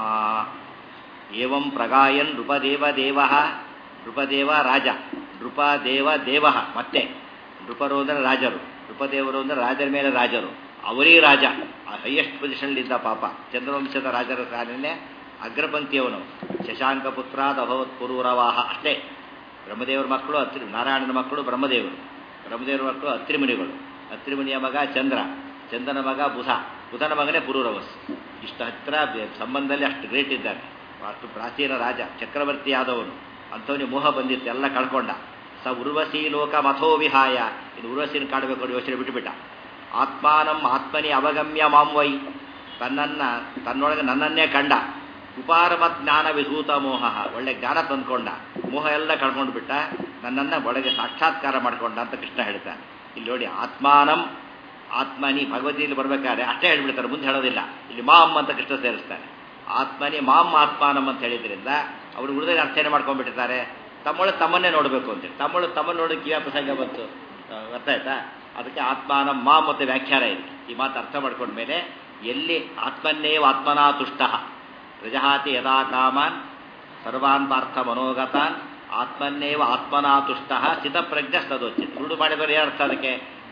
ಏವಂ ಪ್ರಗಾಯನ್ ನೃಪದೇವ ದೇವ ನೃಪದೇವ ರಾಜ ನೃಪದೇವ ದೇವ ಮತ್ತೆ ನೃಪರು ಅಂದರೆ ರಾಜರು ನೃಪದೇವರು ಅಂದರೆ ರಾಜರ ಮೇಲೆ ರಾಜರು ಅವರೇ ರಾಜ ಹೈಯೆಸ್ಟ್ ಪೊಸಿಷನ್ಲಿದ್ದ ಪಾಪ ಚಂದ್ರವಂಶದ ರಾಜರ ಸಾಲಿನೇ ಅಗ್ರಪಂಕ್ತಿಯವನು ಶಶಾಂಕ ಪುತ್ರಾದ ಅಭವತ್ ಪುರೂರವಾಹ ಅಷ್ಟೇ ಬ್ರಹ್ಮದೇವರ ಮಕ್ಕಳು ಅತ್ರಿ ನಾರಾಯಣನ ಮಕ್ಕಳು ಬ್ರಹ್ಮದೇವರು ಬ್ರಹ್ಮದೇವರ ಮಕ್ಕಳು ಅತ್ರಿಮುನಿಗಳು ಅತ್ರಿಮುನಿಯ ಮಗ ಚಂದ್ರ ಚಂದ್ರನ ಮಗ ಬುಧ ಬುಧನ ಮಗನೇ ಪುರೂರವಸ್ ಇಷ್ಟು ಹತ್ತಿರ ಸಂಬಂಧದಲ್ಲಿ ಅಷ್ಟು ಗ್ರೇಟ್ ಇದ್ದಾನೆ ಅಷ್ಟು ಪ್ರಾಚೀನ ರಾಜ ಚಕ್ರವರ್ತಿ ಆದವನು ಅಂಥವನಿಗೆ ಮೋಹ ಬಂದಿತ್ತು ಎಲ್ಲ ಕಳ್ಕೊಂಡ ಸ ಉರ್ವಶಿ ಲೋಕ ಮಥೋ ವಿಹಾಯ ಇನ್ನು ಉರ್ವಶಿನ ಕಾಡಬೇಕು ಯೋಚನೆ ಬಿಟ್ಟುಬಿಟ್ಟ ಆತ್ಮಾನಂ ಆತ್ಮನಿ ಅವಗಮ್ಯ ಮಾಂವೈ ತನ್ನನ್ನ ತನ್ನೊಳಗೆ ನನ್ನನ್ನೇ ಕಂಡ ಉಪಾರಮತ್ ಜ್ಞಾನ ವಿಧೂತ ಮೋಹ ಒಳ್ಳೆ ಜ್ಞಾನ ತಂದ್ಕೊಂಡ ಮೋಹ ಎಲ್ಲ ಕಳ್ಕೊಂಡು ಬಿಟ್ಟ ನನ್ನನ್ನು ಒಳಗೆ ಸಾಕ್ಷಾತ್ಕಾರ ಮಾಡಿಕೊಂಡ ಅಂತ ಕೃಷ್ಣ ಹೇಳ್ತಾನೆ ಇಲ್ಲಿ ನೋಡಿ ಆತ್ಮಾನಂ ಆತ್ಮನಿ ಭಗವತಿಯಲ್ಲಿ ಬರ್ಬೇಕಾದ್ರೆ ಅಷ್ಟೇ ಹೇಳ್ಬಿಡ್ತಾರೆ ಮುಂದೆ ಹೇಳೋದಿಲ್ಲ ಇಲ್ಲಿ ಮಾಮ್ ಅಂತ ಕೃಷ್ಣ ಸೇರಿಸ್ತಾನೆ ಆತ್ಮನಿ ಮಾಮ್ ಆತ್ಮಾನಂ ಅಂತ ಹೇಳಿದ್ರಿಂದ ಅವರು ಉಳಿದಾಗ ಅರ್ಥನೆ ಮಾಡ್ಕೊಂಡ್ಬಿಟ್ಟಿರ್ತಾರೆ ತಮ್ಮೊಳಗೆ ತಮ್ಮನ್ನೇ ನೋಡಬೇಕು ಅಂತೇಳಿ ತಮ್ಮೊಳಗೆ ತಮ್ಮನ್ನು ನೋಡಿ ಕಿವ್ಯಾ ಪ್ರಸಂಗ ಬಂತು ಅರ್ಥ ಆಯ್ತಾ ಅದಕ್ಕೆ ಆತ್ಮಾನ ಮಾ ಮತ್ತು ವ್ಯಾಖ್ಯಾನ ಇದೆ ಈ ಮಾತು ಅರ್ಥ ಮಾಡ್ಕೊಂಡ್ಮೇಲೆ ಎಲ್ಲಿ ಆತ್ಮನ್ನೇವ ಆತ್ಮನಾ ತುಷ್ಟ ಪ್ರಜಹಾತಿ ಯದಾ ಕಾಮಾನ್ ಸರ್ವಾನ್ ಪಾರ್ಥ ಮನೋಗತಾನ್ ಆತ್ಮನ್ನೇವ ಆತ್ಮನಾ ತುಷ್ಟ ಸ್ಥಿತಪ್ರಜ್ಞ ಸದೋಚಿತ್ ಸುಳ್ಳು ಮಾಡಿದವರು ಏನು ಅರ್ಥ ಅದಕ್ಕೆ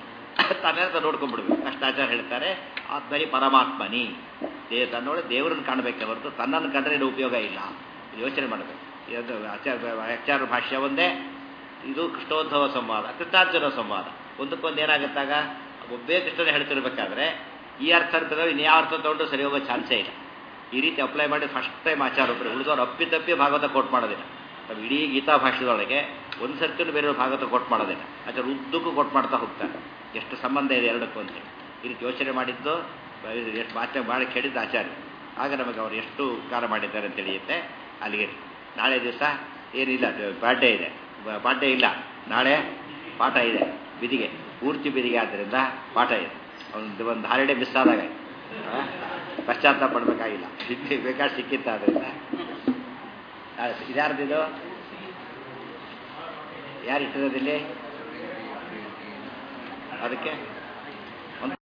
ತನ್ನ ನೋಡ್ಕೊಂಡ್ಬಿಡ್ಬೇಕು ಕಷ್ಟಾಚಾರ ಹೇಳ್ತಾರೆ ಆತ್ಮನಿ ಪರಮಾತ್ಮನಿ ದೇ ತನ್ನೊಳಗೆ ದೇವರನ್ನು ಕಾಣಬೇಕೆ ಹೊರತು ತನ್ನನ್ನು ಕಂಡ್ರೆ ಏನು ಉಪಯೋಗ ಇಲ್ಲ ಯೋಚನೆ ಮಾಡಬೇಕು ಇದು ಆಚಾರ ಆಚಾರ ಭಾಷ್ಯ ಒಂದೇ ಇದು ಕೃಷ್ಣೋದ್ಧವ ಸಂವಾದ ಕೃಷ್ಣಾರ್ಜುನ ಸಂವಾದ ಒಂದಕ್ಕೊಂದು ಏನಾಗುತ್ತಾಗ ಒಬ್ಬೇ ಕೃಷ್ಣನ ಹೇಳ್ತಿರ್ಬೇಕಾದ್ರೆ ಈ ಅರ್ಥ ಇರ್ತದೆ ಇನ್ಯಾವ ಅರ್ಥ ತಗೊಂಡು ಸರಿ ಹೋಗೋ ಚಾನ್ಸೇ ಇಲ್ಲ ಈ ರೀತಿ ಅಪ್ಲೈ ಮಾಡಿ ಫಸ್ಟ್ ಟೈಮ್ ಆಚಾರ ಒಬ್ಬರು ಉಳಿದವ್ರು ಅಪ್ಪಿ ತಪ್ಪಿ ಭಾಗವತ ಕೋಟ್ ಮಾಡೋದಿಲ್ಲ ನಾವು ಇಡೀ ಗೀತಾ ಭಾಷೆದೊಳಗೆ ಒಂದು ಸರ್ತಿನೂ ಬೇರೆ ಭಾಗವತ ಕೋಟ್ ಮಾಡೋದಿಲ್ಲ ಆಚಾರ ಉದ್ದಕ್ಕೂ ಕೋಟ್ ಮಾಡ್ತಾ ಹೋಗ್ತಾರೆ ಎಷ್ಟು ಸಂಬಂಧ ಇದೆ ಎರಡಕ್ಕೂ ಅಂತೇಳಿ ಈ ರೀತಿ ಯೋಚನೆ ಮಾಡಿದ್ದು ಎಷ್ಟು ಮಾತೆ ಮಾಡಿ ಕೇಳಿದ್ದು ಆಚಾರ್ಯ ಆಗ ನಮಗೆ ಅವರು ಎಷ್ಟು ಉಪಕಾರ ಮಾಡಿದ್ದಾರೆ ಅಂತ ತಿಳಿಯುತ್ತೆ ಅಲ್ಲಿಗೆ ನಾಳೆ ದಿವಸ ಏನಿಲ್ಲ ಪಾಠ್ಯ ಇದೆ ಪಾಠ್ಯ ಇಲ್ಲ ನಾಳೆ ಪಾಠ ಇದೆ ಬಿದಿಗೆ ಪೂರ್ತಿ ಬಿದಿಗೆ ಆದ್ದರಿಂದ ಪಾಠ ಇದೆ ಒಂದು ಒಂದು ಹಾಲಿಡೇ ಮಿಸ್ ಆದಾಗ ಪಶ್ಚಾತ್ತಾಪ ಪಡಬೇಕಾಗಿಲ್ಲ ಬೇಕಾದ್ರೆ ಸಿಕ್ಕಿತ್ತ ಅದರಿಂದ ಇದ್ಯಾರ್ದಿದು ಯಾರು ಇಟ್ಟಿರೋದಿಲ್ಲಿ ಅದಕ್ಕೆ